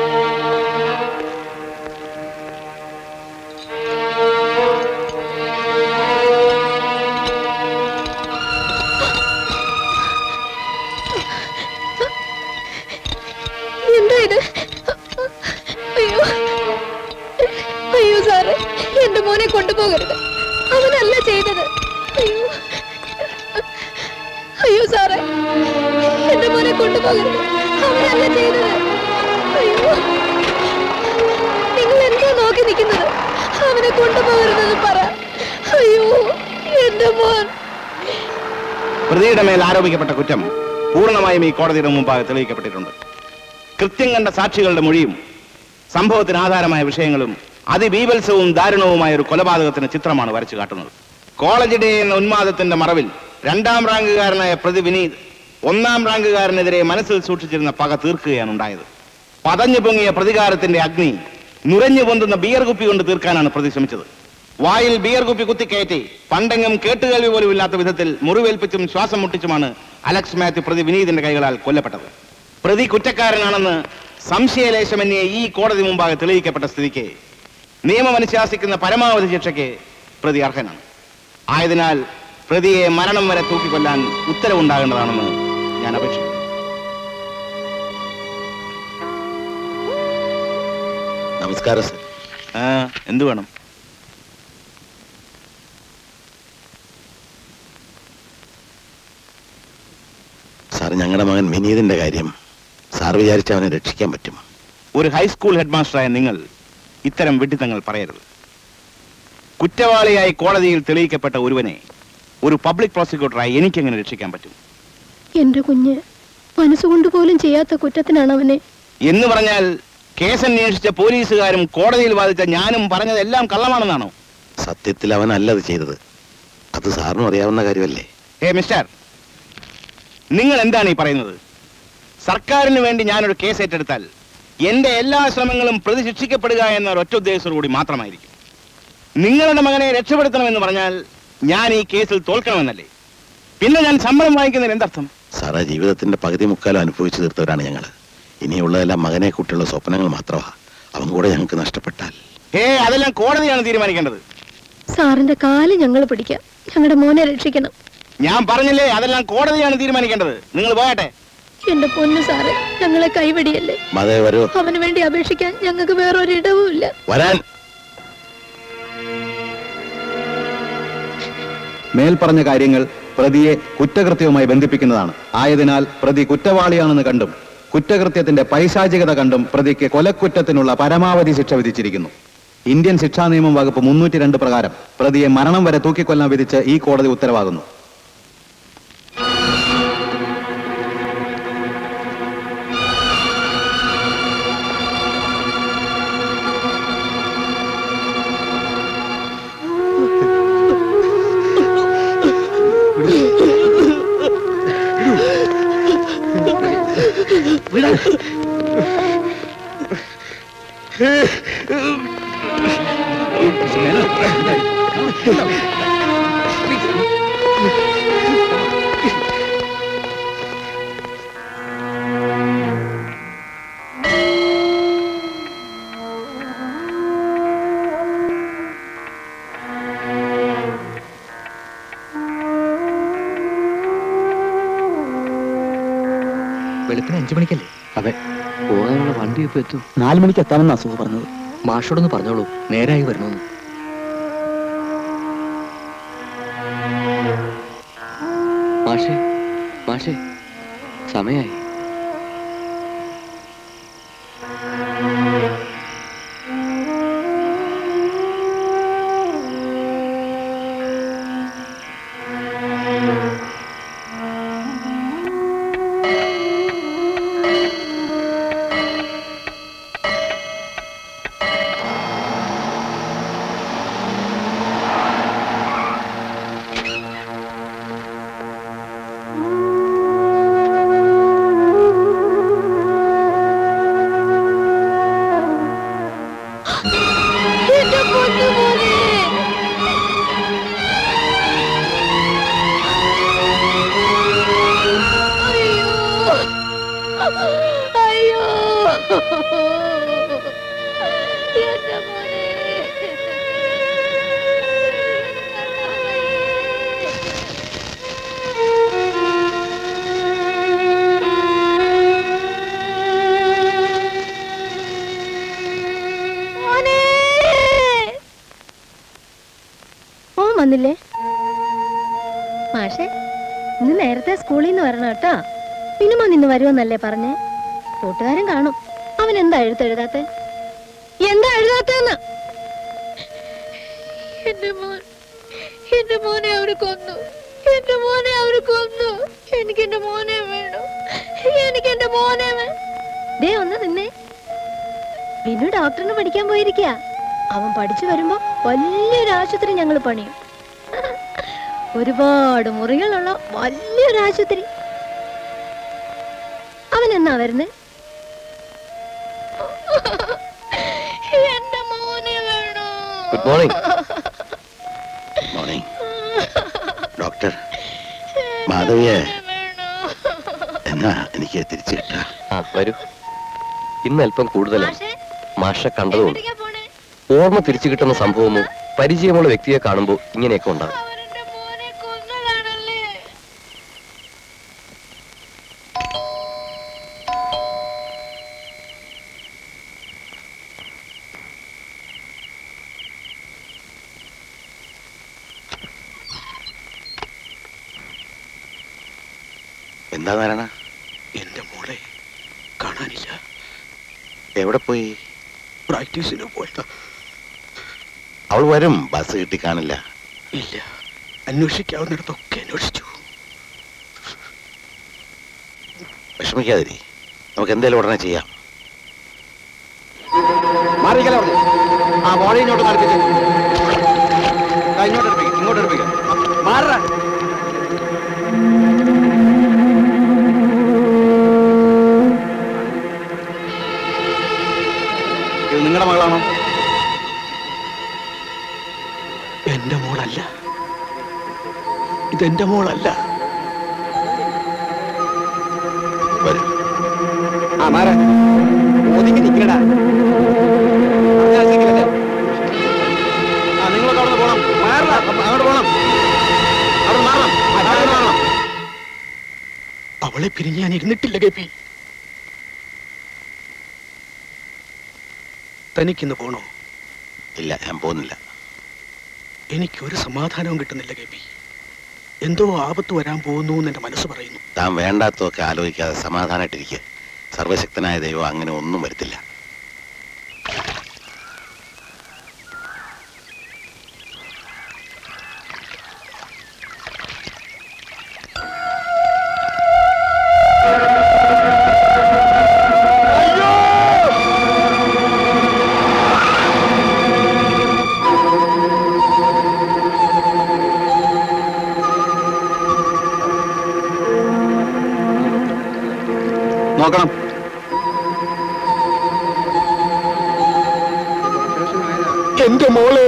എന്താ ഇത് അയ്യോ അയ്യോ സാറേ എന്റെ മോനെ കൊണ്ടുപോകരുത് അവനല്ല ചെയ്തത് അയ്യോ കൊണ്ടുപോകരുത് അവരല്ല ചെയ്തത് അയ്യോ നിങ്ങൾ എന്താ നോക്കി നിൽക്കുന്നത് അവനെ കൊണ്ടുപോകരുതെന്ന് പറ അയ്യോ എന്റെ മോൻ പ്രതിയുടെ മേൽ ആരോപിക്കപ്പെട്ട കുറ്റം പൂർണ്ണമായും ഈ കോടതിയുടെ മുമ്പാകെ തെളിയിക്കപ്പെട്ടിട്ടുണ്ട് കൃത്യം കണ്ട സാക്ഷികളുടെ മൊഴിയും സംഭവത്തിന് ആധാരമായ വിഷയങ്ങളും അതിബീഭത്സവും ദാരുണവുമായ ഒരു കൊലപാതകത്തിന് ചിത്രമാണ് വരച്ചു കാട്ടുന്നത് കോളേജ് ഡേ എന്ന ഉന്മാദത്തിന്റെ മറവിൽ രണ്ടാം റാങ്കുകാരനായ പ്രതി വിനീത് ഒന്നാം റാങ്കുകാരനെതിരെ മനസ്സിൽ സൂക്ഷിച്ചിരുന്ന പക തീർക്കുകയാണ് ഉണ്ടായത് പതഞ്ഞു പൊങ്ങിയ പ്രതികാരത്തിന്റെ അഗ്നി നുരഞ്ഞു പൊന്തുന്ന ബിയർ കുപ്പി കൊണ്ട് തീർക്കാനാണ് പ്രതി ശ്രമിച്ചത് വായിൽ ബിയർ കുപ്പി കുത്തിക്കയറ്റി പണ്ടെങ്ങും കേട്ടുകേൾവി പോലും ഇല്ലാത്ത വിധത്തിൽ മുറിവേൽപ്പിച്ചും ശ്വാസം മുട്ടിച്ചുമാണ് അലക്സ് മാത്യു പ്രതി വിനീതിന്റെ കൈകളാൽ കൊല്ലപ്പെട്ടത് പ്രതി കുറ്റക്കാരനാണെന്ന് സംശയലേശമന്യേ ഈ കോടതി മുമ്പാകെ തെളിയിക്കപ്പെട്ട സ്ഥിതിക്ക് നിയമം അനുശാസിക്കുന്ന പരമാവധി ശിക്ഷയ്ക്ക് പ്രതി അർഹനാണ് ആയതിനാൽ പ്രതിയെ മരണം വരെ തൂക്കിക്കൊല്ലാൻ ഉത്തരവുണ്ടാകേണ്ടതാണെന്ന് ഞാൻ അപേക്ഷിക്കുന്നു നമസ്കാരം സർ ആ, എന്ത് വേണം സാർ ഞങ്ങളുടെ മകൻ വിനീതിന്റെ കാര്യം സാർ വിചാരിച്ച അവനെ രക്ഷിക്കാൻ പറ്റും ഒരു ഹൈസ്കൂൾ ഹെഡ് മാസ്റ്ററായ നിങ്ങൾ ഇത്തരം വെട്ടിത്തങ്ങൾ പറയരുത് കുറ്റവാളിയായി കോടതിയിൽ തെളിയിക്കപ്പെട്ട ഒരുവനെ ഒരു പബ്ലിക് പ്രോസിക്യൂട്ടറായി എനിക്കെങ്ങനെ രക്ഷിക്കാൻ പറ്റും എന്റെ കുഞ്ഞ് മനസ്സുകൊണ്ട് പോലും ചെയ്യാത്ത കുറ്റത്തിനാണ് അവനെ എന്ന് പറഞ്ഞാൽ കേസ് അന്വേഷിച്ച പോലീസുകാരും കോടതിയിൽ വാദിച്ച ഞാനും പറഞ്ഞതെല്ലാം കള്ളമാണെന്നാണോ സത്യത്തിൽ അവനല്ല അത് ചെയ്തത് അത് സാറിനും അറിയാവുന്ന കാര്യമല്ലേ ഹേ മിസ്റ്റർ നിങ്ങൾ എന്താണ് ഈ പറയുന്നത് സർക്കാരിന് വേണ്ടി ഞാനൊരു കേസ് ഏറ്റെടുത്താൽ എന്റെ എല്ലാ ശ്രമങ്ങളും പ്രതി ശിക്ഷിക്കപ്പെടുക എന്ന ഒരൊറ്റ ഉദ്ദേശത്തോടു കൂടി മാത്രമായിരിക്കും നിങ്ങളുടെ മകനെ രക്ഷപ്പെടുത്തണമെന്ന് പറഞ്ഞാൽ ഞാൻ ഈ കേസിൽ തോൽക്കണമെന്നല്ലേ പിന്നെ ഞാൻ ശമ്പളം വാങ്ങിക്കുന്നതിന് എന്തർത്ഥം സാറേ ജീവിതത്തിന്റെ പകുതി മുക്കാലും അനുഭവിച്ചു തീർത്തവരാണ് ഞങ്ങൾ ഇനിയുള്ളതെല്ലാം മകനെ കുട്ടിയുള്ള സ്വപ്നങ്ങൾ മാത്രമാ അവൻ കൂടെ ഞങ്ങൾക്ക് നഷ്ടപ്പെട്ടാൽ ഏ അതെല്ലാം കോടതിയാണ് തീരുമാനിക്കേണ്ടത് സാറിന്റെ കാല് ഞങ്ങൾ പിടിക്കാം ഞങ്ങളുടെ മോനെ രക്ഷിക്കണം ഞാൻ പറഞ്ഞില്ലേ അതെല്ലാം കോടതിയാണ് തീരുമാനിക്കേണ്ടത് നിങ്ങൾ പോകട്ടെ എന്റെ പൊന്നു സാറ് ഞങ്ങളെ കൈവടിയല്ലേ മതേ വരൂ അവന് വേണ്ടി അപേക്ഷിക്കാൻ ഞങ്ങൾക്ക് വേറൊരിടവും ഇല്ല വരാൻ മേൽപ്പറഞ്ഞ കാര്യങ്ങൾ പ്രതിയെ കുറ്റകൃത്യവുമായി ബന്ധിപ്പിക്കുന്നതാണ് ആയതിനാൽ പ്രതി കുറ്റവാളിയാണെന്ന് കണ്ടും കുറ്റകൃത്യത്തിന്റെ പൈശാചികത കണ്ടും പ്രതിക്ക് കൊലക്കുറ്റത്തിനുള്ള പരമാവധി ശിക്ഷ വിധിച്ചിരിക്കുന്നു ഇന്ത്യൻ ശിക്ഷാ നിയമം വകുപ്പ് മുന്നൂറ്റി രണ്ട് പ്രകാരം പ്രതിയെ മരണം വരെ തൂക്കിക്കൊല്ലാൻ വിധിച്ച് ഈ കോടതി ഉത്തരവാകുന്നു വെളുപ്പിന് അഞ്ചു മണിക്കല്ലേ അതെ പോകാനുള്ള വണ്ടി ഇപ്പൊ എത്തും നാല് മണിക്ക് എത്താമെന്നാ സുഖ പറഞ്ഞത് മാഷോടൊന്ന് പറഞ്ഞോളൂ നേരായി വരണമെന്ന് മാഷേ മാഷേ സമയായി എന്റെ പൊന്നു മോനെ അയ്യോ എന്റെ മോനെ മോനെ ഓൻ വന്നില്ലേ മാഷെ ഇന്ന് നേരത്തെ സ്കൂളിൽ നിന്ന് വരണം കേട്ടോ സിനിമ നിന്ന് വരുമെന്നല്ലേ പറഞ്ഞേ കൂട്ടുകാരൻ കാണും അവൻ എന്താ എഴുത്തെഴുതാത്തെ എന്താ എഴുതാത്തെന്ന് എന്റെ മോൻ എന്റെ മോനെ അവര് കൊന്നു എന്റെ മോനെ അവര് കൊന്നു എനിക്ക് എന്റെ മോനെ വേണം എനിക്ക് എന്റെ മോനെ വേണം ദേ ഒന്ന് നിന്നേ വിനു ഡോക്ടറിന് പഠിക്കാൻ പോയിരിക്കുക അവൻ പഠിച്ചു വരുമ്പോ വലിയൊരു ആശുപത്രി ഞങ്ങൾ പണിയും ഒരുപാട് മുറികളുള്ള വലിയൊരു ആശുപത്രി അവൻ എന്നാ വരുന്നേ എന്റെ മോനെ വേണം ഗുഡ് മോർണിംഗ് മോർണിംഗ് ഡോക്ടർ മാധവിയെ എന്നാ എനിക്ക് തിരിച്ചു കിട്ടുക ആ വരൂ ഇന്ന് അല്പം കൂടുതലാണ് മാഷ കണ്ടതുകൊണ്ട് ഓർമ്മ തിരിച്ചു കിട്ടുന്ന സംഭവമോ പരിചയമുള്ള വ്യക്തിയെ കാണുമ്പോൾ ഇങ്ങനെയൊക്കെ ഉണ്ടാകും എന്താ നാരായണ എന്റെ മോളെ കാണാനില്ല എവിടെ പോയി പ്രാക്ടീസിന് പോയതാ അവൾ വരും ബസ് കിട്ടി കാണില്ല ഇല്ല അന്വേഷിക്കാവുന്നിടത്തൊക്കെ അന്വേഷിച്ചു വിഷമിക്കാതിരി നമുക്ക് എന്തായാലും ഉടനെ ചെയ്യാം മാറിക്കല പറഞ്ഞു ആ ബോളി ഇങ്ങോട്ട് നടത്തിച്ച് ഇങ്ങോട്ട് എടുപ്പിക്കും ഇങ്ങോട്ട് എടുപ്പിക്കാം മാറ ഇത് നിങ്ങളുടെ മകളാണോ എന്റെ മോളല്ല ഇതെന്റെ മോളല്ല ആ മാറ ഒതുങ്ങി നിൽക്കടാ ആ നിങ്ങളൊക്കെ അവിടെ പോണം മാറല അങ്ങോട്ട് പോണം അവിടെ മാറണം അവിടെ മാറണം അവളെ പിരിഞ്ഞ് ഞാൻ ഇരുന്നിട്ടില്ല കെ പി തനിക്കിന്ന് പോണോ ഇല്ല ഞാൻ പോകുന്നില്ല എനിക്കൊരു സമാധാനവും കിട്ടുന്നില്ല കെ പി എന്തോ ആപത്ത് വരാൻ പോകുന്നു എന്ന് എന്റെ മനസ്സ് പറയുന്നു താൻ വേണ്ടാത്തതൊക്കെ ആലോചിക്കാതെ സമാധാനമായിട്ടിരിക്കുക സർവശക്തനായ ദൈവം അങ്ങനെ ഒന്നും വരുത്തില്ല നോക്കണം എന്റെ മോളെ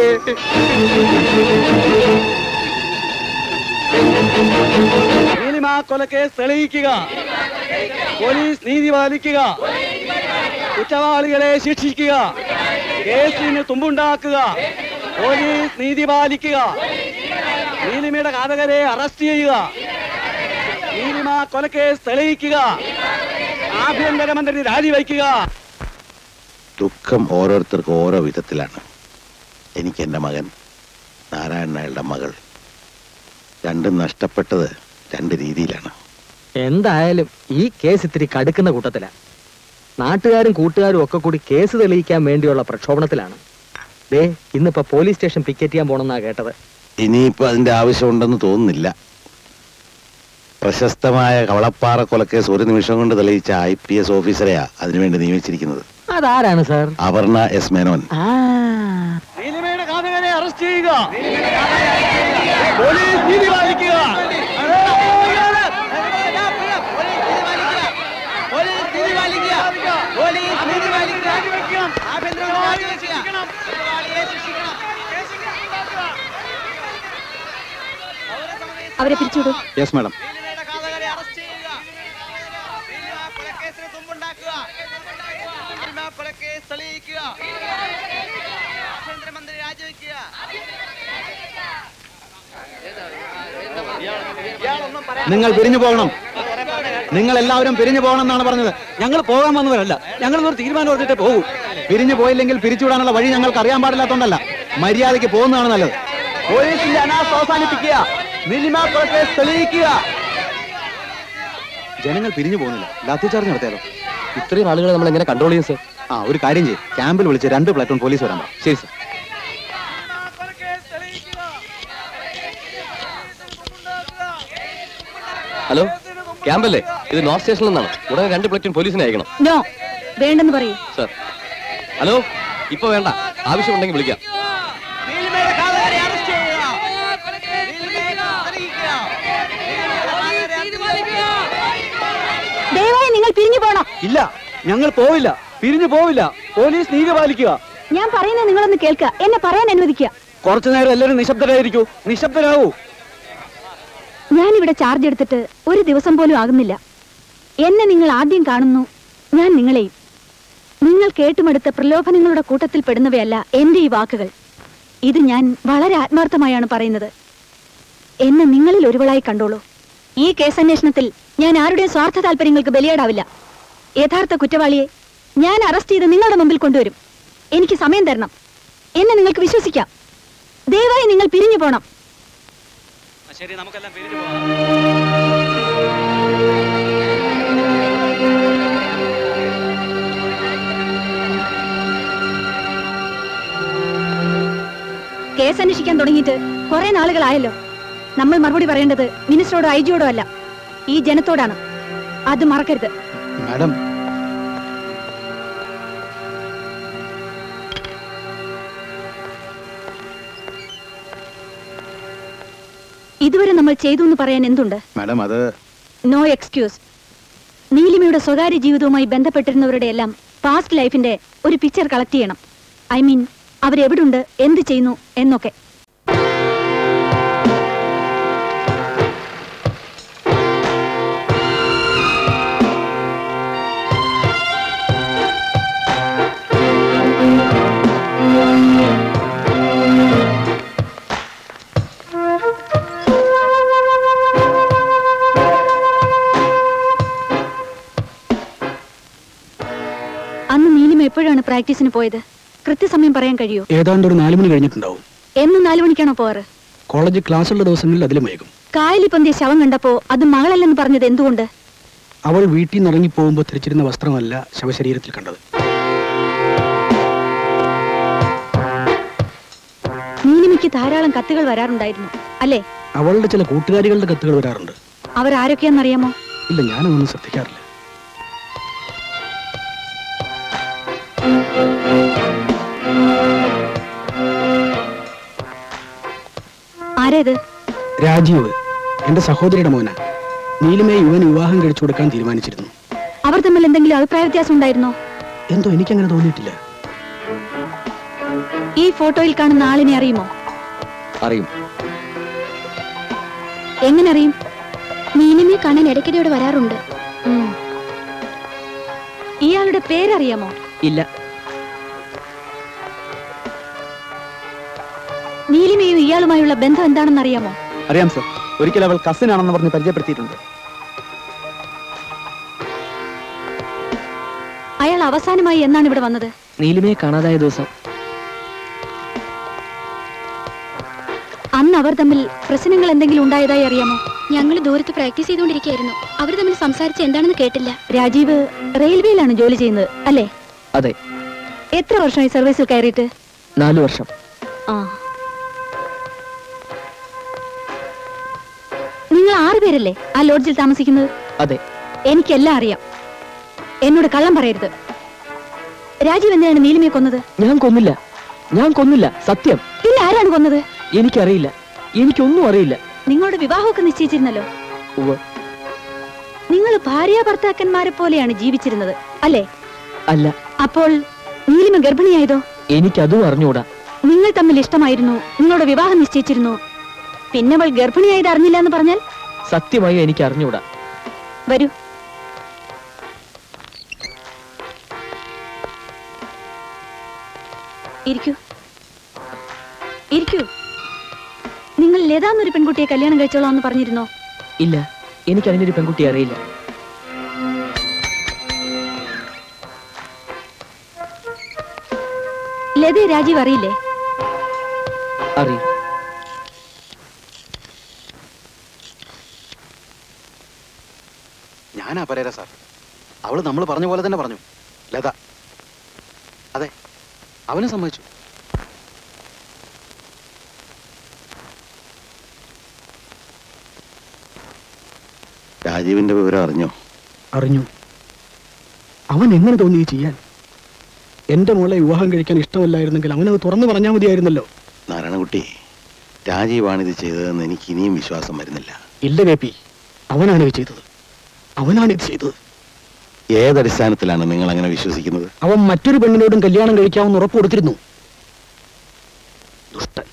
നീലിമ കൊലക്കേസ് തെളിയിക്കുക പോലീസ് നീതി പാലിക്കുക കുറ്റവാളികളെ ശിക്ഷിക്കുക കേസിന് തുമ്പുണ്ടാക്കുക പോലീസ് നീതി പാലിക്കുക നീലിമയുടെ ഘാതകരെ അറസ്റ്റ് ചെയ്യുക നീലിമ കൊലക്കേസ് തെളിയിക്കുക ആഭ്യന്തരമന്ത്രി രാജിവയ്ക്കുക ദുഃഖം ഓരോരുത്തർക്കും ഓരോ വിധത്തിലാണ് എനിക്ക് എൻ്റെ മകൻ നാരായണ നായരുടെ മകൾ രണ്ടും നഷ്ടപ്പെട്ടത് രണ്ട് രീതിയിലാണ് എന്തായാലും ഈ കേസ് ഇത്തിരി കടുക്കുന്ന കൂട്ടത്തിലാ നാട്ടുകാരും കൂട്ടുകാരും ഒക്കെ കൂടി കേസ് തെളിയിക്കാൻ വേണ്ടിയുള്ള പ്രക്ഷോഭണത്തിലാണ് ദേ ഇന്നിപ്പോ പോലീസ് സ്റ്റേഷൻ പിക്കറ്റ് ചെയ്യാൻ പോണെന്നാ കേട്ടത് ഇനിയിപ്പോൾ അതിൻ്റെ ആവശ്യമുണ്ടെന്ന് തോന്നുന്നില്ല പ്രശസ്തമായ കവളപ്പാറ കൊലക്കേസ് ഒരു നിമിഷം കൊണ്ട് തെളിയിച്ച ഐ പി എസ് ഓഫീസറെയാ അതിനുവേണ്ടി നിയമിച്ചിരിക്കുന്നത് അതാരാണ് സാർ അപർണ എസ് മേനോൻ നീലിമയുടെ ഘാതകരെ അറസ്റ്റ് ചെയ്യുക പോലീസ് നീതി പാലിക്കുക അവരെ പിരിച്ചുവിടൂ യെസ് മാഡം നിങ്ങൾ പിരിഞ്ഞു പോകണം നിങ്ങൾ എല്ലാവരും പിരിഞ്ഞു പോകണം എന്നാണ് പറഞ്ഞത് ഞങ്ങൾ പോകാൻ വന്നവരല്ല ഞങ്ങൾ ഒരു തീരുമാനം എടുത്തിട്ട് പോകും പിരിഞ്ഞു പോയില്ലെങ്കിൽ പിരിച്ചുവിടാനുള്ള വഴി ഞങ്ങൾക്ക് അറിയാൻ പാടില്ലാത്തോണ്ടല്ല മര്യാദയ്ക്ക് പോകുന്നതാണ് നല്ലത് പോലീസിന്റെ അനാസ്ഥ അവസാനിപ്പിക്കുക നീലിമ കൊലക്കേസ് തെളിയിക്കുക ജനങ്ങൾ പിരിഞ്ഞു പോകുന്നില്ല ലാത്തി ചാർജ് നടത്തിയാലോ ഇത്രയും ആളുകളെ നമ്മൾ എങ്ങനെ കൺട്രോൾ ചെയ്യും സർ ആ ഒരു കാര്യം ചെയ്യും ക്യാമ്പിൽ വിളിച്ച് രണ്ട് പ്ലാറ്റൂൺ പോലീസ് വരാൻ പറ ശരി സർ ഹലോ ക്യാമ്പല്ലേ ഇത് നോർത്ത് സ്റ്റേഷനിൽ നിന്നാണ് ഉടനെ രണ്ട് പ്ലേറ്റൂൺ പോലീസിനെ അയക്കണം നോ വേണ്ടെന്ന് പറയൂ സർ ഹലോ ഇപ്പൊ വേണ്ട ആവശ്യമുണ്ടെങ്കിൽ വിളിക്കാം ദയവായി നിങ്ങൾ പിരിഞ്ഞു പോണം ഇല്ല ഞങ്ങൾ പോവില്ല പിരിഞ്ഞു പോവില്ല പോലീസ് നീതി പാലിക്കുക ഞാൻ പറയുന്നത് നിങ്ങളൊന്ന് കേൾക്കുക എന്നെ പറയാൻ അനുവദിക്കുക കുറച്ചു നേരം എല്ലാവരും നിശബ്ദരായിരിക്കൂ നിശബ്ദരാവൂ ഞാനിവിടെ ചാർജ് എടുത്തിട്ട് ഒരു ദിവസം പോലും ആകുന്നില്ല എന്നെ നിങ്ങൾ ആദ്യം കാണുന്നു ഞാൻ നിങ്ങളെയും നിങ്ങൾ കേട്ടുമെടുത്ത പ്രലോഭനങ്ങളുടെ കൂട്ടത്തിൽ പെടുന്നവയല്ല എന്റെ ഈ വാക്കുകൾ ഇത് ഞാൻ വളരെ ആത്മാർത്ഥമായാണ് പറയുന്നത് എന്നെ നിങ്ങളിൽ ഒരുവളായി കണ്ടോളൂ ഈ കേസന്വേഷണത്തിൽ ഞാൻ ആരുടെയും സ്വാർത്ഥ താല്പര്യങ്ങൾക്ക് ബലിയാടാവില്ല യഥാർത്ഥ കുറ്റവാളിയെ ഞാൻ അറസ്റ്റ് ചെയ്ത് നിങ്ങളുടെ മുമ്പിൽ കൊണ്ടുവരും എനിക്ക് സമയം തരണം എന്നെ നിങ്ങൾക്ക് വിശ്വസിക്കാം ദയവായി നിങ്ങൾ പിരിഞ്ഞു പോണം ശരി നമുക്കെല്ലാം പിരിഞ്ഞു പോകാം കേസ് അന്വേഷിക്കാൻ തുടങ്ങിയിട്ട് കുറെ നാളുകളായല്ലോ നമ്മൾ മറുപടി പറയേണ്ടത് മിനിസ്റ്ററോടോ ഐ ജിയോടോ അല്ല ഈ ജനത്തോടാണ് അത് മറക്കരുത് മാഡം ഇതുവരെ നമ്മൾ ചെയ്തു എന്ന് പറയാൻ എന്തുണ്ട് മാഡം അത് നോ എക്സ്ക്യൂസ് നീലിമയുടെ സ്വകാര്യ ജീവിതവുമായി ബന്ധപ്പെട്ടിരുന്നവരുടെ എല്ലാം പാസ്റ്റ് ലൈഫിന്റെ ഒരു പിക്ചർ കളക്ട് ചെയ്യണം ഐ മീൻ അവരെവിടുണ്ട് എന്ത് ചെയ്യുന്നു എന്നൊക്കെ അന്ന് നീലിമ എപ്പോഴാണ് പ്രാക്ടീസിന് പോയത് കൃത്യസമയം പറയാൻ കഴിയോ ഏതാണ്ട് ഒരു നാല് മണി കഴിഞ്ഞിട്ടുണ്ടാവും എന്നും നാലു മണിക്കാണോ പോവാറ് കോളേജ് ക്ലാസ്സുള്ള ദിവസങ്ങളിൽ അതിലും വൈകും കായലി പൊന്തിയ ശവം കണ്ടപ്പോ അത് മകളല്ലെന്ന് പറഞ്ഞത് എന്തുകൊണ്ട് അവൾ വീട്ടിൽ നിന്ന് ഇറങ്ങി പോകുമ്പോൾ ധരിച്ചിരുന്ന വസ്ത്രമല്ല ശവശരീരത്തിൽ കണ്ടത് നീലിമയ്ക്ക് ധാരാളം കത്തുകൾ വരാറുണ്ടായിരുന്നു അല്ലേ അവളുടെ ചില കൂട്ടുകാരികളുടെ കത്തുകൾ വരാറുണ്ട് അവരാരൊക്കെയാണെന്നറിയാമോ ഇല്ല ഞാനതൊന്നും ശ്രദ്ധിക്കാറില്ല ആരേത് രാജീവ് എന്റെ സഹോദരിയുടെ മോന നീലിമയെ യുവൻ വിവാഹം കഴിച്ചു കൊടുക്കാൻ തീരുമാനിച്ചിരുന്നു അവർ തമ്മിൽ എന്തെങ്കിലും അഭിപ്രായ വ്യത്യാസം ഉണ്ടായിരുന്നോ എന്തോ എനിക്കങ്ങനെ തോന്നിയിട്ടില്ല ഈ ഫോട്ടോയിൽ കാണുന്ന ആളിനെ അറിയുമോ അറിയും എങ്ങനെ അറിയും നീലിമയെ കാണാൻ ഇടയ്ക്കിടെ ഇവിടെ വരാറുണ്ട് ഉം. ഇയാളുടെ പേരറിയാമോ ഇല്ല നീലിമയും ഇയാളുമായുള്ള ബന്ധം എന്താണെന്ന് അറിയാമോ അറിയാം സർ ഒരിക്കൽ അവൾ കസിൻ ആണെന്ന് പറഞ്ഞ് പരിചയപ്പെടുത്തിയിട്ടുണ്ട് അയാൾ അവസാനമായി എന്നാണ് ഇവിടെ വന്നത് നീലിമയെ കാണാതായ ദിവസം അന്ന് അവർ തമ്മിൽ പ്രശ്നങ്ങൾ എന്തെങ്കിലും ഉണ്ടായതായി അറിയാമോ ഞങ്ങൾ ദൂരത്ത് പ്രാക്ടീസ് ചെയ്തുകൊണ്ടിരിക്കുകയായിരുന്നു അവർ തമ്മിൽ സംസാരിച്ച് എന്താണെന്ന് കേട്ടില്ല രാജീവ് റെയിൽവേയിലാണ് ജോലി ചെയ്യുന്നത് അല്ലേ അതെ എത്ര വർഷമായി സർവീസിൽ കയറിയിട്ട് നാലു വർഷം ആ നിങ്ങൾ ആറ് പേരല്ലേ ആ ലോഡ്ജിൽ താമസിക്കുന്നത് അതെ എനിക്കെല്ലാം അറിയാം എന്നോട് കള്ളം പറയരുത് രാജീവ് എന്തിനാണ് നീലിമയെ കൊന്നത് ഞാൻ കൊന്നില്ല ഞാൻ കൊന്നില്ല സത്യം പിന്നെ ആരാണ് കൊന്നത് എനിക്കറിയില്ല എനിക്കൊന്നും അറിയില്ല നിങ്ങളുടെ വിവാഹമൊക്കെ നിശ്ചയിച്ചിരുന്നല്ലോ ഉവ്വ്. നിങ്ങൾ ഭാര്യ ഭർത്താക്കന്മാരെ പോലെയാണ് ജീവിച്ചിരുന്നത് അല്ലേ അല്ല അപ്പോൾ നീലിമ ഗർഭിണിയായതോ എനിക്കതും അറിഞ്ഞൂടാ നിങ്ങൾ തമ്മിൽ ഇഷ്ടമായിരുന്നു നിങ്ങളുടെ വിവാഹം നിശ്ചയിച്ചിരുന്നു പിന്നെ അവൾ ഗർഭിണിയായത് അറിഞ്ഞില്ല എന്ന് പറഞ്ഞാൽ സത്യമായി എനിക്ക് അറിഞ്ഞൂടാ വരൂ ഇരിക്കൂ ഇരിക്കൂ നിങ്ങൾ ലതാന്നൊരു പെൺകുട്ടിയെ കല്യാണം കഴിച്ചോളാം എന്ന് പറഞ്ഞിരുന്നോ ഇല്ല എനിക്ക് അതിനൊരു പെൺകുട്ടിയെ അറിയില്ല ലതയെ രാജീവ് അറിയില്ലേ അറിയും ഞാൻ പരേര സാർ അവള് നമ്മൾ പറഞ്ഞ പോലെ തന്നെ പറഞ്ഞു ലത അതെ അവനും സമ്മതിച്ചു രാജീവിന്റെ വിവരം അറിഞ്ഞോ അറിഞ്ഞു അവൻ എങ്ങനെ തോന്നി ഈ ചെയ്യാൻ എന്റെ മോളെ വിവാഹം കഴിക്കാൻ ഇഷ്ടമല്ലായിരുന്നെങ്കിൽ അവനത് തുറന്നു പറഞ്ഞാൽ മതിയായിരുന്നല്ലോ നാരായണകുട്ടി രാജീവാണ് ഇത് ചെയ്തതെന്ന് എനിക്ക് ഇനിയും വിശ്വാസം വരുന്നില്ല ഇല്ല കെ പി അവനാണ് ഇത് ചെയ്തത് അവനാണ് ഇത് ചെയ്തത് ഏതടിസ്ഥാനത്തിലാണ് നിങ്ങൾ അങ്ങനെ വിശ്വസിക്കുന്നത് അവൻ മറ്റൊരു പെണ്ണിനോടും കല്യാണം കഴിക്കാമെന്ന് ഉറപ്പ് കൊടുത്തിരുന്നു ദുഷ്ടൻ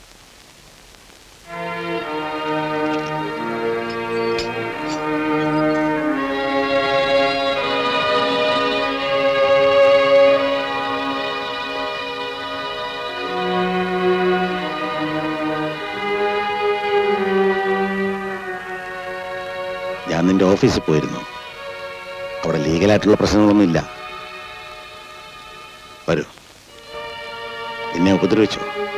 ഞാൻ നിന്റെ ഓഫീസിൽ പോയിരുന്നു അവിടെ ലീഗലായിട്ടുള്ള പ്രശ്നങ്ങളൊന്നും ഇല്ല വരൂ നിന്നെ ഉപദ്രവിച്ചു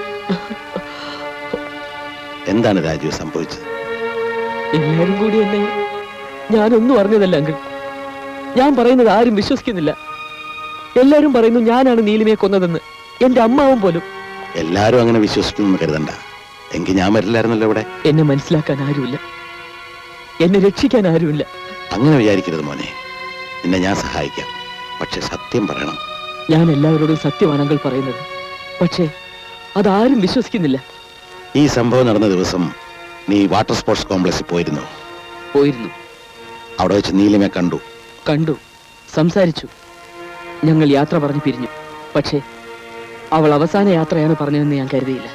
എന്താണ് രാജീവ് സംഭവിച്ചത് എല്ലാരും കൂടി എന്നെ ഞാനൊന്നും അറിഞ്ഞതല്ല അങ്കിൾ ഞാൻ പറയുന്നത് ആരും വിശ്വസിക്കുന്നില്ല എല്ലാരും പറയുന്നു ഞാനാണ് നീലിമയെ കൊന്നതെന്ന് എന്റെ അമ്മാവും പോലും എല്ലാരും അങ്ങനെ വിശ്വസിക്കുന്നു കരുതണ്ട എങ്കിൽ ഞാൻ വരില്ലായിരുന്നല്ലോ ഇവിടെ എന്നെ മനസ്സിലാക്കാൻ ആരുമില്ല എന്നെ രക്ഷിക്കാൻ ആരുമില്ല അങ്ങനെ വിചാരിക്കരുത് മോനെ നിന്നെ ഞാൻ സഹായിക്കാം പക്ഷെ സത്യം പറയണം ഞാൻ എല്ലാവരോടും സത്യമാണെങ്കിൽ പറയുന്നത് പക്ഷേ അതാരും വിശ്വസിക്കുന്നില്ല ഈ സംഭവം നടന്ന ദിവസം നീ വാട്ടർ സ്പോർട്സ് കോംപ്ലക്സിൽ പോയിരുന്നു പോയിരുന്നു അവിടെ വെച്ച് നീലിമയെ കണ്ടു കണ്ടു സംസാരിച്ചു ഞങ്ങൾ യാത്ര പറഞ്ഞു പിരിഞ്ഞു പക്ഷേ അവൾ അവസാന യാത്രയാണ് പറഞ്ഞതെന്ന് ഞാൻ കരുതിയില്ല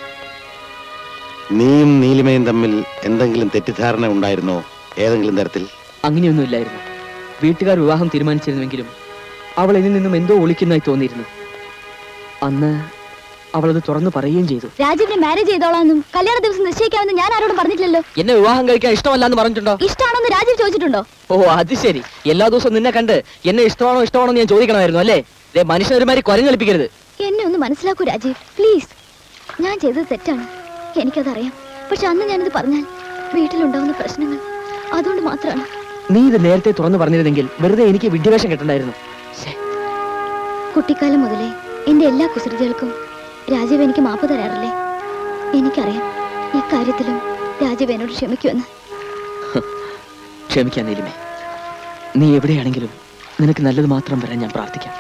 നീയും നീലിമയും തമ്മിൽ എന്തെങ്കിലും തെറ്റിദ്ധാരണ ഉണ്ടായിരുന്നോ ഏതെങ്കിലും തരത്തിൽ അങ്ങനെയൊന്നുമില്ലായിരുന്നു വീട്ടുകാർ വിവാഹം തീരുമാനിച്ചിരുന്നുവെങ്കിലും അവൾ ഇതിൽ നിന്നും എന്തോ ഒളിക്കുന്നതായി തോന്നിയിരുന്നു അന്ന് അവളത് തുറന്നു പറയുകയും ചെയ്തു രാജീവിനെ മാരേജ് ചെയ്തോളാന്നും കല്യാണ ദിവസം നിശ്ചയിക്കാമെന്ന് ഞാൻ ആരോടും പറഞ്ഞിട്ടില്ലല്ലോ എന്നെ വിവാഹം കഴിക്കാൻ ഇഷ്ടമല്ല എന്ന് പറഞ്ഞിട്ടുണ്ടോ ഇഷ്ടമാണോന്ന് രാജീവ് ചോദിച്ചിട്ടുണ്ടോ ഓ അത് ശരി എല്ലാ ദിവസവും നിന്നെ കണ്ട് എന്നെ ഇഷ്ടമാണോ ഇഷ്ടമാണോ എന്ന് ഞാൻ ചോദിക്കണമായിരുന്നു അല്ലേ ദേ മനുഷ്യനൊരുമാതിരി കൊരങ്ങളിപ്പിക്കരുത് എന്നെ ഒന്ന് മനസ്സിലാക്കൂ രാജീവ് പ്ലീസ് ഞാൻ ചെയ്തത് തെറ്റാണ് എനിക്കതറിയാം പക്ഷെ അന്ന് ഞാനിത് പറഞ്ഞാൽ വീട്ടിലുണ്ടാവുന്ന പ്രശ്നങ്ങൾ അതുകൊണ്ട് മാത്രമാണ് നീ ഇത് നേരത്തെ തുറന്നു പറഞ്ഞിരുന്നെങ്കിൽ വെറുതെ എനിക്ക് വിദ്യാഭ്യാസം കിട്ടണ്ടായിരുന്നു കുട്ടിക്കാലം മുതലേ എന്റെ എല്ലാ കുസൃതികൾക്കും രാജീവ് എനിക്ക് മാപ്പ് തരാറില്ലേ എനിക്കറിയാം ഇക്കാര്യത്തിലും രാജീവ് എന്നോട് ക്ഷമിക്കുമെന്ന് ക്ഷമിക്കാൻ നീലിമേ നീ എവിടെയാണെങ്കിലും നിനക്ക് നല്ലത് മാത്രം വരാൻ ഞാൻ പ്രാർത്ഥിക്കാം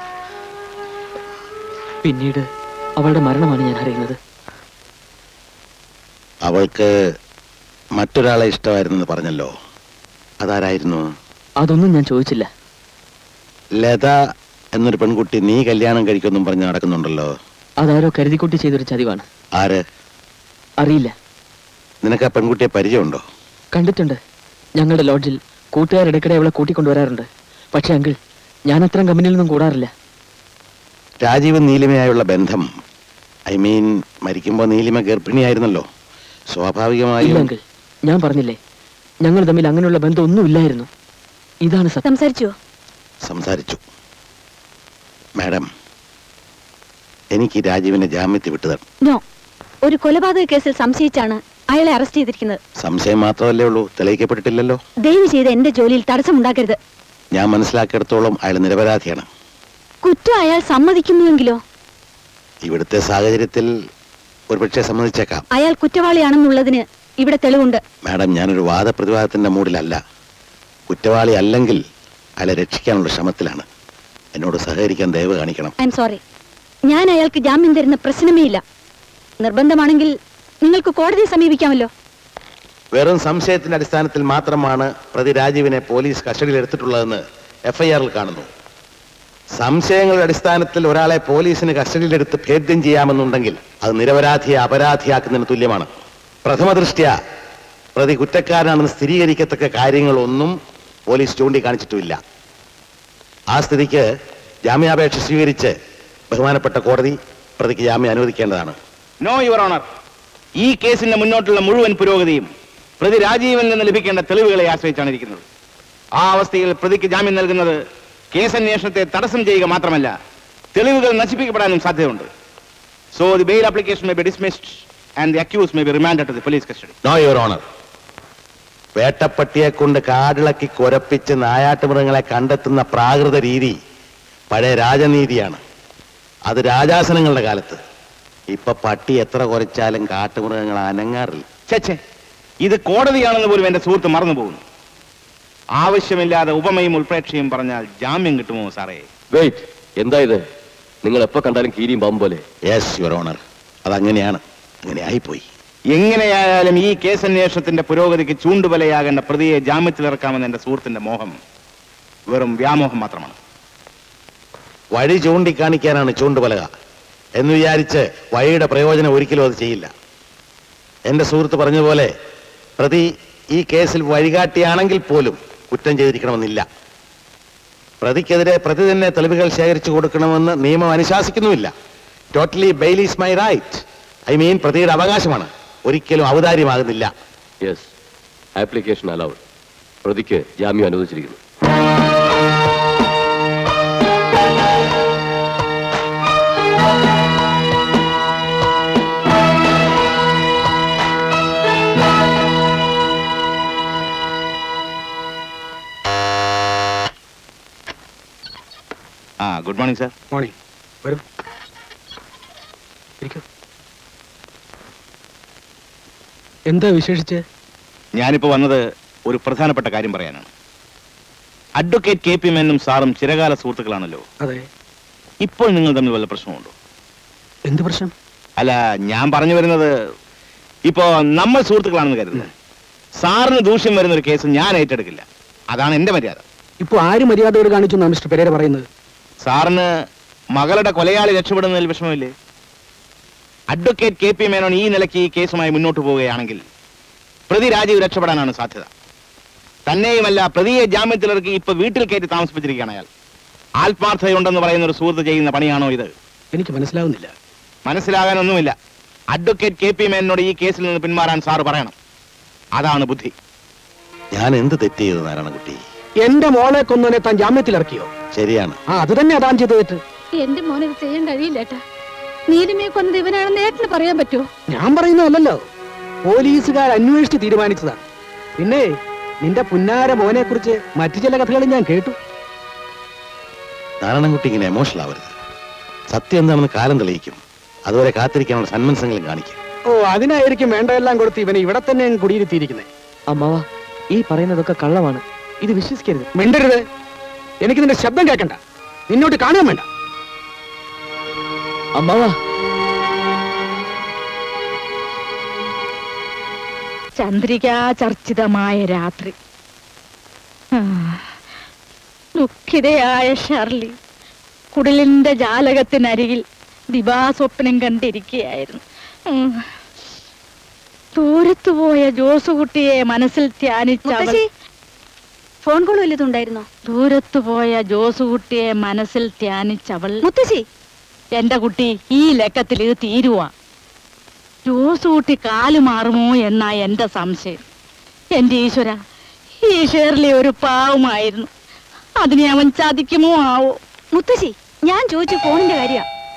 പിന്നീട് അവളുടെ മരണമാണ് ഞാൻ അറിയുന്നത് അവൾക്ക് മറ്റൊരാളെ ഇഷ്ടമായിരുന്നെന്ന് പറഞ്ഞല്ലോ അതാരായിരുന്നു അതൊന്നും ഞാൻ ചോദിച്ചില്ല ലത എന്നൊരു പെൺകുട്ടി നീ കല്യാണം കഴിക്കുമെന്നും പറഞ്ഞ് നടക്കുന്നുണ്ടല്ലോ അതാരോ കരുതിക്കുട്ടി ചെയ്തൊരു ചതിവാണ് ആര് അറിയില്ല നിനക്ക് ആ പെൺകുട്ടിയെ പരിചയമുണ്ടോ കണ്ടിട്ടുണ്ട് ഞങ്ങളുടെ ലോഡ്ജിൽ കൂട്ടുകാരിടയ്ക്കിടെ അവളെ കൂട്ടിക്കൊണ്ടുവരാറുണ്ട് പക്ഷേ അങ്കിൾ ഞാൻ അത്തരം കമ്പനിയിൽ നിന്നും കൂടാറില്ല രാജീവ് നീലിമയായുള്ള ബന്ധം ഐ മീൻ മരിക്കുമ്പോൾ നീലിമ ഗർഭിണിയായിരുന്നല്ലോ ഇല്ല സ്വാഭാവികമായും അങ്കിൾ ഞാൻ പറഞ്ഞില്ലേ ഞങ്ങൾ തമ്മിൽ അങ്ങനെയുള്ള ബന്ധം ഒന്നും ഇല്ലായിരുന്നു ഇതാണ് സത്യം സംസാരിച്ചുവോ സംസാരിച്ചു മാഡം എനിക്ക് രാജീവിനെ ജാമ്യത്തിൽ വിട്ടുതരണം നോ ഒരു കൊലപാതക കേസിൽ സംശയിച്ചാണ് അയാളെ അറസ്റ്റ് ചെയ്തിരിക്കുന്നത് സംശയം മാത്രമല്ലേ ഉള്ളൂ തെളിയിക്കപ്പെട്ടിട്ടില്ലല്ലോ ദയവ് ചെയ്ത് എന്റെ ജോലിയിൽ തടസ്സമുണ്ടാക്കരുത് ഞാൻ മനസ്സിലാക്കിയിടത്തോളം അയാൾ നിരപരാധിയാണ് കുറ്റം അയാൾ സമ്മതിക്കുന്നുവെങ്കിലോ ഇവിടുത്തെ സാഹചര്യത്തിൽ ഒരുപക്ഷെ സമ്മതിച്ചേക്കാം അയാൾ കുറ്റവാളിയാണെന്നുള്ളതിന് ഇവിടെ തെളിവുണ്ട് മാഡം ഞാനൊരു വാദപ്രതിവാദത്തിന്റെ മൂഡിലല്ല കുറ്റവാളി അല്ലെങ്കിൽ അയാളെ രക്ഷിക്കാനുള്ള ശ്രമത്തിലാണ് എന്നോട് സഹകരിക്കാൻ ദയവ് കാണിക്കണം ഐ എം സോറി ഞാൻ അയാൾക്ക് ജാമ്യം തരുന്ന പ്രശ്നമേ ഇല്ല നിർബന്ധമാണെങ്കിൽ നിങ്ങൾക്ക് കോടതിയെ സമീപിക്കാമല്ലോ വെറും സംശയത്തിന്റെ അടിസ്ഥാനത്തിൽ മാത്രമാണ് പ്രതി രാജീവിനെ പോലീസ് കസ്റ്റഡിയിൽ എടുത്തിട്ടുള്ളതെന്ന് എഫ്ഐആറിൽ കാണുന്നു സംശയങ്ങളുടെ അടിസ്ഥാനത്തിൽ ഒരാളെ പോലീസിന് കസ്റ്റഡിയിലെടുത്ത് ഭേദ്യം ചെയ്യാമെന്നുണ്ടെങ്കിൽ അത് നിരപരാധിയെ അപരാധിയാക്കുന്നതിന് തുല്യമാണ് പ്രഥമ ദൃഷ്ട്യ പ്രതി കുറ്റക്കാരനാണെന്ന് സ്ഥിരീകരിക്കത്തക്ക കാര്യങ്ങളൊന്നും പോലീസ് ചൂണ്ടിക്കാണിച്ചിട്ടുമില്ല ആ സ്ഥിതിക്ക് ജാമ്യാപേക്ഷ സ്വീകരിച്ച് ബഹുമാനപ്പെട്ട കോടതി പ്രതിക്ക് ജാമ്യം അനുവദിക്കേണ്ടതാണ് നോ യുവർ ഓണർ ഈ കേസിന്റെ മുന്നോട്ടുള്ള മുഴുവൻ പുരോഗതിയും പ്രതി രാജീവിൽ നിന്ന് ലഭിക്കേണ്ട തെളിവുകളെ ആശ്രയിച്ചാണ് ഇരിക്കുന്നത് ആ അവസ്ഥയിൽ പ്രതിക്ക് ജാമ്യം നൽകുന്നത് കേസന്വേഷണത്തെ തടസ്സം ചെയ്യുക മാത്രമല്ല തെളിവുകൾ നശിപ്പിക്കപ്പെടാനും സാധ്യതയുണ്ട് so the bail application may be dismissed and the accused may be remand to the police custody no your honour വേട്ടപ്പട്ടിയെ കൊണ്ട് കാടിളക്കി കുരപ്പിച്ച് നായാട്ടുമൃഗങ്ങളെ കണ്ടെത്തുന്ന പ്രാകൃത രീതി പഴയ രാജനീതിയാണ് അത് രാജാസനങ്ങളുടെ കാലത്ത് ഇപ്പൊ പട്ടി എത്ര കുറച്ചാലും കാട്ടുമൃഗങ്ങൾ അനങ്ങാറില്ല ചേച്ചേ ഇത് കോടതിയാണെന്ന് പോലും എന്റെ സുഹൃത്ത് മറന്നു പോകുന്നു ആവശ്യമില്ലാതെ ഉപമയും ഉൾപ്രേക്ഷയും പറഞ്ഞാൽ ജാമ്യം കിട്ടുമോ സാറേ വെയിറ്റ് എന്താ ഇത് നിങ്ങൾ എപ്പോ കണ്ടാലും കീരിയും പാമ്പും പോലെ യെസ് യുവർ ഓണർ അതങ്ങനെയാണ് അങ്ങനെ ആയിപ്പോയി എങ്ങനെയായാലും ഈ കേസന്വേഷണത്തിന്റെ പുരോഗതിക്ക് ചൂണ്ടുവലയാകേണ്ട പ്രതിയെ ജാമ്യത്തിലിറക്കാമെന്ന എന്റെ സുഹൃത്തിന്റെ മോഹം വെറും വ്യാമോഹം മാത്രമാണ് വഴി ചൂണ്ടിക്കാണിക്കാനാണ് ചൂണ്ടുപലക എന്ന് വിചാരിച്ച് വഴിയുടെ പ്രയോജനം ഒരിക്കലും അത് ചെയ്യില്ല എന്റെ സുഹൃത്ത് പറഞ്ഞതുപോലെ പ്രതി ഈ കേസിൽ വഴികാട്ടിയാണെങ്കിൽ പോലും കുറ്റം ചെയ്തിരിക്കണമെന്നില്ല പ്രതിക്കെതിരെ പ്രതി തന്നെ തെളിവുകൾ ശേഖരിച്ചു കൊടുക്കണമെന്ന് നിയമം അനുശാസിക്കുന്നുമില്ല totally bail is my right I mean പ്രതിയുടെ അവകാശമാണ് ഒരിക്കലും ഔദാര്യമാകുന്നില്ല യെസ് ആപ്ലിക്കേഷൻ അലൗഡ് പ്രതിക്ക് ജാമ്യം അനുവദിച്ചിരിക്കുന്നു ആ ഗുഡ് മോർണിംഗ് സാർ മോർണിംഗ് വരൂ ഇരിക്കൂ എന്താ വിശേഷിച്ച് ഞാനിപ്പോ വന്നത് ഒരു പ്രധാനപ്പെട്ട കാര്യം പറയാനാണ് അഡ്വക്കേറ്റ് കെ പി മേനും സാറും ചിരകാല സുഹൃത്തുക്കളാണല്ലോ അതെ ഇപ്പോൾ നിങ്ങൾ തമ്മിൽ വല്ല പ്രശ്നമുണ്ടോ എന്ത് പ്രശ്നം അല്ല ഞാൻ പറഞ്ഞു വരുന്നത് ഇപ്പോ നമ്മൾ സുഹൃത്തുക്കളാണെന്ന് കരുതുന്നത് സാറിന് ദൂഷ്യം വരുന്ന ഒരു കേസ് ഞാൻ ഏറ്റെടുക്കില്ല അതാണ് എന്റെ മര്യാദ ഇപ്പൊ ആര് മര്യാദയോട് കാണിച്ചു എന്നാ മിസ്റ്റർ പെരേര പറയുന്നത് സാറിന് മകളുടെ കൊലയാളി രക്ഷപ്പെടുന്നതിൽ വിഷമമില്ലേ അഡ്വക്കേറ്റ് കെ പി മേനോൻ ഈ നിലയ്ക്ക് ഈ കേസുമായി മുന്നോട്ട് പോവുകയാണെങ്കിൽ പ്രതി രാജീവ് രക്ഷപ്പെടാനാണ് സാധ്യത തന്നെയുമല്ല പ്രതിയെ ജാമ്യത്തിലിറക്കി ഇപ്പൊ വീട്ടിൽ കയറ്റി താമസിപ്പിച്ചിരിക്കുകയാണ് അയാൾ ആത്മാർത്ഥതയുണ്ടെന്ന് പറയുന്ന ഒരു സുഹൃത്ത് ചെയ്യുന്ന പണിയാണോ ഇത് എനിക്ക് മനസ്സിലാവുന്നില്ല മനസ്സിലാകാനൊന്നുമില്ല അഡ്വക്കേറ്റ് കെ പി മേനോട് ഈ കേസിൽ നിന്ന് പിന്മാറാൻ സാറ് പറയണം അതാണ് ബുദ്ധി ഞാൻ എന്ത് തെറ്റ് ചെയ്തു നാരായണകുട്ടി എന്റെ മോളെ കൊന്നവനെ താൻ ജാമ്യത്തിലിറക്കിയോ ശരിയാണ് ആ അത് തന്നെ അതാൻ ചെയ്ത തെറ്റ് എന്റെ മോനെ ഇത് ചെയ്യാൻ കഴിയില്ല ഏട്ടാ നീലിമയെ കൊന്നത് ഇവനാണെന്ന് ഏട്ടന് പറയാൻ പറ്റുമോ ഞാൻ പറയുന്നതല്ലല്ലോ പോലീസുകാർ അന്വേഷിച്ച് തീരുമാനിച്ചതാണ് പിന്നെ നിന്റെ പുന്നാര മോനെ കുറിച്ച് മറ്റു ചില കഥകളും ഞാൻ കേട്ടു നാരായണൻകുട്ടി ഇങ്ങനെ എമോഷണൽ ആവരുത് സത്യം എന്താണെന്ന് കാലം തെളിയിക്കും അതുവരെ കാത്തിരിക്കാനുള്ള സന്മനസ്സെങ്കിലും കാണിക്കും ഓ അതിനായിരിക്കും വേണ്ടതെല്ലാം കൊടുത്ത് ഇവനെ ഇവിടെ തന്നെ അങ്ങ് കുടിയിരുത്തിയിരിക്കുന്നത് അമ്മാവ ഈ പറയുന്നതൊക്കെ കള്ളമാണ് ഇത് വിശ്വസിക്കരുത് മിണ്ടരുത് എനിക്ക് നിന്റെ ശബ്ദം കേൾക്കണ്ട നിന്നോട്ട് കാണാൻ വേണ്ട അമ്മാവ ചന്ദ്രികാചർച്ചിതമായ രാത്രി ആ, ദുഃഖിതയായ ഷർലി കുടിലിന്റെ ജാലകത്തിനരികിൽ ദിവാസ്വപ്നം കണ്ടിരിക്കുകയായിരുന്നു ഉം. ദൂരത്തുപോയ ജോസുകുട്ടിയെ മനസ്സിൽ ധ്യാനിച്ച അവൾ മുത്തശ്ശി, ഫോൺ കോൾ വല്ലതും ഉണ്ടായിരുന്നോ ദൂരത്തുപോയ ജോസുകുട്ടിയെ മനസ്സിൽ ധ്യാനിച്ചവൾ മുത്തശ്ശി എന്റെ കുട്ടി ഈ ലക്കത്തിൽ ഇത് തീരുവാ ജോസുകുട്ടി കാല് മാറുമോ എന്നാ എന്റെ സംശയം എന്റെ ഈശ്വര ഈ ഷേർലി ഒരു പാവമായിരുന്നു അതിനെ അവൻ ചതിക്കുമോ ആവോ മുത്തശ്ശി ഞാൻ ചോദിച്ച ഫോണിന്റെ കാര്യ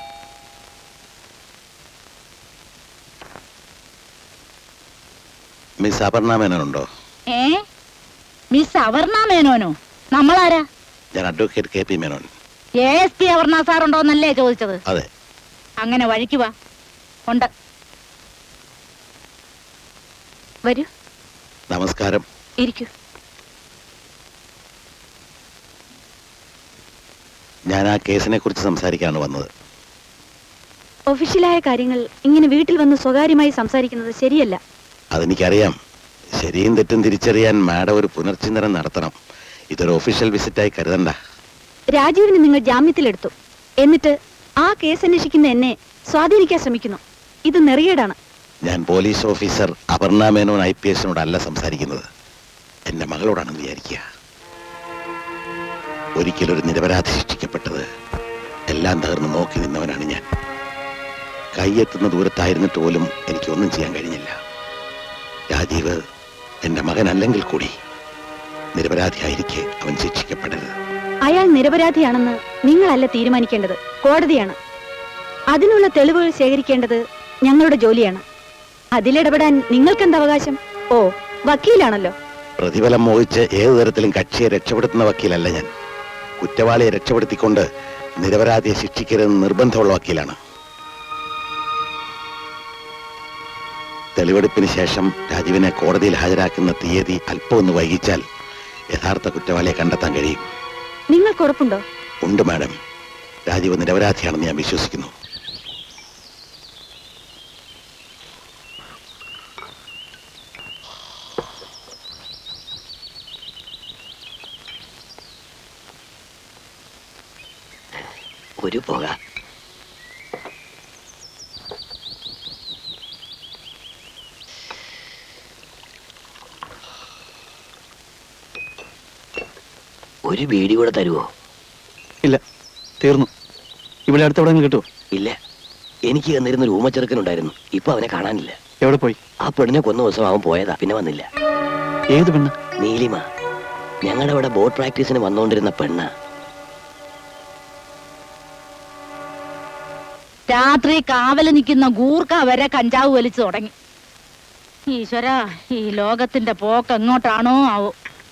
മിസ് അപർണ മേനോനുണ്ടോ ഏ മിസ് അവർണ മേനോനോ നമ്മളാരാ ഞാൻ advocate K P Menon A S P അവർണ സാറുണ്ടോന്നല്ലേ ചോദിച്ചത് അതെ അങ്ങനെ വഴിക്ക് വാ ഉണ്ട് വരൂ നമസ്കാരം ഇരിക്കൂ ഞാൻ ആ കേസിനെ കുറിച്ച് സംസാരിക്കാനാണ് വന്നത് ഒഫീഷ്യലായ കാര്യങ്ങൾ ഇങ്ങനെ വീട്ടിൽ വന്ന് സ്വകാര്യമായി സംസാരിക്കുന്നത് ശരിയല്ല അതെനിക്കറിയാം ശരിയും തെറ്റും തിരിച്ചറിയാൻ മാഡം ഒരു പുനർചിന്തനം നടത്തണം ഇതൊരു ഒഫീഷ്യൽ വിസിറ്റായി കരുതണ്ട രാജീവിനെ നിങ്ങൾ ജാമ്യത്തിലെടുത്തു എന്നിട്ട് ആ കേസ് അന്വേഷിക്കുന്ന എന്നെ സ്വാധീനിക്കാൻ ശ്രമിക്കുന്നു ഇത് നെറിയേടാണ് ഞാൻ police officer Aparna Menon I P എസിനോടല്ല സംസാരിക്കുന്നത് എന്റെ മകളോടാണെന്ന് വിചാരിക്കുക ഒരിക്കലൊരു നിരപരാധി ശിക്ഷിക്കപ്പെട്ടത് എല്ലാം തകർന്ന് നോക്കി നിന്നവനാണ് ഞാൻ കൈയെത്തുന്ന ദൂരത്തായിരുന്നിട്ട് പോലും എനിക്കൊന്നും ചെയ്യാൻ കഴിഞ്ഞില്ല രാജീവ് എന്റെ മകനല്ലെങ്കിൽ കൂടി നിരപരാധിയായിരിക്കെ അവൻ ശിക്ഷിക്കപ്പെടരുത് അയാൾ നിരപരാധിയാണെന്ന് നിങ്ങളല്ല തീരുമാനിക്കേണ്ടത് കോടതിയാണ് അതിനുള്ള തെളിവുകൾ ശേഖരിക്കേണ്ടത് ഞങ്ങളുടെ ജോലിയാണ് അതിലിടപെടാൻ നിങ്ങൾക്കെന്ത് അവകാശം ഓ വക്കീലാണല്ലോ പ്രതിഫലം മോഹിച്ച് ഏതു തരത്തിലും കക്ഷിയെ രക്ഷപ്പെടുത്തുന്ന വക്കീലല്ല ഞാൻ കുറ്റവാളിയെ രക്ഷപ്പെടുത്തിക്കൊണ്ട് നിരപരാധിയെ ശിക്ഷിക്കരുതെന്ന് നിർബന്ധമുള്ള വക്കീലാണ് തെളിവെടുപ്പിന് ശേഷം രാജീവിനെ കോടതിയിൽ ഹാജരാക്കുന്ന തീയതി അല്പം ഒന്ന് വൈകിച്ചാൽ യഥാർത്ഥ കുറ്റവാളിയെ കണ്ടെത്താൻ കഴിയും നിങ്ങൾക്ക് ഉറപ്പുണ്ടോ ഉണ്ട് മാഡം രാജീവ് നിരപരാധിയാണെന്ന് ഞാൻ വിശ്വസിക്കുന്നു ഒരു പുക ഒരു ബീഡി കൂടെ തരുമോ ഇല്ല തീർന്നു ഇവിടെ അടുത്ത് എവിടെയെങ്കിലും കിട്ടുമോ ഇല്ല എനിക്ക് തന്നിരുന്ന ഒരു ഊമച്ചെറുക്കനുണ്ടായിരുന്നു ഇപ്പൊ അവനെ കാണാനില്ല എവിടെ പോയി ആ പെണ്ണിനെ കൊന്ന ദിവസം അവൻ പോയതാ പിന്നെ വന്നില്ല ഏത് പെണ്ണ് നീലിമ ഞങ്ങളുടെ അവിടെ ബോട്ട് പ്രാക്ടീസിന് വന്നുകൊണ്ടിരുന്ന പെണ്ണ രാത്രി കാവല് നിൽക്കുന്ന ഗൂർക്ക വരെ കഞ്ചാവ് വലിച്ചു തുടങ്ങി ഈശ്വര ഈ ലോകത്തിന്റെ പോക്ക് എങ്ങോട്ടാണോ ആവോ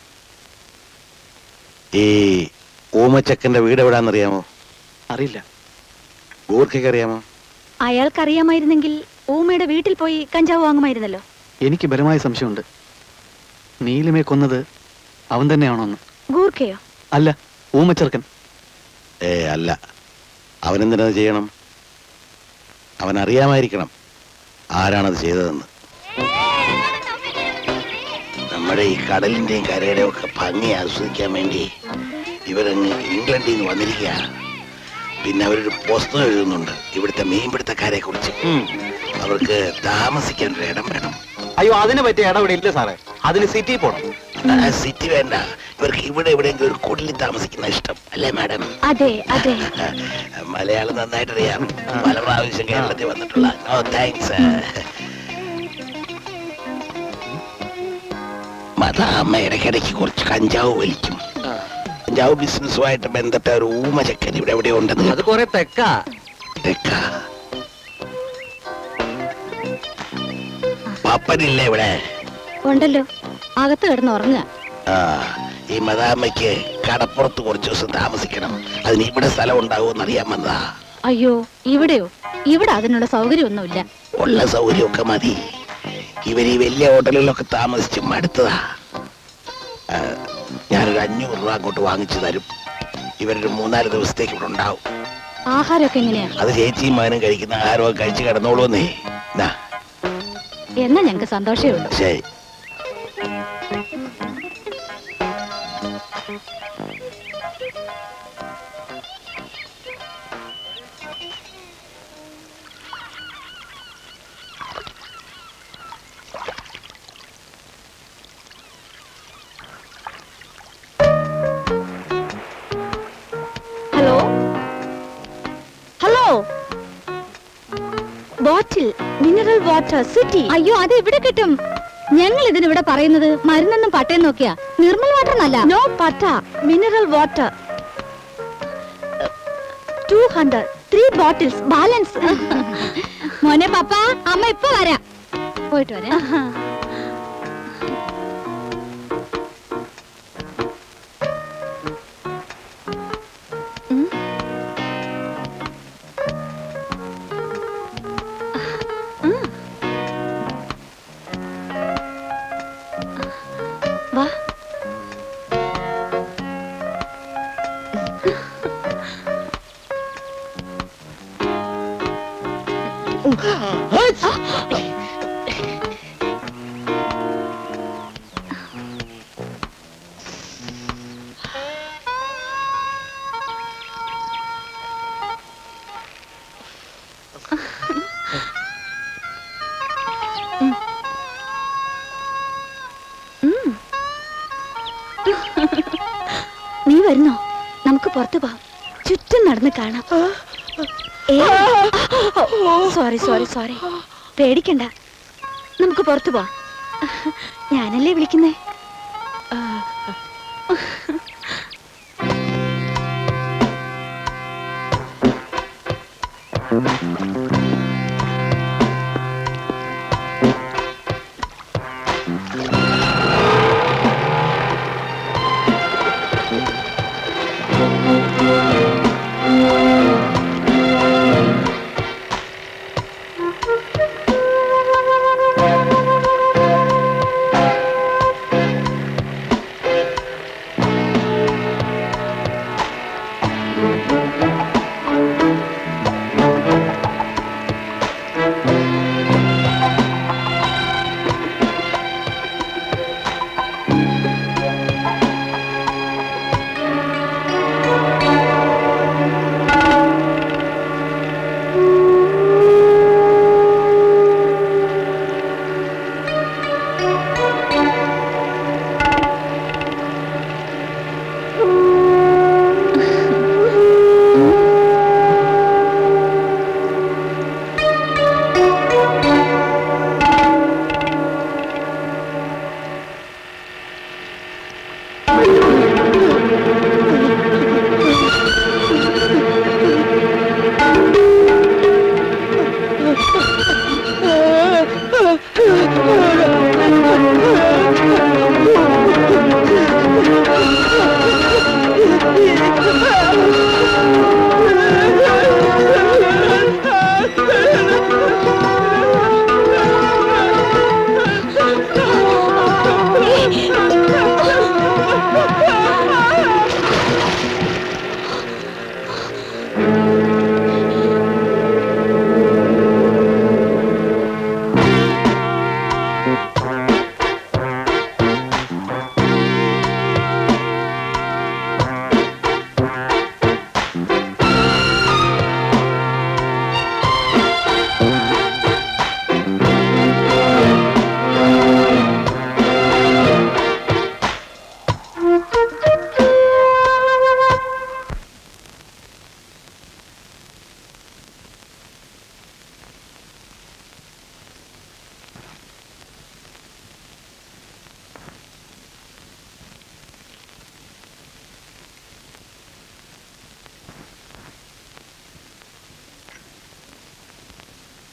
ഈ ഊമച്ചക്കന്റെ വീട് എവിടാന്നറിയാമോ അറിയില്ല ഗൂർഖയ്ക്ക് അറിയാമോ അയാൾക്കറിയാമായിരുന്നെങ്കിൽ ഊമയുടെ വീട്ടിൽ പോയി കഞ്ചാവ് വാങ്ങുമായിരുന്നല്ലോ എനിക്ക് ബലമായ സംശയമുണ്ട് നീലിമയെ കൊന്നത് അവൻ തന്നെയാണോന്ന് ഗൂർഖയോ അല്ല ഊമച്ചെറുക്കൻ ഏ അല്ല അവനെന്തിനത് ചെയ്യണം അവൻ അറിയാമായിരിക്കണം ആരാണത് ചെയ്തതെന്ന് നമ്മുടെ ഈ കടലിന്റെയും കരയുടെയും ഒക്കെ ഭംഗി ആസ്വദിക്കാൻ വേണ്ടി ഇവരങ്ങ് ഇംഗ്ലണ്ടിൽ നിന്ന് വന്നിരിക്കുക പിന്നെ അവരൊരു പുസ്തകം എഴുതുന്നുണ്ട് ഇവിടുത്തെ മീൻപിടുത്തക്കാരെ കുറിച്ച് അവർക്ക് താമസിക്കാൻ ഒരു ഇടം വേണം അയ്യോ അതിന് പറ്റിയ ഇടം ഇവിടെ ഇല്ല സാറേ അതിന് സിറ്റി പോണം ആ, സിറ്റി വേണ്ട ഇവർക്ക് ഇവിടെ എവിടെയെങ്കിലും ഒരു കുടിലിൽ താമസിക്കുന്ന ഇഷ്ടം അല്ലേ മാഡം അതെ അതെ മലയാളം നന്നായിട്ട് അറിയാം പല പ്രാവശ്യം കേരളത്തിൽ വന്നിട്ടുള്ള ഓ താങ്ക്സ് മത അമ്മ ഇടയ്ക്കിടയ്ക്ക് കുറച്ച് കഞ്ചാവ് വലിക്കും കഞ്ചാവ് ബിസിനസ്സുമായിട്ട് ബന്ധപ്പെട്ട ഒരു ഊമ ചെക്കൻ ഇവിടെ എവിടെ ഉണ്ടെന്ന് അത് കൊറേ തെക്കാ തെക്കാ പപ്പനില്ലേ ഇവിടെ ഉണ്ടല്ലോ അകത്ത് കിടന്ന് ഉറങ്ങുക ആ ഈ മതാമ്മയ്ക്ക് കടപ്പുറത്ത് കുറച്ച് ദിവസം താമസിക്കണം അതിന് ഇവിടെ സ്ഥലം ഉണ്ടാവുമെന്ന് അറിയാൻ വന്നതാ അയ്യോ ഇവിടെയോ ഇവിടെ അതിനുള്ള സൗകര്യമൊന്നുമില്ല ഉള്ള സൗകര്യമൊക്കെ മതി ഇവർ ഈ വലിയ ഹോട്ടലുകളിലൊക്കെ താമസിച്ച് മടുത്തതാ ആ, ഞാനൊരു അഞ്ഞൂറ് രൂപ അങ്ങോട്ട് വാങ്ങിച്ചു തരും ഇവരൊരു മൂന്നാല് ദിവസത്തേക്ക് ഇവിടെ ഉണ്ടാവും ആഹാരമൊക്കെ എങ്ങനെയാ അത് ചേച്ചിയും മകനും കഴിക്കുന്ന ആഹാരമൊക്കെ കഴിച്ച് കിടന്നോളൂന്നേ ദാ, എന്നാ ഞങ്ങക്ക് സന്തോഷമേ ഉള്ളൂ ശരി hello hello bottle mineral water city അയ്യോ അത് ഇവിടെ കിട്ടും ഞങ്ങൾ ഇതിനിവിടെ പറയുന്നത് മരുന്നെന്നും പട്ടയം നോക്കിയാ നിർമ്മൽ വാട്ടർ എന്നല്ല നോ പട്ട mineral water two hundred three bottles balance മോനെ പപ്പ അമ്മ ഇപ്പൊ വരാം പോയിട്ട് വരാം വാ നീ വരുന്നോ നമുക്ക് പുറത്തു പോവാം ചുറ്റും നടന്ന് കാണാം സോറി സോറി സോറി പേടിക്കണ്ട നമുക്ക് പുറത്തു പോവാം ഞാനല്ലേ വിളിക്കുന്നേ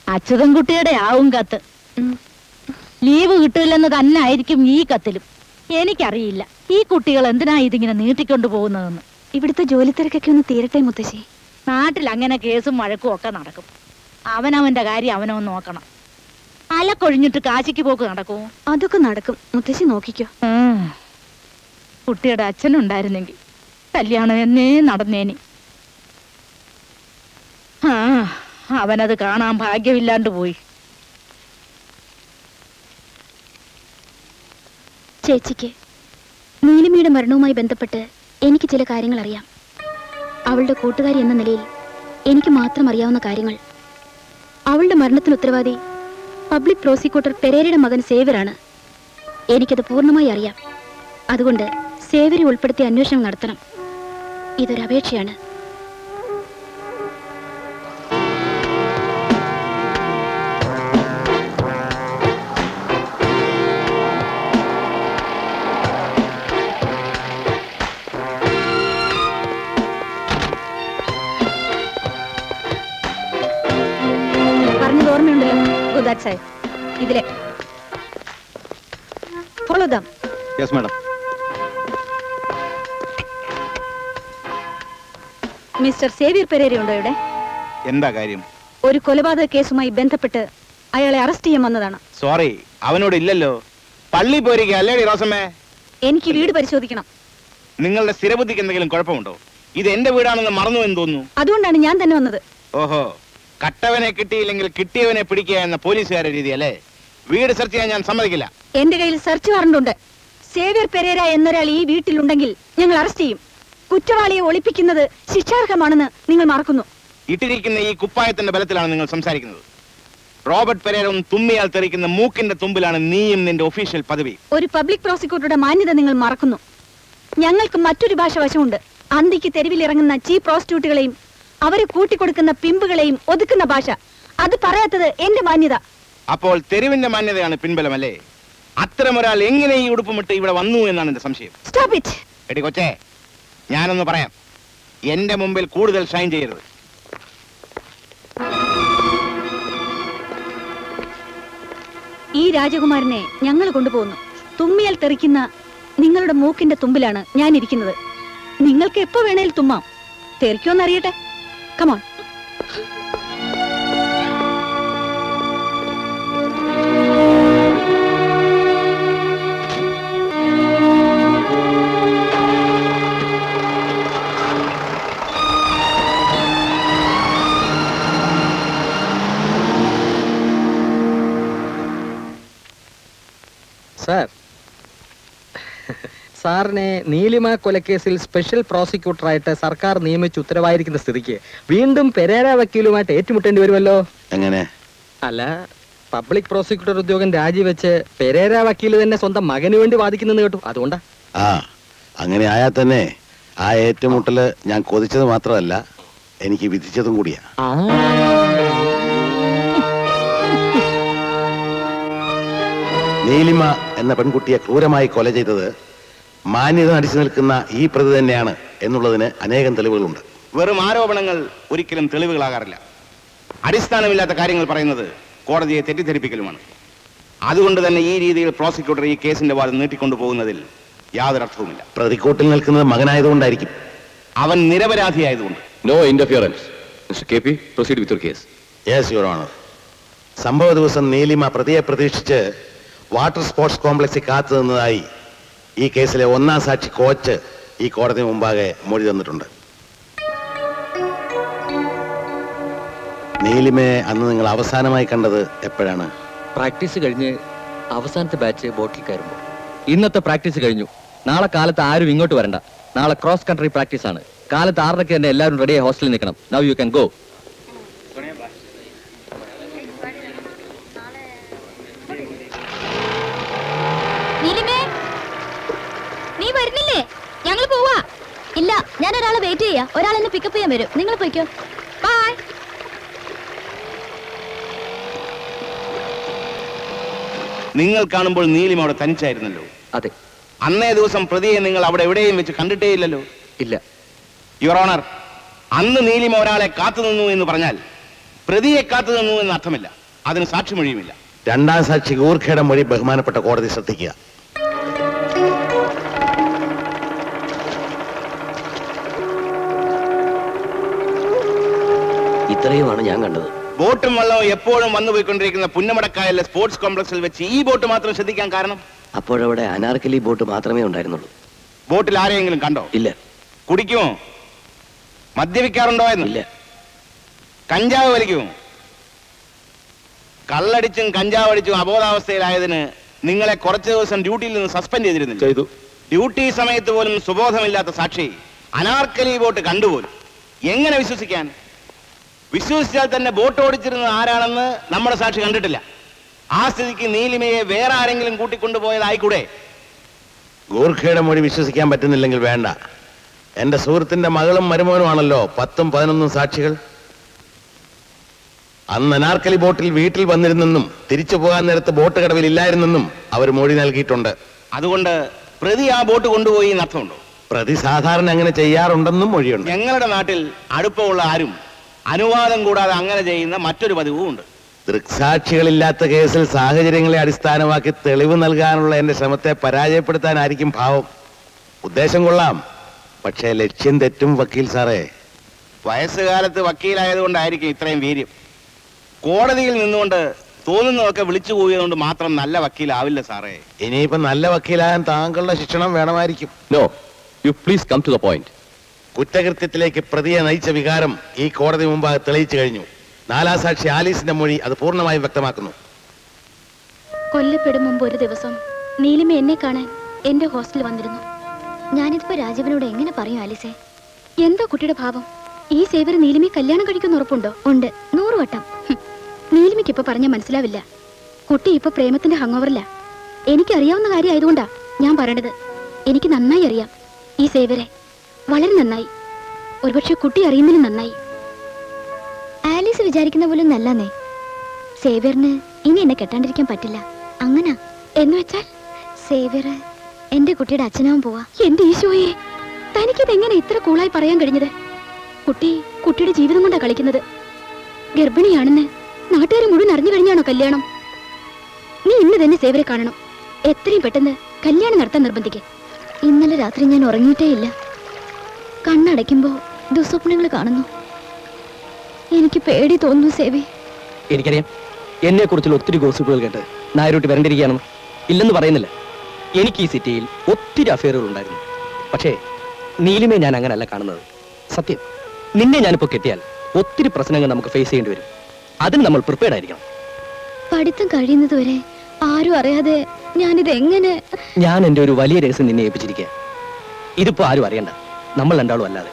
അച്യുതൻകുട്ടിയുടെ ആവും കത്ത് ലീവ് കിട്ടില്ലെന്ന് തന്നെ ആയിരിക്കും ഈ കത്തിലും എനിക്കറിയില്ല ഈ കുട്ടികൾ എന്തിനാ ഇതിങ്ങനെ നീട്ടിക്കൊണ്ടു പോകുന്നതെന്ന് ഇവിടുത്തെ ജോലി തിരക്കൊക്കെ ഒന്ന് തീരട്ടെ മുത്തശ്ശി നാട്ടിൽ അങ്ങനെ കേസും വഴക്കും ഒക്കെ നടക്കും അവനവന്റെ കാര്യം അവനവൻ നോക്കണം അലക്കൊഴിഞ്ഞിട്ട് കാശിക്ക് പോക്ക് നടക്കുമോ അതൊക്കെ നടക്കും മുത്തശ്ശി നോക്കിക്കോ ഉം. കുട്ടിയുടെ അച്ഛനുണ്ടായിരുന്നെങ്കിൽ കല്യാണം എന്നേ നടന്നേനി ആ അവനത് കാണാൻ ഭാഗ്യമില്ലാണ്ട് പോയി ചേച്ചിക്ക് നീലിമയുടെ മരണവുമായി ബന്ധപ്പെട്ട് എനിക്ക് ചില കാര്യങ്ങൾ അറിയാം അവളുടെ കൂട്ടുകാരി എന്ന നിലയിൽ എനിക്ക് മാത്രം അറിയാവുന്ന കാര്യങ്ങൾ അവളുടെ മരണത്തിന് ഉത്തരവാദി പബ്ലിക് പ്രോസിക്യൂട്ടർ പെരേരയുടെ മകൻ സേവ്യറാണ് എനിക്കത് പൂർണ്ണമായി അറിയാം അതുകൊണ്ട് സേവ്യരെ ഉൾപ്പെടുത്തി അന്വേഷണം നടത്തണം ഇതൊരു അപേക്ഷയാണ് പറഞ്ഞത് ഓർമ്മയുണ്ടല്ലോ ഗുഡ് ദാറ്റ് സൈഡ് ഇതിലെ follow them yes madam mister Xavier Pereira ഉണ്ടോ ഇവിടെ എന്താ കാര്യം ഒരു കൊലപാതക കേസുമായി ബന്ധപ്പെട്ട് അയാളെ അറസ്റ്റ് ചെയ്യാൻ വന്നതാണ് സോറി അവനോട് ഇല്ലല്ലോ പള്ളി പോയിരിക്കുക അല്ലേടി റോസമ്മേ എനിക്ക് വീട് പരിശോധിക്കണം നിങ്ങളുടെ സ്ഥിരബുദ്ധിക്ക് എന്തെങ്കിലും കുഴപ്പമുണ്ടോ ഇത് എന്റെ വീടാണെന്ന് മറന്നു എന്ന് തോന്നുന്നു അതുകൊണ്ടാണ് ഞാൻ തന്നെ വന്നത് ഓഹോ കട്ടവനെ കിട്ടിയില്ലെങ്കിൽ കിട്ടിയവനെ പിടിക്കുക എന്ന പോലീസുകാരുടെ രീതി അല്ലേ വീട് സെർച്ച് ചെയ്യാൻ ഞാൻ സമ്മതിക്കില്ല എന്റെ കയ്യിൽ സെർച്ച് വാറണ്ട് ഉണ്ട് സേവ്യർ പെരേര എന്നൊരാൾ ഈ വീട്ടിലുണ്ടെങ്കിൽ ഞങ്ങൾ അറസ്റ്റ് ചെയ്യും കുറ്റവാളിയെ ഒളിപ്പിക്കുന്നത് ശിക്ഷാർഹമാണെന്ന് നിങ്ങൾ മറക്കുന്നു ഇട്ടിരിക്കുന്ന ഈ കുപ്പായത്തിന്റെ ബലത്തിലാണ് നിങ്ങൾ സംസാരിക്കുന്നത് റോബർട്ട് പെരേര തുമ്മിയാൽ തെറിക്കുന്ന മൂക്കിന്റെ തുമ്പിലാണ് നീയും നിന്റെ ഒഫീഷ്യൽ പദവി ഒരു പബ്ലിക് പ്രോസിക്യൂട്ടറുടെ മാന്യത നിങ്ങൾ മറക്കുന്നു ഞങ്ങൾക്ക് മറ്റൊരു ഭാഷ വശമുണ്ട് അന്തിക്ക് തെരുവിലിറങ്ങുന്ന ചീഫ് പ്രോസ്റ്റിറ്റ്യൂട്ടുകളെയും അവരെ കൂട്ടിക്കൊടുക്കുന്ന പിമ്പുകളെയും ഒതുക്കുന്ന ഭാഷ അത് പറയാത്തത് എന്റെ മാന്യത അപ്പോൾ തെരുവിന്റെ മാന്യതയാണ് പിൻബലമല്ലേ അത്തരമൊരാൾ എങ്ങനെ ഈ ഉടുപ്പുമിട്ട് ഇവിടെ വന്നു എന്നാണ് എന്റെ സംശയം സ്റ്റോപ്പ് ഇറ്റ് എടി കൊച്ചേ ഞാനൊന്ന് പറയാം എന്റെ മുമ്പിൽ കൂടുതൽ ഷൈൻ ചെയ്യരുത് ഈ രാജകുമാരനെ ഞങ്ങൾ കൊണ്ടുപോകുന്നു തുമ്മിയാൽ തെറിക്കുന്ന നിങ്ങളുടെ മൂക്കിന്റെ തുമ്പിലാണ് ഞാൻ ഇരിക്കുന്നത് നിങ്ങൾക്ക് എപ്പോ വേണേൽ തുമ്മാം തെറിക്കോന്നറിയട്ടെ കമോൺ സാർ സാറിനെ നീലിമ കൊലക്കേസിൽ സ്പെഷ്യൽ പ്രോസിക്യൂട്ടറായിട്ട് സർക്കാർ നിയമിച്ച് ഉത്തരവായിരിക്കുന്ന സ്ഥിതിക്ക് വീണ്ടും പെരേര വക്കീലുമായിട്ട് ഏറ്റുമുട്ടേണ്ടി വരുമല്ലോ എങ്ങനെ അല്ല പബ്ലിക് പ്രോസിക്യൂട്ടർ ഉദ്യോഗം രാജിവെച്ച് പെരേര വക്കീൽ തന്നെ സ്വന്തം മകന് വേണ്ടി വാദിക്കുന്നെന്ന് കേട്ടു അതുകൊണ്ടാ ആ അങ്ങനെ ആയാൽ തന്നെ ആ ഏറ്റുമുട്ടല് ഞാൻ കൊതിച്ചത് മാത്രമല്ല എനിക്ക് വിധിച്ചതും കൂടിയാ നീലിമ എന്ന പെൺകുട്ടിയെ ക്രൂരമായി കൊല ചെയ്തത് മാന്യത അടിച്ചു നിൽക്കുന്ന ഈ പ്രതി തന്നെയാണ് എന്നുള്ളതിന് അനേകം തെളിവുകളുണ്ട് വെറും ആരോപണങ്ങൾ ഒരിക്കലും തെളിവുകളാകാറില്ല അടിസ്ഥാനമില്ലാത്ത കാര്യങ്ങൾ പറയുന്നത് കോടതിയെ തെറ്റിദ്ധരിപ്പിക്കലുമാണ് അതുകൊണ്ട് തന്നെ ഈ രീതിയിൽ പ്രോസിക്യൂട്ടർ ഈ കേസിന്റെ വാദം നീട്ടിക്കൊണ്ടു പോകുന്നതിൽ യാതൊരു അർത്ഥവുമില്ല പ്രതിക്കൂട്ടിൽ നിൽക്കുന്നത് മകനായതുകൊണ്ടായിരിക്കും അവൻ നിരപരാധിയായതുകൊണ്ട് no interference mister K P proceed with your case yes your honour സംഭവ ദിവസം നീലിമ പ്രതിയെ പ്രതീക്ഷിച്ച് വാട്ടർ സ്പോർട്സ് കോംപ്ലക്സിൽ കാത്തു നിന്നതായി ഈ കേസിലെ ഒന്നാം സാക്ഷി കോച്ച് ഈ കോടതി മുമ്പാകെ മൊഴി തന്നിട്ടുണ്ട് നീലിമയെ അന്ന് നിങ്ങൾ അവസാനമായി കണ്ടത് എപ്പോഴാണ് പ്രാക്ടീസ് കഴിഞ്ഞ് അവസാനത്തെ ബാച്ച് ബോട്ടിൽ കയറുമ്പോൾ ഇന്നത്തെ പ്രാക്ടീസ് കഴിഞ്ഞു നാളെ കാലത്ത് ആരും ഇങ്ങോട്ട് വരണ്ട നാളെ ക്രോസ് കൺട്രി പ്രാക്ടീസ് ആണ് കാലത്ത് ആറരയ്ക്ക് തന്നെ എല്ലാവരും റെഡിയായി ഹോസ്റ്റലിൽ നിൽക്കണം നൗ യു ക്യാൻ ഗോ നീലിമേ നീ വരുന്നില്ലേ ഞങ്ങൾ പോവാ ഇല്ല ഞാൻ ഒരാളെ വെയിറ്റ് ചെയ്യാ ഒരാൾ എന്നെ പിക്കപ്പ് ചെയ്യാൻ വരും നിങ്ങൾ പോയിക്കോ ബൈ നിങ്ങൾ കാണുമ്പോൾ നീലിമ അവിടെ തനിച്ചായിരുന്നല്ലോ അതെ അന്നേ ദിവസം പ്രതിയെ നിങ്ങൾ അവിടെ എവിടെയും വെച്ച് കണ്ടിട്ടേ ഇല്ലല്ലോ ഇല്ല യുവർ ഓണർ അന്ന് നീലിമ ഒരാളെ കാത്തു നിന്നു എന്ന് പറഞ്ഞാൽ പ്രതിയെ കാത്തു നിന്നു എന്ന് അർത്ഥമില്ല അതിന് സാക്ഷിമൊഴിയുമില്ല രണ്ടാം സാക്ഷി ഗൂർഖയുടെ മൊഴി ബഹുമാനപ്പെട്ട കോടതി ശ്രദ്ധിക്കുക ഇത്രയുമാണ് ഞാൻ കണ്ടത് ബോട്ടും വെള്ളവും എപ്പോഴും വന്നു പോയിക്കൊണ്ടിരിക്കുന്ന പുന്നമടക്കായലിലെ സ്പോർട്സ് കോംപ്ലക്സിൽ വെച്ച് ഈ ബോട്ട് മാത്രം ശ്രദ്ധിക്കാൻ കാരണം അപ്പോഴവിടെ അനാർക്കലി ബോട്ട് മാത്രമേ ഉണ്ടായിരുന്നുള്ളൂ ബോട്ടിൽ ആരെയെങ്കിലും കണ്ടോ ഇല്ല കുടിക്കുമോ മദ്യപിക്കാറുണ്ടോ എന്ന് ഇല്ല കഞ്ചാവ് വലിക്കുമോ കള്ളടിച്ചും കഞ്ചാവ് അടിച്ചും അബോധാവസ്ഥയിലായതിന് നിങ്ങളെ കുറച്ച് ദിവസം ഡ്യൂട്ടിയിൽ നിന്ന് സസ്പെൻഡ് ചെയ്തിരുന്നില്ല ചെയ്തു ഡ്യൂട്ടി സമയത്ത് പോലും സുബോധമില്ലാത്ത സാക്ഷി അനാർക്കലി ബോട്ട് കണ്ടുപോലും എങ്ങനെ വിശ്വസിക്കാൻ വിശ്വസിച്ചാൽ തന്നെ ബോട്ട് ഓടിച്ചിരുന്നത് ആരാണെന്ന് നമ്മുടെ സാക്ഷി കണ്ടിട്ടില്ല ആ സ്ഥിതിക്ക് നീലിമയെ വേറെ ആരെങ്കിലും കൂട്ടിക്കൊണ്ടുപോയതായിക്കൂടെ ഗൂർഖയുടെ മൊഴി വിശ്വസിക്കാൻ പറ്റുന്നില്ലെങ്കിൽ വേണ്ട എന്റെ സുഹൃത്തിന്റെ മകളും മരുമോനുമാണല്ലോ പത്തും പതിനൊന്നും സാക്ഷികൾ അന്ന് അനാർക്കലി ബോട്ടിൽ വീട്ടിൽ വന്നിരുന്നെന്നും തിരിച്ചു പോകാൻ നേരത്ത് ബോട്ട് കടവിൽ ഇല്ലായിരുന്നെന്നും അവർ മൊഴി നൽകിയിട്ടുണ്ട് അതുകൊണ്ട് പ്രതി ആ ബോട്ട് കൊണ്ടുപോയി എന്നർത്ഥമുണ്ടോ പ്രതി സാധാരണ അങ്ങനെ ചെയ്യാറുണ്ടെന്നും മൊഴിയുണ്ട് ഞങ്ങളുടെ നാട്ടിൽ അടുപ്പമുള്ള ആരും അനുവാദം കൂടാതെ അങ്ങനെ ചെയ്യുന്ന മറ്റൊരു പതിവും ഉണ്ട് ദൃക്സാക്ഷികളില്ലാത്ത കേസിൽ സാഹചര്യങ്ങളെ അടിസ്ഥാനമാക്കി തെളിവ് നൽകാനുള്ള എന്റെ ശ്രമത്തെ പരാജയപ്പെടുത്താനായിരിക്കും ഭാവം ഉദ്ദേശം കൊള്ളാം പക്ഷേ ലക്ഷ്യം തെറ്റും വക്കീൽ സാറേ വയസ്സുകാലത്ത് വക്കീലായതുകൊണ്ടായിരിക്കും ഇത്രയും വീര്യം കോടതിയിൽ നിന്നുകൊണ്ട് തോന്നുന്നതൊക്കെ വിളിച്ചു പോയതുകൊണ്ട് മാത്രം നല്ല വക്കീലാവില്ല സാറേ ഇനിയിപ്പോ നല്ല വക്കീലാകാൻ താങ്കളുടെ ശിക്ഷണം വേണമായിരിക്കും no you please come to the point കുറ്റകൃത്യത്തിലേക്ക് പ്രതിയെ നയിച്ച വികാരം ഈ കോടതി മുമ്പാകെ തെളിയിച്ചു കഴിഞ്ഞു നാലാം സാക്ഷി ആലീസിന്റെ മൊഴി അത് പൂർണ്ണമായും വ്യക്തമാക്കുന്നു കൊല്ലപ്പെടും മുമ്പ് ഒരു ദിവസം നീലിമ എന്നെ കാണാൻ എന്റെ ഹോസ്റ്റലിൽ വന്നിരുന്നു ഞാനിതിപ്പോ രാജീവനോട് എങ്ങനെ പറയും ആലിസേ എന്താ കുട്ടിയുടെ ഭാവം ഈ സേവർ നീലിമയെ കല്യാണം കഴിക്കുന്ന ഉറപ്പുണ്ടോ ഉണ്ട് നൂറ് വട്ടം ഹും. നീലിമയ്ക്ക് ഇപ്പൊ പറഞ്ഞാൽ മനസ്സിലാവില്ല കുട്ടി ഇപ്പൊ പ്രേമത്തിന്റെ ഹങ്ങോവറില്ല എനിക്കറിയാവുന്ന കാര്യം ആയതുകൊണ്ടാ ഞാൻ പറയണത് എനിക്ക് നന്നായി അറിയാം ഈ സേവരെ വളരെ നന്നായി ഒരുപക്ഷെ കുട്ടി അറിയുന്നതിന് നന്നായി ആലീസ് വിചാരിക്കുന്ന പോലെ നല്ലന്നേ സേവ്യറിന് ഇനി എന്നെ കെട്ടാണ്ടിരിക്കാൻ പറ്റില്ല അങ്ങനാ എന്ന് വെച്ചാൽ സേവ്യർ എന്റെ കുട്ടിയുടെ അച്ഛനാവും പോവാ എന്റെ ഈശോയെ തനിക്കിത് എങ്ങനെ ഇത്ര കൂളായി പറയാൻ കഴിഞ്ഞത് കുട്ടി കുട്ടിയുടെ ജീവിതം കൊണ്ടാ കളിക്കുന്നത് ഗർഭിണിയാണെന്ന് നാട്ടുകാർ മുഴുവൻ അറിഞ്ഞു കഴിഞ്ഞാണോ കല്യാണം നീ ഇന്ന് തന്നെ സേവരെ കാണണം എത്രയും പെട്ടെന്ന് കല്യാണം നടത്താൻ നിർബന്ധിക്കേ ഇന്നലെ രാത്രി ഞാൻ ഉറങ്ങിയിട്ടേ ഇല്ല കണ്ണടയ്ക്കുമ്പോ ദുസ്വപ്നങ്ങൾ കാണുന്നു എനിക്ക് പേടി തോന്നുന്നു സേവി എനിക്കറിയാം എന്നെ കുറിച്ചുള്ള ഒത്തിരി ഗോസിപ്പുകൾ കേട്ട് നായരോട്ട് വരണ്ടിരിക്കുകയാണെന്ന് ഇല്ലെന്ന് പറയുന്നില്ല എനിക്ക് ഈ സിറ്റിയിൽ ഒത്തിരി അഫെയറുകൾ ഉണ്ടായിരുന്നു പക്ഷേ നീലിമെ ഞാൻ അങ്ങനല്ല കാണുന്നത് സത്യം നിന്നെ ഞാനിപ്പോൾ കെട്ടിയാൽ ഒത്തിരി പ്രശ്നങ്ങൾ നമുക്ക് ഫേസ് ചെയ്യേണ്ടി വരും അതിന് നമ്മൾ പ്രിപ്പയർഡ് ആയിരിക്കണം പഠിത്തം കഴിയുന്നതുവരെ ആരും അറിയാതെ ഞാനിത് എങ്ങനെ ഞാൻ എൻ്റെ ഒരു വലിയ രഹസ്യം നിന്നെ ഏൽപ്പിച്ചിരിക്കുക ഇതിപ്പോ ആരും അറിയണ്ട നമ്മൾ രണ്ടാളും അല്ലാതെ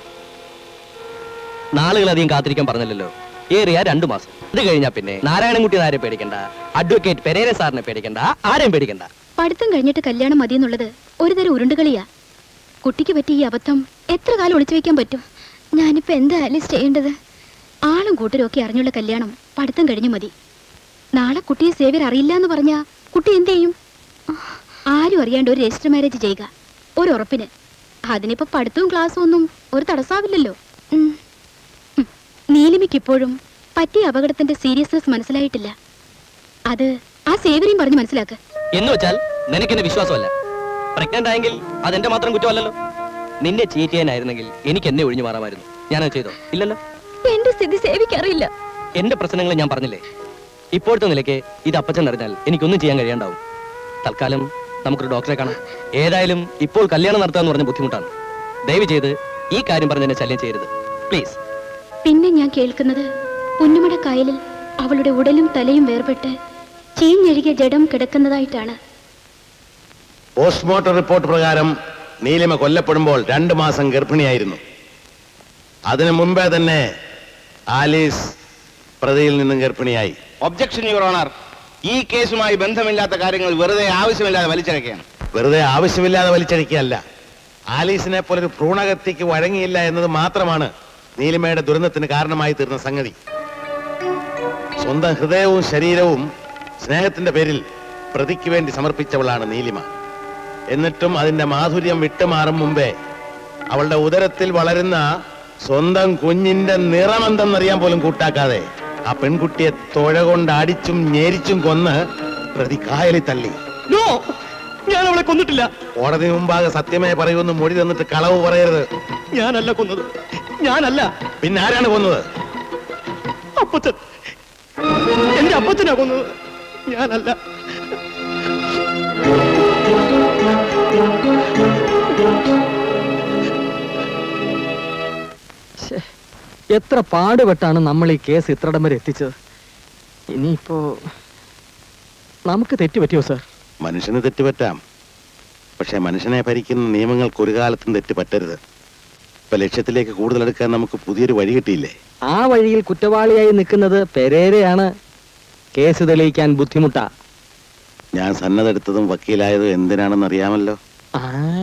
നാളുകളധികം കാത്തിരിക്കാൻ പറഞ്ഞില്ലല്ലോ ഏറിയ രണ്ടു മാസം ഇത് കഴിഞ്ഞാ പിന്നെ നാരായണൻകുട്ടി നാരെ പേടിക്കണ്ട അഡ്വക്കേറ്റ് പെരേര സാറിനെ പേടിക്കണ്ട ആരെയും പേടിക്കണ്ട പഠിത്തം കഴിഞ്ഞിട്ട് കല്യാണം മതിയെന്നുള്ളത് ഒരു തരം ഉരുണ്ടുകളിയാ കുട്ടിക്ക് പറ്റിയ ഈ അബദ്ധം എത്ര കാലം ഒളിച്ചു വെക്കാൻ പറ്റും ഞാനിപ്പോ എന്താ ആലീസ് ചെയ്യേണ്ടത് ആളും കൂട്ടരും ഒക്കെ അറിഞ്ഞുള്ള കല്യാണം പഠിത്തം കഴിഞ്ഞു മതി നാളെ കുട്ടിയെ സേവ്യർ അറിയില്ല എന്ന് പറഞ്ഞാ കുട്ടി എന്ത് ചെയ്യും ആരും അറിയാണ്ട് ഒരു രജിസ്റ്റർ മാരേജ് ചെയ്യുക ഒരു ഉറപ്പിന് അതിനിപ്പോ പഠിത്തവും ക്ലാസ്സും ഒന്നും ഒരു തടസ്സാവില്ലല്ലോ ഉം. ഉം. നീലിമയ്ക്ക് ഇപ്പോഴും പറ്റിയ അപകടത്തിന്റെ സീരിയസ്നെസ് മനസ്സിലായിട്ടില്ല അത് ആ സേവരെയും പറഞ്ഞ് മനസ്സിലാക്ക് എന്ന് വെച്ചാൽ നിനക്കെന്നെ വിശ്വാസമല്ല പ്രഗ്നന്റ് ആയെങ്കിൽ അതെന്റെ മാത്രം കുറ്റമല്ലല്ലോ നിന്നെ ചീറ്റ് ചെയ്യാനായിരുന്നെങ്കിൽ എനിക്ക് എന്നെ ഒഴിഞ്ഞു മാറാമായിരുന്നു ഞാനത് ചെയ്തോ ഇല്ലല്ലോ എന്റെ സ്ഥിതി സേവിക്കറിയില്ല എന്റെ പ്രശ്നങ്ങൾ ഞാൻ പറഞ്ഞില്ലേ ഇപ്പോഴത്തെ നിലയ്ക്ക് ഇത് അപ്പച്ചൻ അറിഞ്ഞാൽ എനിക്കൊന്നും ചെയ്യാൻ കഴിയാണ്ടാവും തൽക്കാലം നമുക്കൊരു ഡോക്ടറെ കാണാം ഏതായാലും ഇപ്പോൾ കല്യാണം നടത്താന്ന് പറഞ്ഞ ബുദ്ധിമുട്ടാണ് ദയവ് ചെയ്ത് ഈ കാര്യം പറഞ്ഞ് എന്നെ ശല്യം ചെയ്യരുത് പ്ലീസ് പിന്നെ ഞാൻ കേൾക്കുന്നത് പുന്നുമട കായലിൽ അവളുടെ ഉടലും തലയും വേർപെട്ട് ചീഞ്ഞഴുകിയ ജഡം കിടക്കുന്നതായിട്ടാണ് പോസ്റ്റ്മോർട്ടം റിപ്പോർട്ട് പ്രകാരം നീലിമ കൊല്ലപ്പെടുമ്പോൾ രണ്ട് മാസം ഗർഭിണിയായിരുന്നു അതിനു മുമ്പേ തന്നെ ആലീസ് പ്രതിയിൽ നിന്നും ഗർഭിണിയായി ഒബ്ജക്ഷൻ യുവർ ഓണർ ഈ കേസുമായി ബന്ധമില്ലാത്ത കാര്യങ്ങൾ വെറുതെ ആവശ്യമില്ലാതെ വലിച്ചിഴക്കുകയാണ് വെറുതെ ആവശ്യമില്ലാതെ വലിച്ചടിക്കുകയല്ല ആലീസിനെ പോലൊരു ഭ്രൂണഹത്യക്ക് വഴങ്ങിയില്ല എന്നത് മാത്രമാണ് നീലിമയുടെ ദുരന്തത്തിന് കാരണമായി തീർന്ന സംഗതി സ്വന്തം ഹൃദയവും ശരീരവും സ്നേഹത്തിന്റെ പേരിൽ പ്രതിക്ക് വേണ്ടി സമർപ്പിച്ചവളാണ് നീലിമ എന്നിട്ടും അതിന്റെ മാധുര്യം വിട്ടുമാറും മുമ്പേ അവളുടെ ഉദരത്തിൽ വളരുന്ന സ്വന്തം കുഞ്ഞിന്റെ നിറമെന്തെന്നറിയാൻ പോലും കൂട്ടാക്കാതെ ആ പെൺകുട്ടിയെ തോഴ കൊണ്ട് അടിച്ചും ഞെരിച്ചും കൊന്ന് പ്രതി കായലിൽ തള്ളി നോ ഞാൻ അവളെ കൊന്നിട്ടില്ല കോടതി മുമ്പാകെ സത്യമേ പറയുമെന്ന് മൊഴി തന്നിട്ട് കളവ് പറയരുത് ഞാനല്ല കൊന്നത് ഞാനല്ല പിന്നെ ആരാണ് കൊന്നത് അപ്പച്ചൻ എന്റെ അപ്പച്ചനാ കൊന്നത് ഞാനല്ല ശ്ശേ, എത്ര പാടുപെട്ടാണ് നമ്മൾ ഈ കേസ് ഇത്രടം വരെ എത്തിച്ചത് ഇനിയിപ്പോ നമുക്ക് തെറ്റുപറ്റിയോ സാർ മനുഷ്യന് തെറ്റുപറ്റാം പക്ഷെ മനുഷ്യനെ ഭരിക്കുന്ന നിയമങ്ങൾക്ക് ഒരു കാലത്തും തെറ്റ് പറ്റരുത് ഇപ്പൊ ലക്ഷ്യത്തിലേക്ക് കൂടുതൽ എടുക്കാൻ നമുക്ക് പുതിയൊരു വഴി കിട്ടിയില്ലേ ആ വഴിയിൽ കുറ്റവാളിയായി നിൽക്കുന്നത് പെരേരയാണ് കേസ് തെളിയിക്കാൻ ബുദ്ധിമുട്ടാ ഞാൻ സന്നദ്ധ എടുത്തതും വക്കീലായതും എന്തിനാണെന്ന് അറിയാമല്ലോ ആ.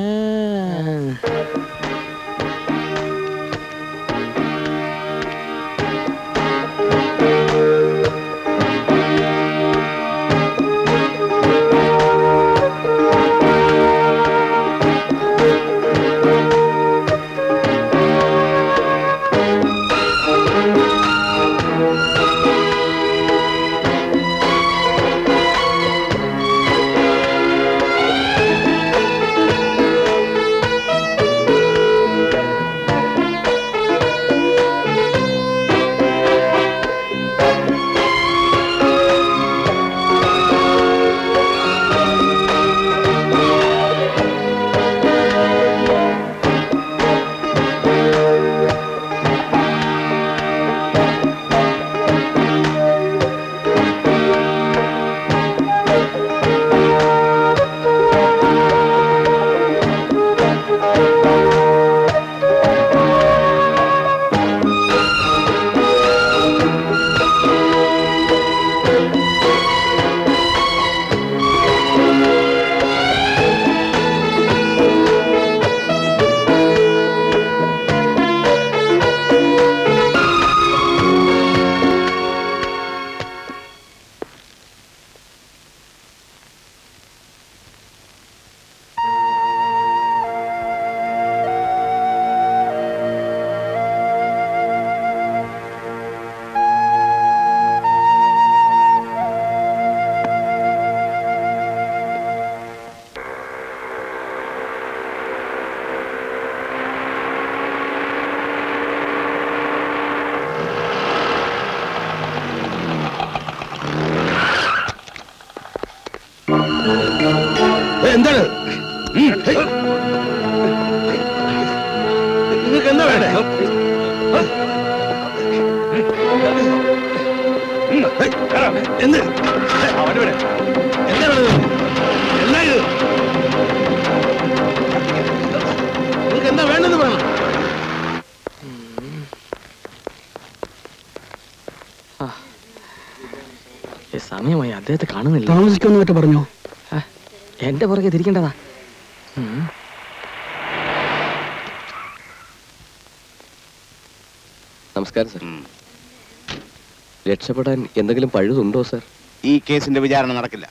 എന്താണ് നിങ്ങൾക്ക് എന്താ വേണ്ടേ എന്ത് അവനവിടെ എന്താണ് ഇത്? എന്താ ഇത് നിങ്ങൾക്ക് എന്താ വേണ്ടെന്ന് പറയണം ഏ, സമയമായി അദ്ദേഹത്തെ കാണുന്നില്ല താമസിക്കുമെന്ന് മറ്റോ പറഞ്ഞോ എന്റെ പുറകെ തിരിക്കേണ്ടതാ ഉം. നമസ്കാരം സർ രക്ഷപ്പെടാൻ എന്തെങ്കിലും പഴുതുണ്ടോ സർ ഈ കേസിന്റെ വിചാരണ നടക്കില്ല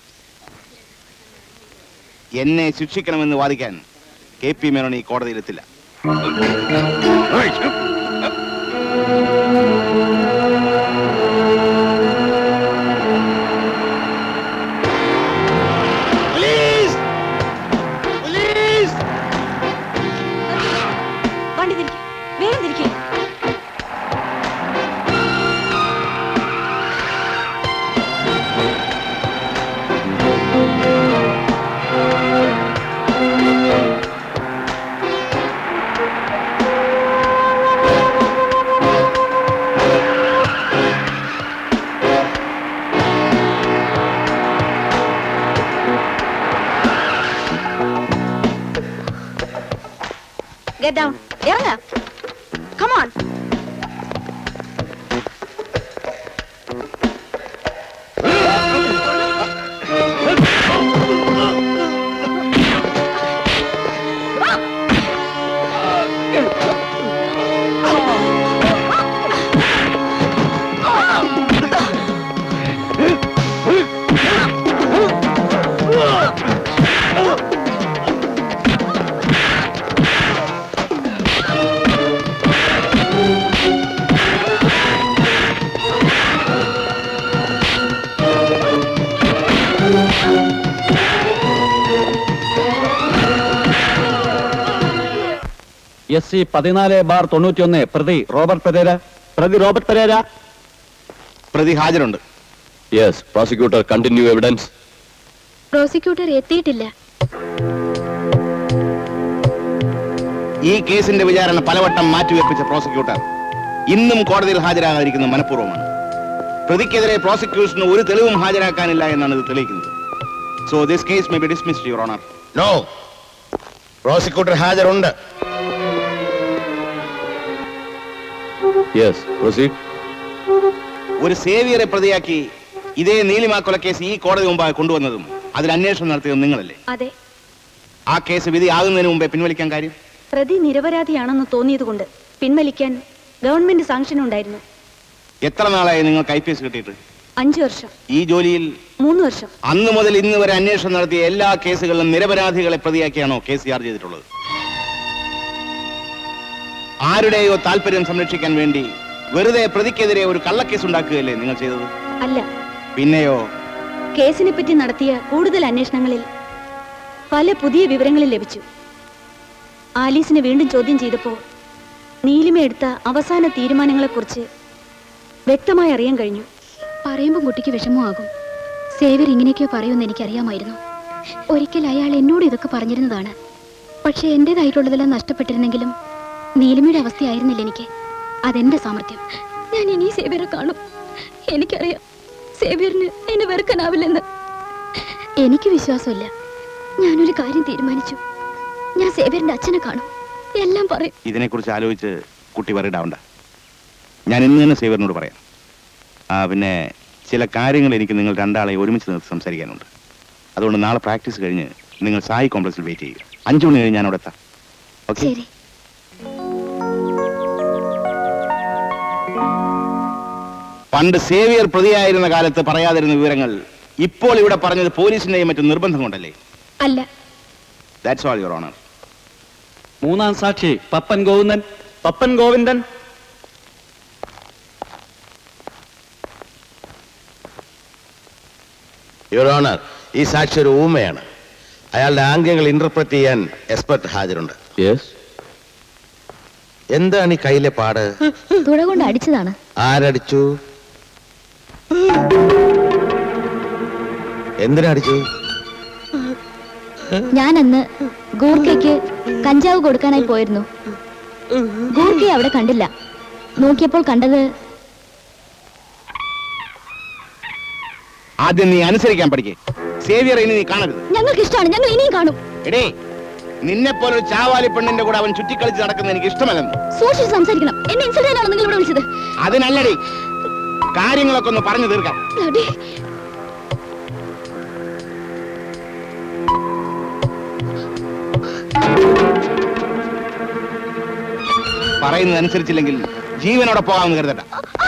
എന്നെ ശിക്ഷിക്കണമെന്ന് വാദിക്കാൻ കെ പി മേനോൻ ഈ കോടതിയിലെത്തില്ല പോലീസ് പോലീസ് വണ്ടി തിരിക്കും വേഗം തിരിക്കും Get down. ഇറങ്ങ Come on. Ah! S C പതിനാല് ബാർ തൊണ്ണൂറ്റിയൊന്ന് പ്രതി റോബർട്ട് പെരേര പ്രതി റോബർട്ട് പെരേര പ്രതി ഹാജരുണ്ട് yes prosecutor continue evidence prosecutor എത്തിയിട്ടില്ല ഈ കേസിന്റെ വിചാരണ പലവട്ടം മാറ്റിവെപ്പിച്ച പ്രോസിക്യൂട്ടർ ഇന്നും കോടതിയിൽ ഹാജരാകാതിരിക്കുന്നത് മനഃപൂർവ്വമാണ് പ്രതിക്കെതിരെ പ്രോസിക്യൂഷന് ഒരു തെളിവും ഹാജരാക്കാനില്ല എന്നാണ് ഇത് തെളിയിക്കുന്നത് so this case may be dismissed your honour no prosecutor ഹാജരുണ്ട് യെസ് പ്രൊസീഡ് ഒരു സേവിയറെ പ്രതിയാക്കി ഇതേ നീലിമ കൊലക്കേസ് ഈ കോടതി മുമ്പാകെ കൊണ്ടുവന്നതും അതിൽ അന്വേഷണം നടത്തിയതും നിങ്ങളല്ലേ അതെ ആ കേസ് വിധി ആകുന്നതിന് മുമ്പേ പിൻവലിക്കാൻ കാര്യം പ്രതി നിരപരാധിയാണെന്ന് തോന്നിയതുകൊണ്ട് പിൻവലിക്കാൻ ഗവൺമെന്റ് സാങ്ഷൻ ഉണ്ടായിരുന്നു എത്ര നാളായി നിങ്ങൾക്ക് ഐ പി എസ് കിട്ടിയിട്ട് അഞ്ചു വർഷം ഈ ജോലിയിൽ മൂന്ന് വർഷം അന്ന് മുതൽ ഇന്ന് വരെ അന്വേഷണം നടത്തിയ എല്ലാ കേസുകളിലും നിരപരാധികളെ പ്രതിയാക്കിയാണോ കേസ് ചാർജ് ചെയ്തിട്ടുള്ളത് ആരുടെയോ താല്പര്യം സംരക്ഷിക്കാൻ വേണ്ടി വെറുതെ പ്രതിക്കെതിരെ ഒരു കള്ളക്കേസ് ഉണ്ടാക്കുകയല്ലേ നിങ്ങൾ ചെയ്തത് അല്ല പിന്നെയോ കേസിനെ പറ്റി നടത്തിയ കൂടുതൽ അന്വേഷണങ്ങളിൽ പല പുതിയ വിവരങ്ങളും ലഭിച്ചു ആലീസിനെ വീണ്ടും ചോദ്യം ചെയ്തപ്പോൾ നീലിമ എടുത്ത അവസാന തീരുമാനങ്ങളെക്കുറിച്ച് വ്യക്തമായി അറിയാൻ കഴിഞ്ഞു പറയുമ്പോൾ കുട്ടിക്ക് വിഷമമാകും സേവ്യർ ഇങ്ങനെയൊക്കെയോ പറയുമെന്ന് എനിക്കറിയാമായിരുന്നു ഒരിക്കൽ അയാൾ എന്നോട് ഇതൊക്കെ പറഞ്ഞിരുന്നതാണ് പക്ഷെ എന്റേതായിട്ടുള്ളതെല്ലാം നഷ്ടപ്പെട്ടിരുന്നെങ്കിലും നീലിമയുടെ അവസ്ഥയായിരുന്നില്ല എനിക്ക് അതെന്റെ സാമർഥ്യം ഞാൻ ഇനി സേവ്യറെ കാണും എനിക്കറിയാം സേവ്യറിന് എന്നെ വെറുക്കാനാവില്ലെന്ന് എനിക്ക് വിശ്വാസമില്ല ഞാനൊരു കാര്യം തീരുമാനിച്ചു ഞാൻ സേവ്യറിന്റെ അച്ഛനെ കാണും എല്ലാം പറയും ഇതിനെക്കുറിച്ച് ആലോചിച്ച് കുട്ടി വറിയിടാവണ്ട ഞാൻ ഇന്ന് തന്നെ സേവറിനോട് പറയാം ആ പിന്നെ ചില കാര്യങ്ങൾ എനിക്ക് നിങ്ങൾ രണ്ടാളെ ഒരുമിച്ച് നിർത്തി സംസാരിക്കാനുണ്ട് അതുകൊണ്ട് നാളെ പ്രാക്ടീസ് കഴിഞ്ഞ് നിങ്ങൾ സായി കോംപ്ലക്സിൽ വെയിറ്റ് ചെയ്യുക അഞ്ചു മണി കഴിഞ്ഞ് ഞാൻ അവിടെ എത്താം ഓക്കെ ശരി പണ്ട് സേവിയർ പ്രതിയായിരുന്ന കാലത്ത് പറയാതിരുന്ന വിവരങ്ങൾ ഇപ്പോൾ ഇവിടെ പറഞ്ഞത് പോലീസിന്റെയും മറ്റും നിർബന്ധം കൊണ്ടല്ലേ അല്ല ദാറ്റ്സ് ഓൾ യുവർ ഓണർ മൂന്നാം സാക്ഷി പപ്പൻ ഗോവിന്ദൻ പപ്പൻ ഗോവിന്ദൻ യുവർ ഓണർ ഈ സാക്ഷി ഒരു ഊമയാണ് അയാളുടെ ആംഗ്യങ്ങൾ ഇന്റർപ്രറ്റ് ചെയ്യാൻ എക്സ്പെർട്ട് ഹാജരുണ്ട് യെസ് എന്താണ് ഈ കയ്യിലെ പാട് തുഴ കൊണ്ട് അടിച്ചതാണ് ആരടിച്ചു എന്തിനടിച്ചു ഞാൻ അന്ന് ഗൂർക്കയ്ക്ക് കഞ്ചാവ് കൊടുക്കാനായി പോയിരുന്നു ഗൂർക്കയെ അവിടെ കണ്ടില്ല നോക്കിയപ്പോൾ കണ്ടത് ആദ്യം നീ അനുസരിക്കാൻ പഠിക്കേ സേവിയർ ഇനി നീ കാണരുത് ഞങ്ങൾക്ക് ഇഷ്ടമാണ് ഞങ്ങൾ ഇനിയും കാണും എടേ നിന്നെ പോലെ ഒരു ചാവാലി പെണ്ണിന്റെ കൂടെ അവൻ ചുറ്റിക്കളിച്ച് നടക്കുന്നത് എനിക്ക് ഇഷ്ടമല്ലെന്ന് സൂക്ഷിച്ച് സംസാരിക്കണം എന്നെ ഇൻസൾട്ട് ചെയ്യാനാണോ നിങ്ങൾ ഇവിടെ വിളിച്ചത് അതിനല്ലടി കാര്യങ്ങളൊക്കെ ഒന്ന് പറഞ്ഞു തീർക്കാം Bloody. പറയുന്നത് അനുസരിച്ചില്ലെങ്കിൽ ജീവനോടെ പോകാമെന്ന് കരുതട്ട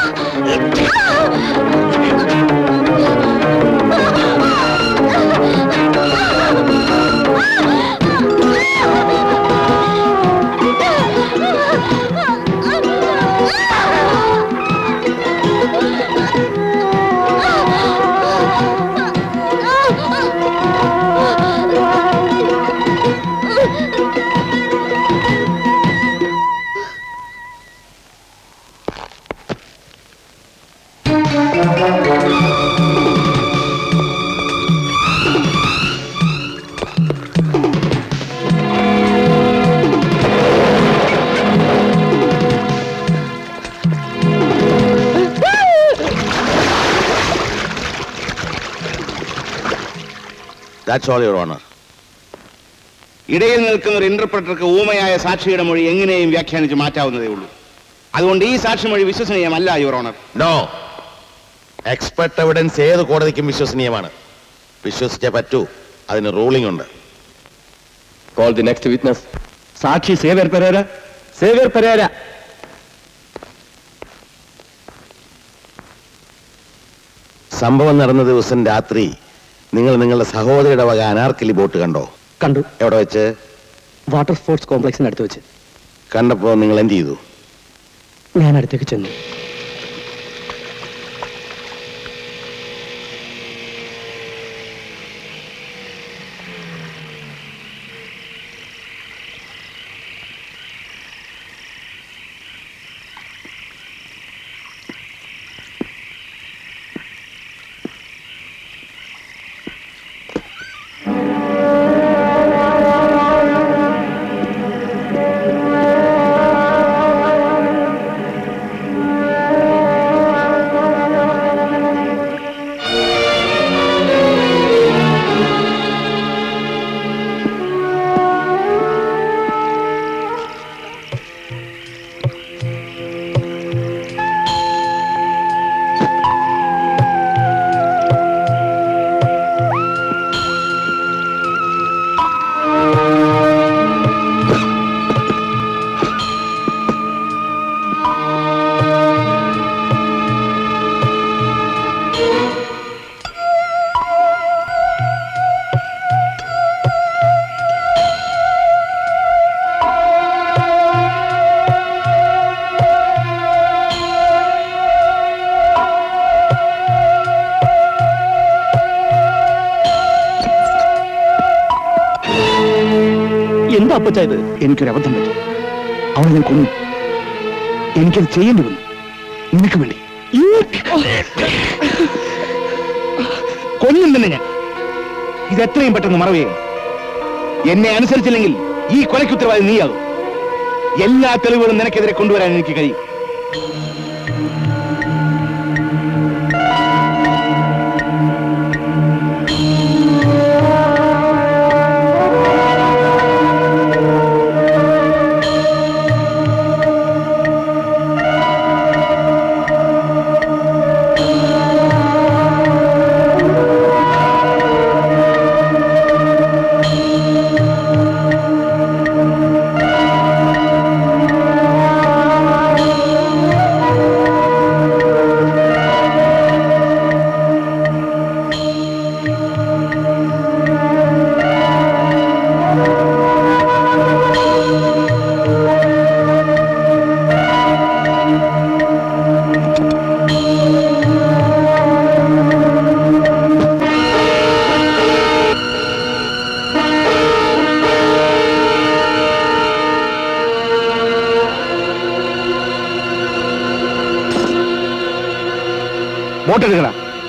ദാറ്റ്സ് ഓൾ യുവർ ഓണർ ഇടയിൽ നിൽക്കുന്ന ഒരു ഇന്റർപ്രറ്റർക്ക് ഊമയായ സാക്ഷിയുടെ മൊഴി എങ്ങനെയും വ്യാഖ്യാനിച്ച് മാറ്റാവുന്നതേ ഉള്ളൂ അതുകൊണ്ട് ഈ സാക്ഷി മൊഴി വിശ്വസനീയമല്ല your honour no expert evidence ഏത് കോടതിക്കും വിശ്വസനീയമാണ് വിശ്വസിച്ചേ പറ്റൂ അതിന് റൂളിംഗ് ഉണ്ട് കോൾ ദി നെക്സ്റ്റ് വിറ്റ്നസ് സാക്ഷി സേവ്യർ പെരേര സേവ്യർ പെരേര സംഭവം നടന്ന ദിവസം രാത്രി നിങ്ങൾ നിങ്ങളുടെ സഹോദരിയുടെ വക അനാർക്കലി ബോട്ട് കണ്ടോ കണ്ടു എവിടെ വെച്ച് വാട്ടർ സ്പോർട്സ് കോംപ്ലക്സിന് അടുത്ത് വെച്ച് കണ്ടപ്പോ നിങ്ങൾ എന്ത് ചെയ്തു ഞാൻ അടുത്തേക്ക് ചെന്നു അപ്പച്ച ഇത് എനിക്കൊരു അബദ്ധം പറ്റി അവളെ ഞാൻ കൊന്നു എനിക്കത് ചെയ്യേണ്ടി വന്നു നിനക്ക് വേണ്ടി കൊല്ലും തന്നെ ഞാൻ ഇത് എത്രയും പെട്ടെന്ന് മറവ് ചെയ്യണം എന്നെ അനുസരിച്ചില്ലെങ്കിൽ ഈ കൊലയ്ക്ക് ഉത്തരവാദി നീയാകും എല്ലാ തെളിവുകളും നിനക്കെതിരെ കൊണ്ടുവരാൻ എനിക്ക് കഴിയും ബോട്ടെടുക്കടാ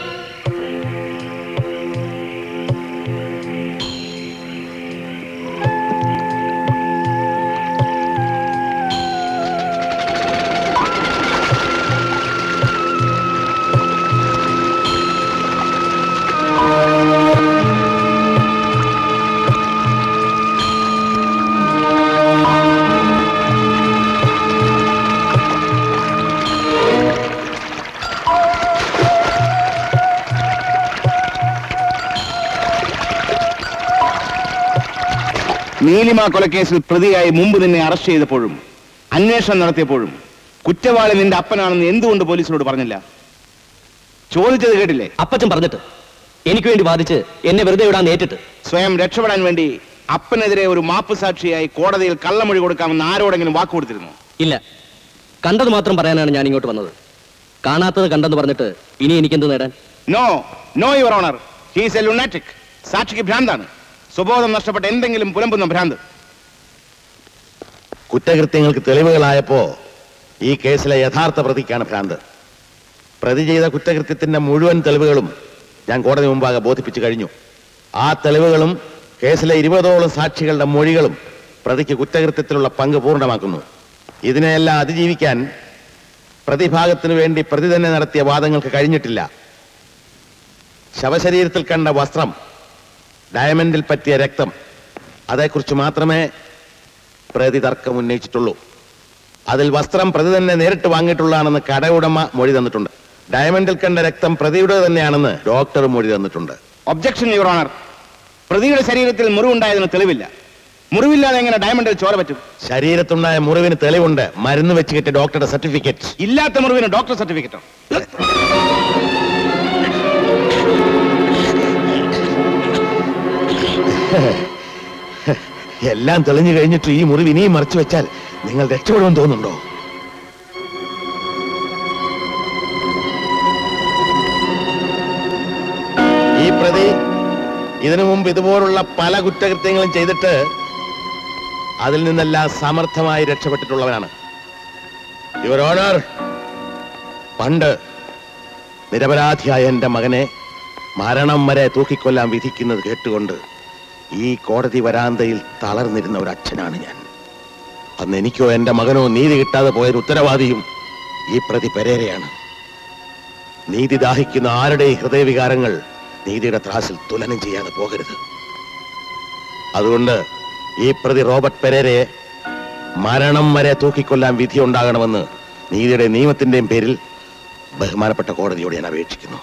നീലിമ കൊലക്കേസിൽ പ്രതിയായി മുമ്പ് നിന്നെ അറസ്റ്റ് ചെയ്തപ്പോഴും അന്വേഷണം നടത്തിയപ്പോഴും കുറ്റവാളി നിന്റെ അപ്പനാണെന്ന് എന്തുകൊണ്ട് പോലീസിനോട് പറഞ്ഞില്ല ചോദിച്ചത് കേട്ടില്ലേ അപ്പച്ചൻ പറഞ്ഞിട്ട് എനിക്ക് വേണ്ടി വാദിച്ച് എന്നെ വെറുതെ വിടാൻ നേരിട്ട് സ്വയം രക്ഷപ്പെടാൻ വേണ്ടി അപ്പനെതിരെ ഒരു മാപ്പ് സാക്ഷിയായി കോടതിയിൽ കള്ളമൊഴി കൊടുക്കാമെന്ന് ആരോടെങ്കിലും വാക്ക് കൊടുത്തിരുന്നു ഇല്ല കണ്ടത് മാത്രം പറയാനാണ് ഞാൻ ഇങ്ങോട്ട് വന്നത് കാണാത്തത് കണ്ടെന്ന് പറഞ്ഞിട്ട് ഇനി എനിക്കെന്ത് നേടാൻ no no your honour he's a lunatic സാക്ഷിക്ക് ഭ്രാന്താണ് സുബോധം നഷ്ടപ്പെട്ട എന്തെങ്കിലും പുലമ്പുന്ന ഭ്രാന്ത് കുറ്റകൃത്യങ്ങൾക്ക് തെളിവുകളായപ്പോ ഈ കേസിലെ യഥാർത്ഥ പ്രതിക്കാണ് ഭ്രാന്ത് പ്രതി ചെയ്ത കുറ്റകൃത്യത്തിന്റെ മുഴുവൻ തെളിവുകളും ഞാൻ കോടതി മുമ്പാകെ ബോധിപ്പിച്ചു കഴിഞ്ഞു ആ തെളിവുകളും കേസിലെ ഇരുപതോളം സാക്ഷികളുടെ മൊഴികളും പ്രതിക്ക് കുറ്റകൃത്യത്തിലുള്ള പങ്ക് പൂർണ്ണമാക്കുന്നു ഇതിനെയെല്ലാം അതിജീവിക്കാൻ പ്രതിഭാഗത്തിനു വേണ്ടി പ്രതി തന്നെ നടത്തിയ വാദങ്ങൾക്ക് കഴിഞ്ഞിട്ടില്ല ശവശരീരത്തിൽ കണ്ട വസ്ത്രം ഡയമണ്ടിൽ പറ്റിയ രക്തം അതേക്കുറിച്ച് മാത്രമേ പ്രതി തർക്കം ഉന്നയിച്ചിട്ടുള്ളൂ അതിൽ വസ്ത്രം പ്രതി തന്നെ നേരിട്ട് വാങ്ങിയിട്ടുള്ളതാണെന്ന് കടയുടമ മൊഴി തന്നിട്ടുണ്ട് ഡയമണ്ടിൽ കണ്ട രക്തം പ്രതിയുടെ തന്നെയാണെന്ന് ഡോക്ടർ മൊഴി തന്നിട്ടുണ്ട് ഒബ്ജക്ഷൻ യുവർ ഓണർ പ്രതിയുടെ ശരീരത്തിൽ മുറിവുണ്ടായതിന് തെളിവില്ല മുറിവില്ലാതെ എങ്ങനെ ഡയമണ്ടിൽ ചോര പറ്റും ശരീരത്തുണ്ടായ മുറിവിന് തെളിവുണ്ട് മരുന്ന് വെച്ച് കിട്ടിയ ഡോക്ടറുടെ സർട്ടിഫിക്കറ്റ് ഇല്ലാത്ത മുറിവിന് ഡോക്ടർ സർട്ടിഫിക്കറ്റോ എല്ലാം തെളിഞ്ഞു കഴിഞ്ഞിട്ട് ഈ മുറിവ് ഇനിയും മറച്ചു വെച്ചാൽ നിങ്ങൾ രക്ഷപ്പെടുമെന്ന് തോന്നുന്നുണ്ടോ ഈ പ്രതി ഇതിനു മുമ്പ് ഇതുപോലുള്ള പല കുറ്റകൃത്യങ്ങളും ചെയ്തിട്ട് അതിൽ നിന്നെല്ലാം സമർത്ഥമായി രക്ഷപ്പെട്ടിട്ടുള്ളവനാണ് യുവർ ഓണർ പണ്ട് നിരപരാധിയായ എന്റെ മകനെ മരണം വരെ തൂക്കിക്കൊല്ലാൻ വിധിക്കുന്നത് കേട്ടുകൊണ്ട് ഈ കോടതി വരാന്തയിൽ തളർന്നിരുന്ന ഒരു അച്ഛനാണ് ഞാൻ അന്ന് എനിക്കോ എന്റെ മകനോ നീതി കിട്ടാതെ പോയൊരു ഉത്തരവാദിയും ഈ പ്രതി പെരേരയാണ് നീതി ദാഹിക്കുന്ന ആരുടെയും ഹൃദയവികാരങ്ങൾ നീതിയുടെ ത്രാസിൽ തുലനം ചെയ്യാതെ പോകരുത് അതുകൊണ്ട് ഈ പ്രതി റോബർട്ട് പെരേരയെ മരണം വരെ തൂക്കിക്കൊല്ലാൻ വിധി ഉണ്ടാകണമെന്ന് നീതിയുടെ നിയമത്തിന്റെയും പേരിൽ ബഹുമാനപ്പെട്ട കോടതിയോട് ഞാൻ അപേക്ഷിക്കുന്നു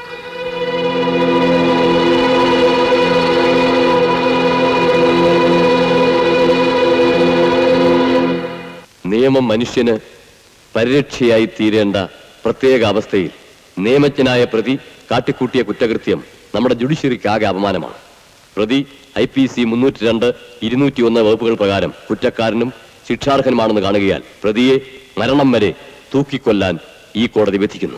നിയമം മനുഷ്യന് പരിരക്ഷയായി തീരേണ്ട പ്രത്യേക അവസ്ഥയിൽ നിയമജ്ഞനായ പ്രതി കാട്ടിക്കൂട്ടിയ കുറ്റകൃത്യം നമ്മുടെ ജുഡീഷ്യറിക്ക് ആകെ അപമാനമാണ് പ്രതി ഐ പി സി മുന്നൂറ്റി രണ്ട് ഇരുന്നൂറ്റി ഒന്ന് വകുപ്പുകൾ പ്രകാരം കുറ്റക്കാരനും ശിക്ഷാർഹനുമാണെന്ന് കാണുകയാൽ പ്രതിയെ മരണം വരെ തൂക്കിക്കൊല്ലാൻ ഈ കോടതി വിധിക്കുന്നു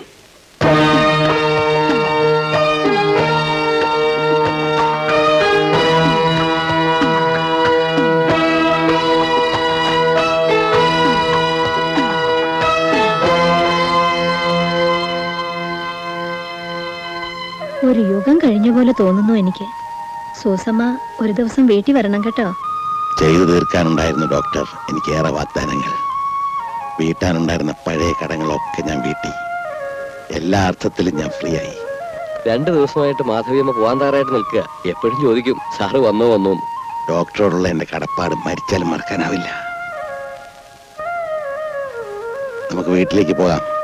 ഒരു യുഗം കഴിഞ്ഞ പോലെ തോന്നുന്നു എനിക്ക് സൂസമ്മ ഒരു ദിവസം വീട്ടിൽ വരണം കേട്ടോ ചെയ്തു തീർക്കാനുണ്ടായിരുന്നു ഡോക്ടർ എനിക്കേറെ വാഗ്ദാനങ്ങൾ വീട്ടാനുണ്ടായിരുന്ന പഴയ കടങ്ങളൊക്കെ ഞാൻ വീട്ടി എല്ലാ അർത്ഥത്തിലും ഞാൻ ഫ്രീ ആയി രണ്ടു ദിവസമായിട്ട് മാധവിയമ്മ പോവാൻ തയ്യാറായിട്ട് നിൽക്കുക എപ്പോഴും ചോദിക്കും സാറ് വന്നോ വന്നോ എന്ന്. ഡോക്ടറോടുള്ള എന്റെ കടപ്പാട് മരിച്ചാലും മറക്കാനാവില്ല നമുക്ക് വീട്ടിലേക്ക് പോകാം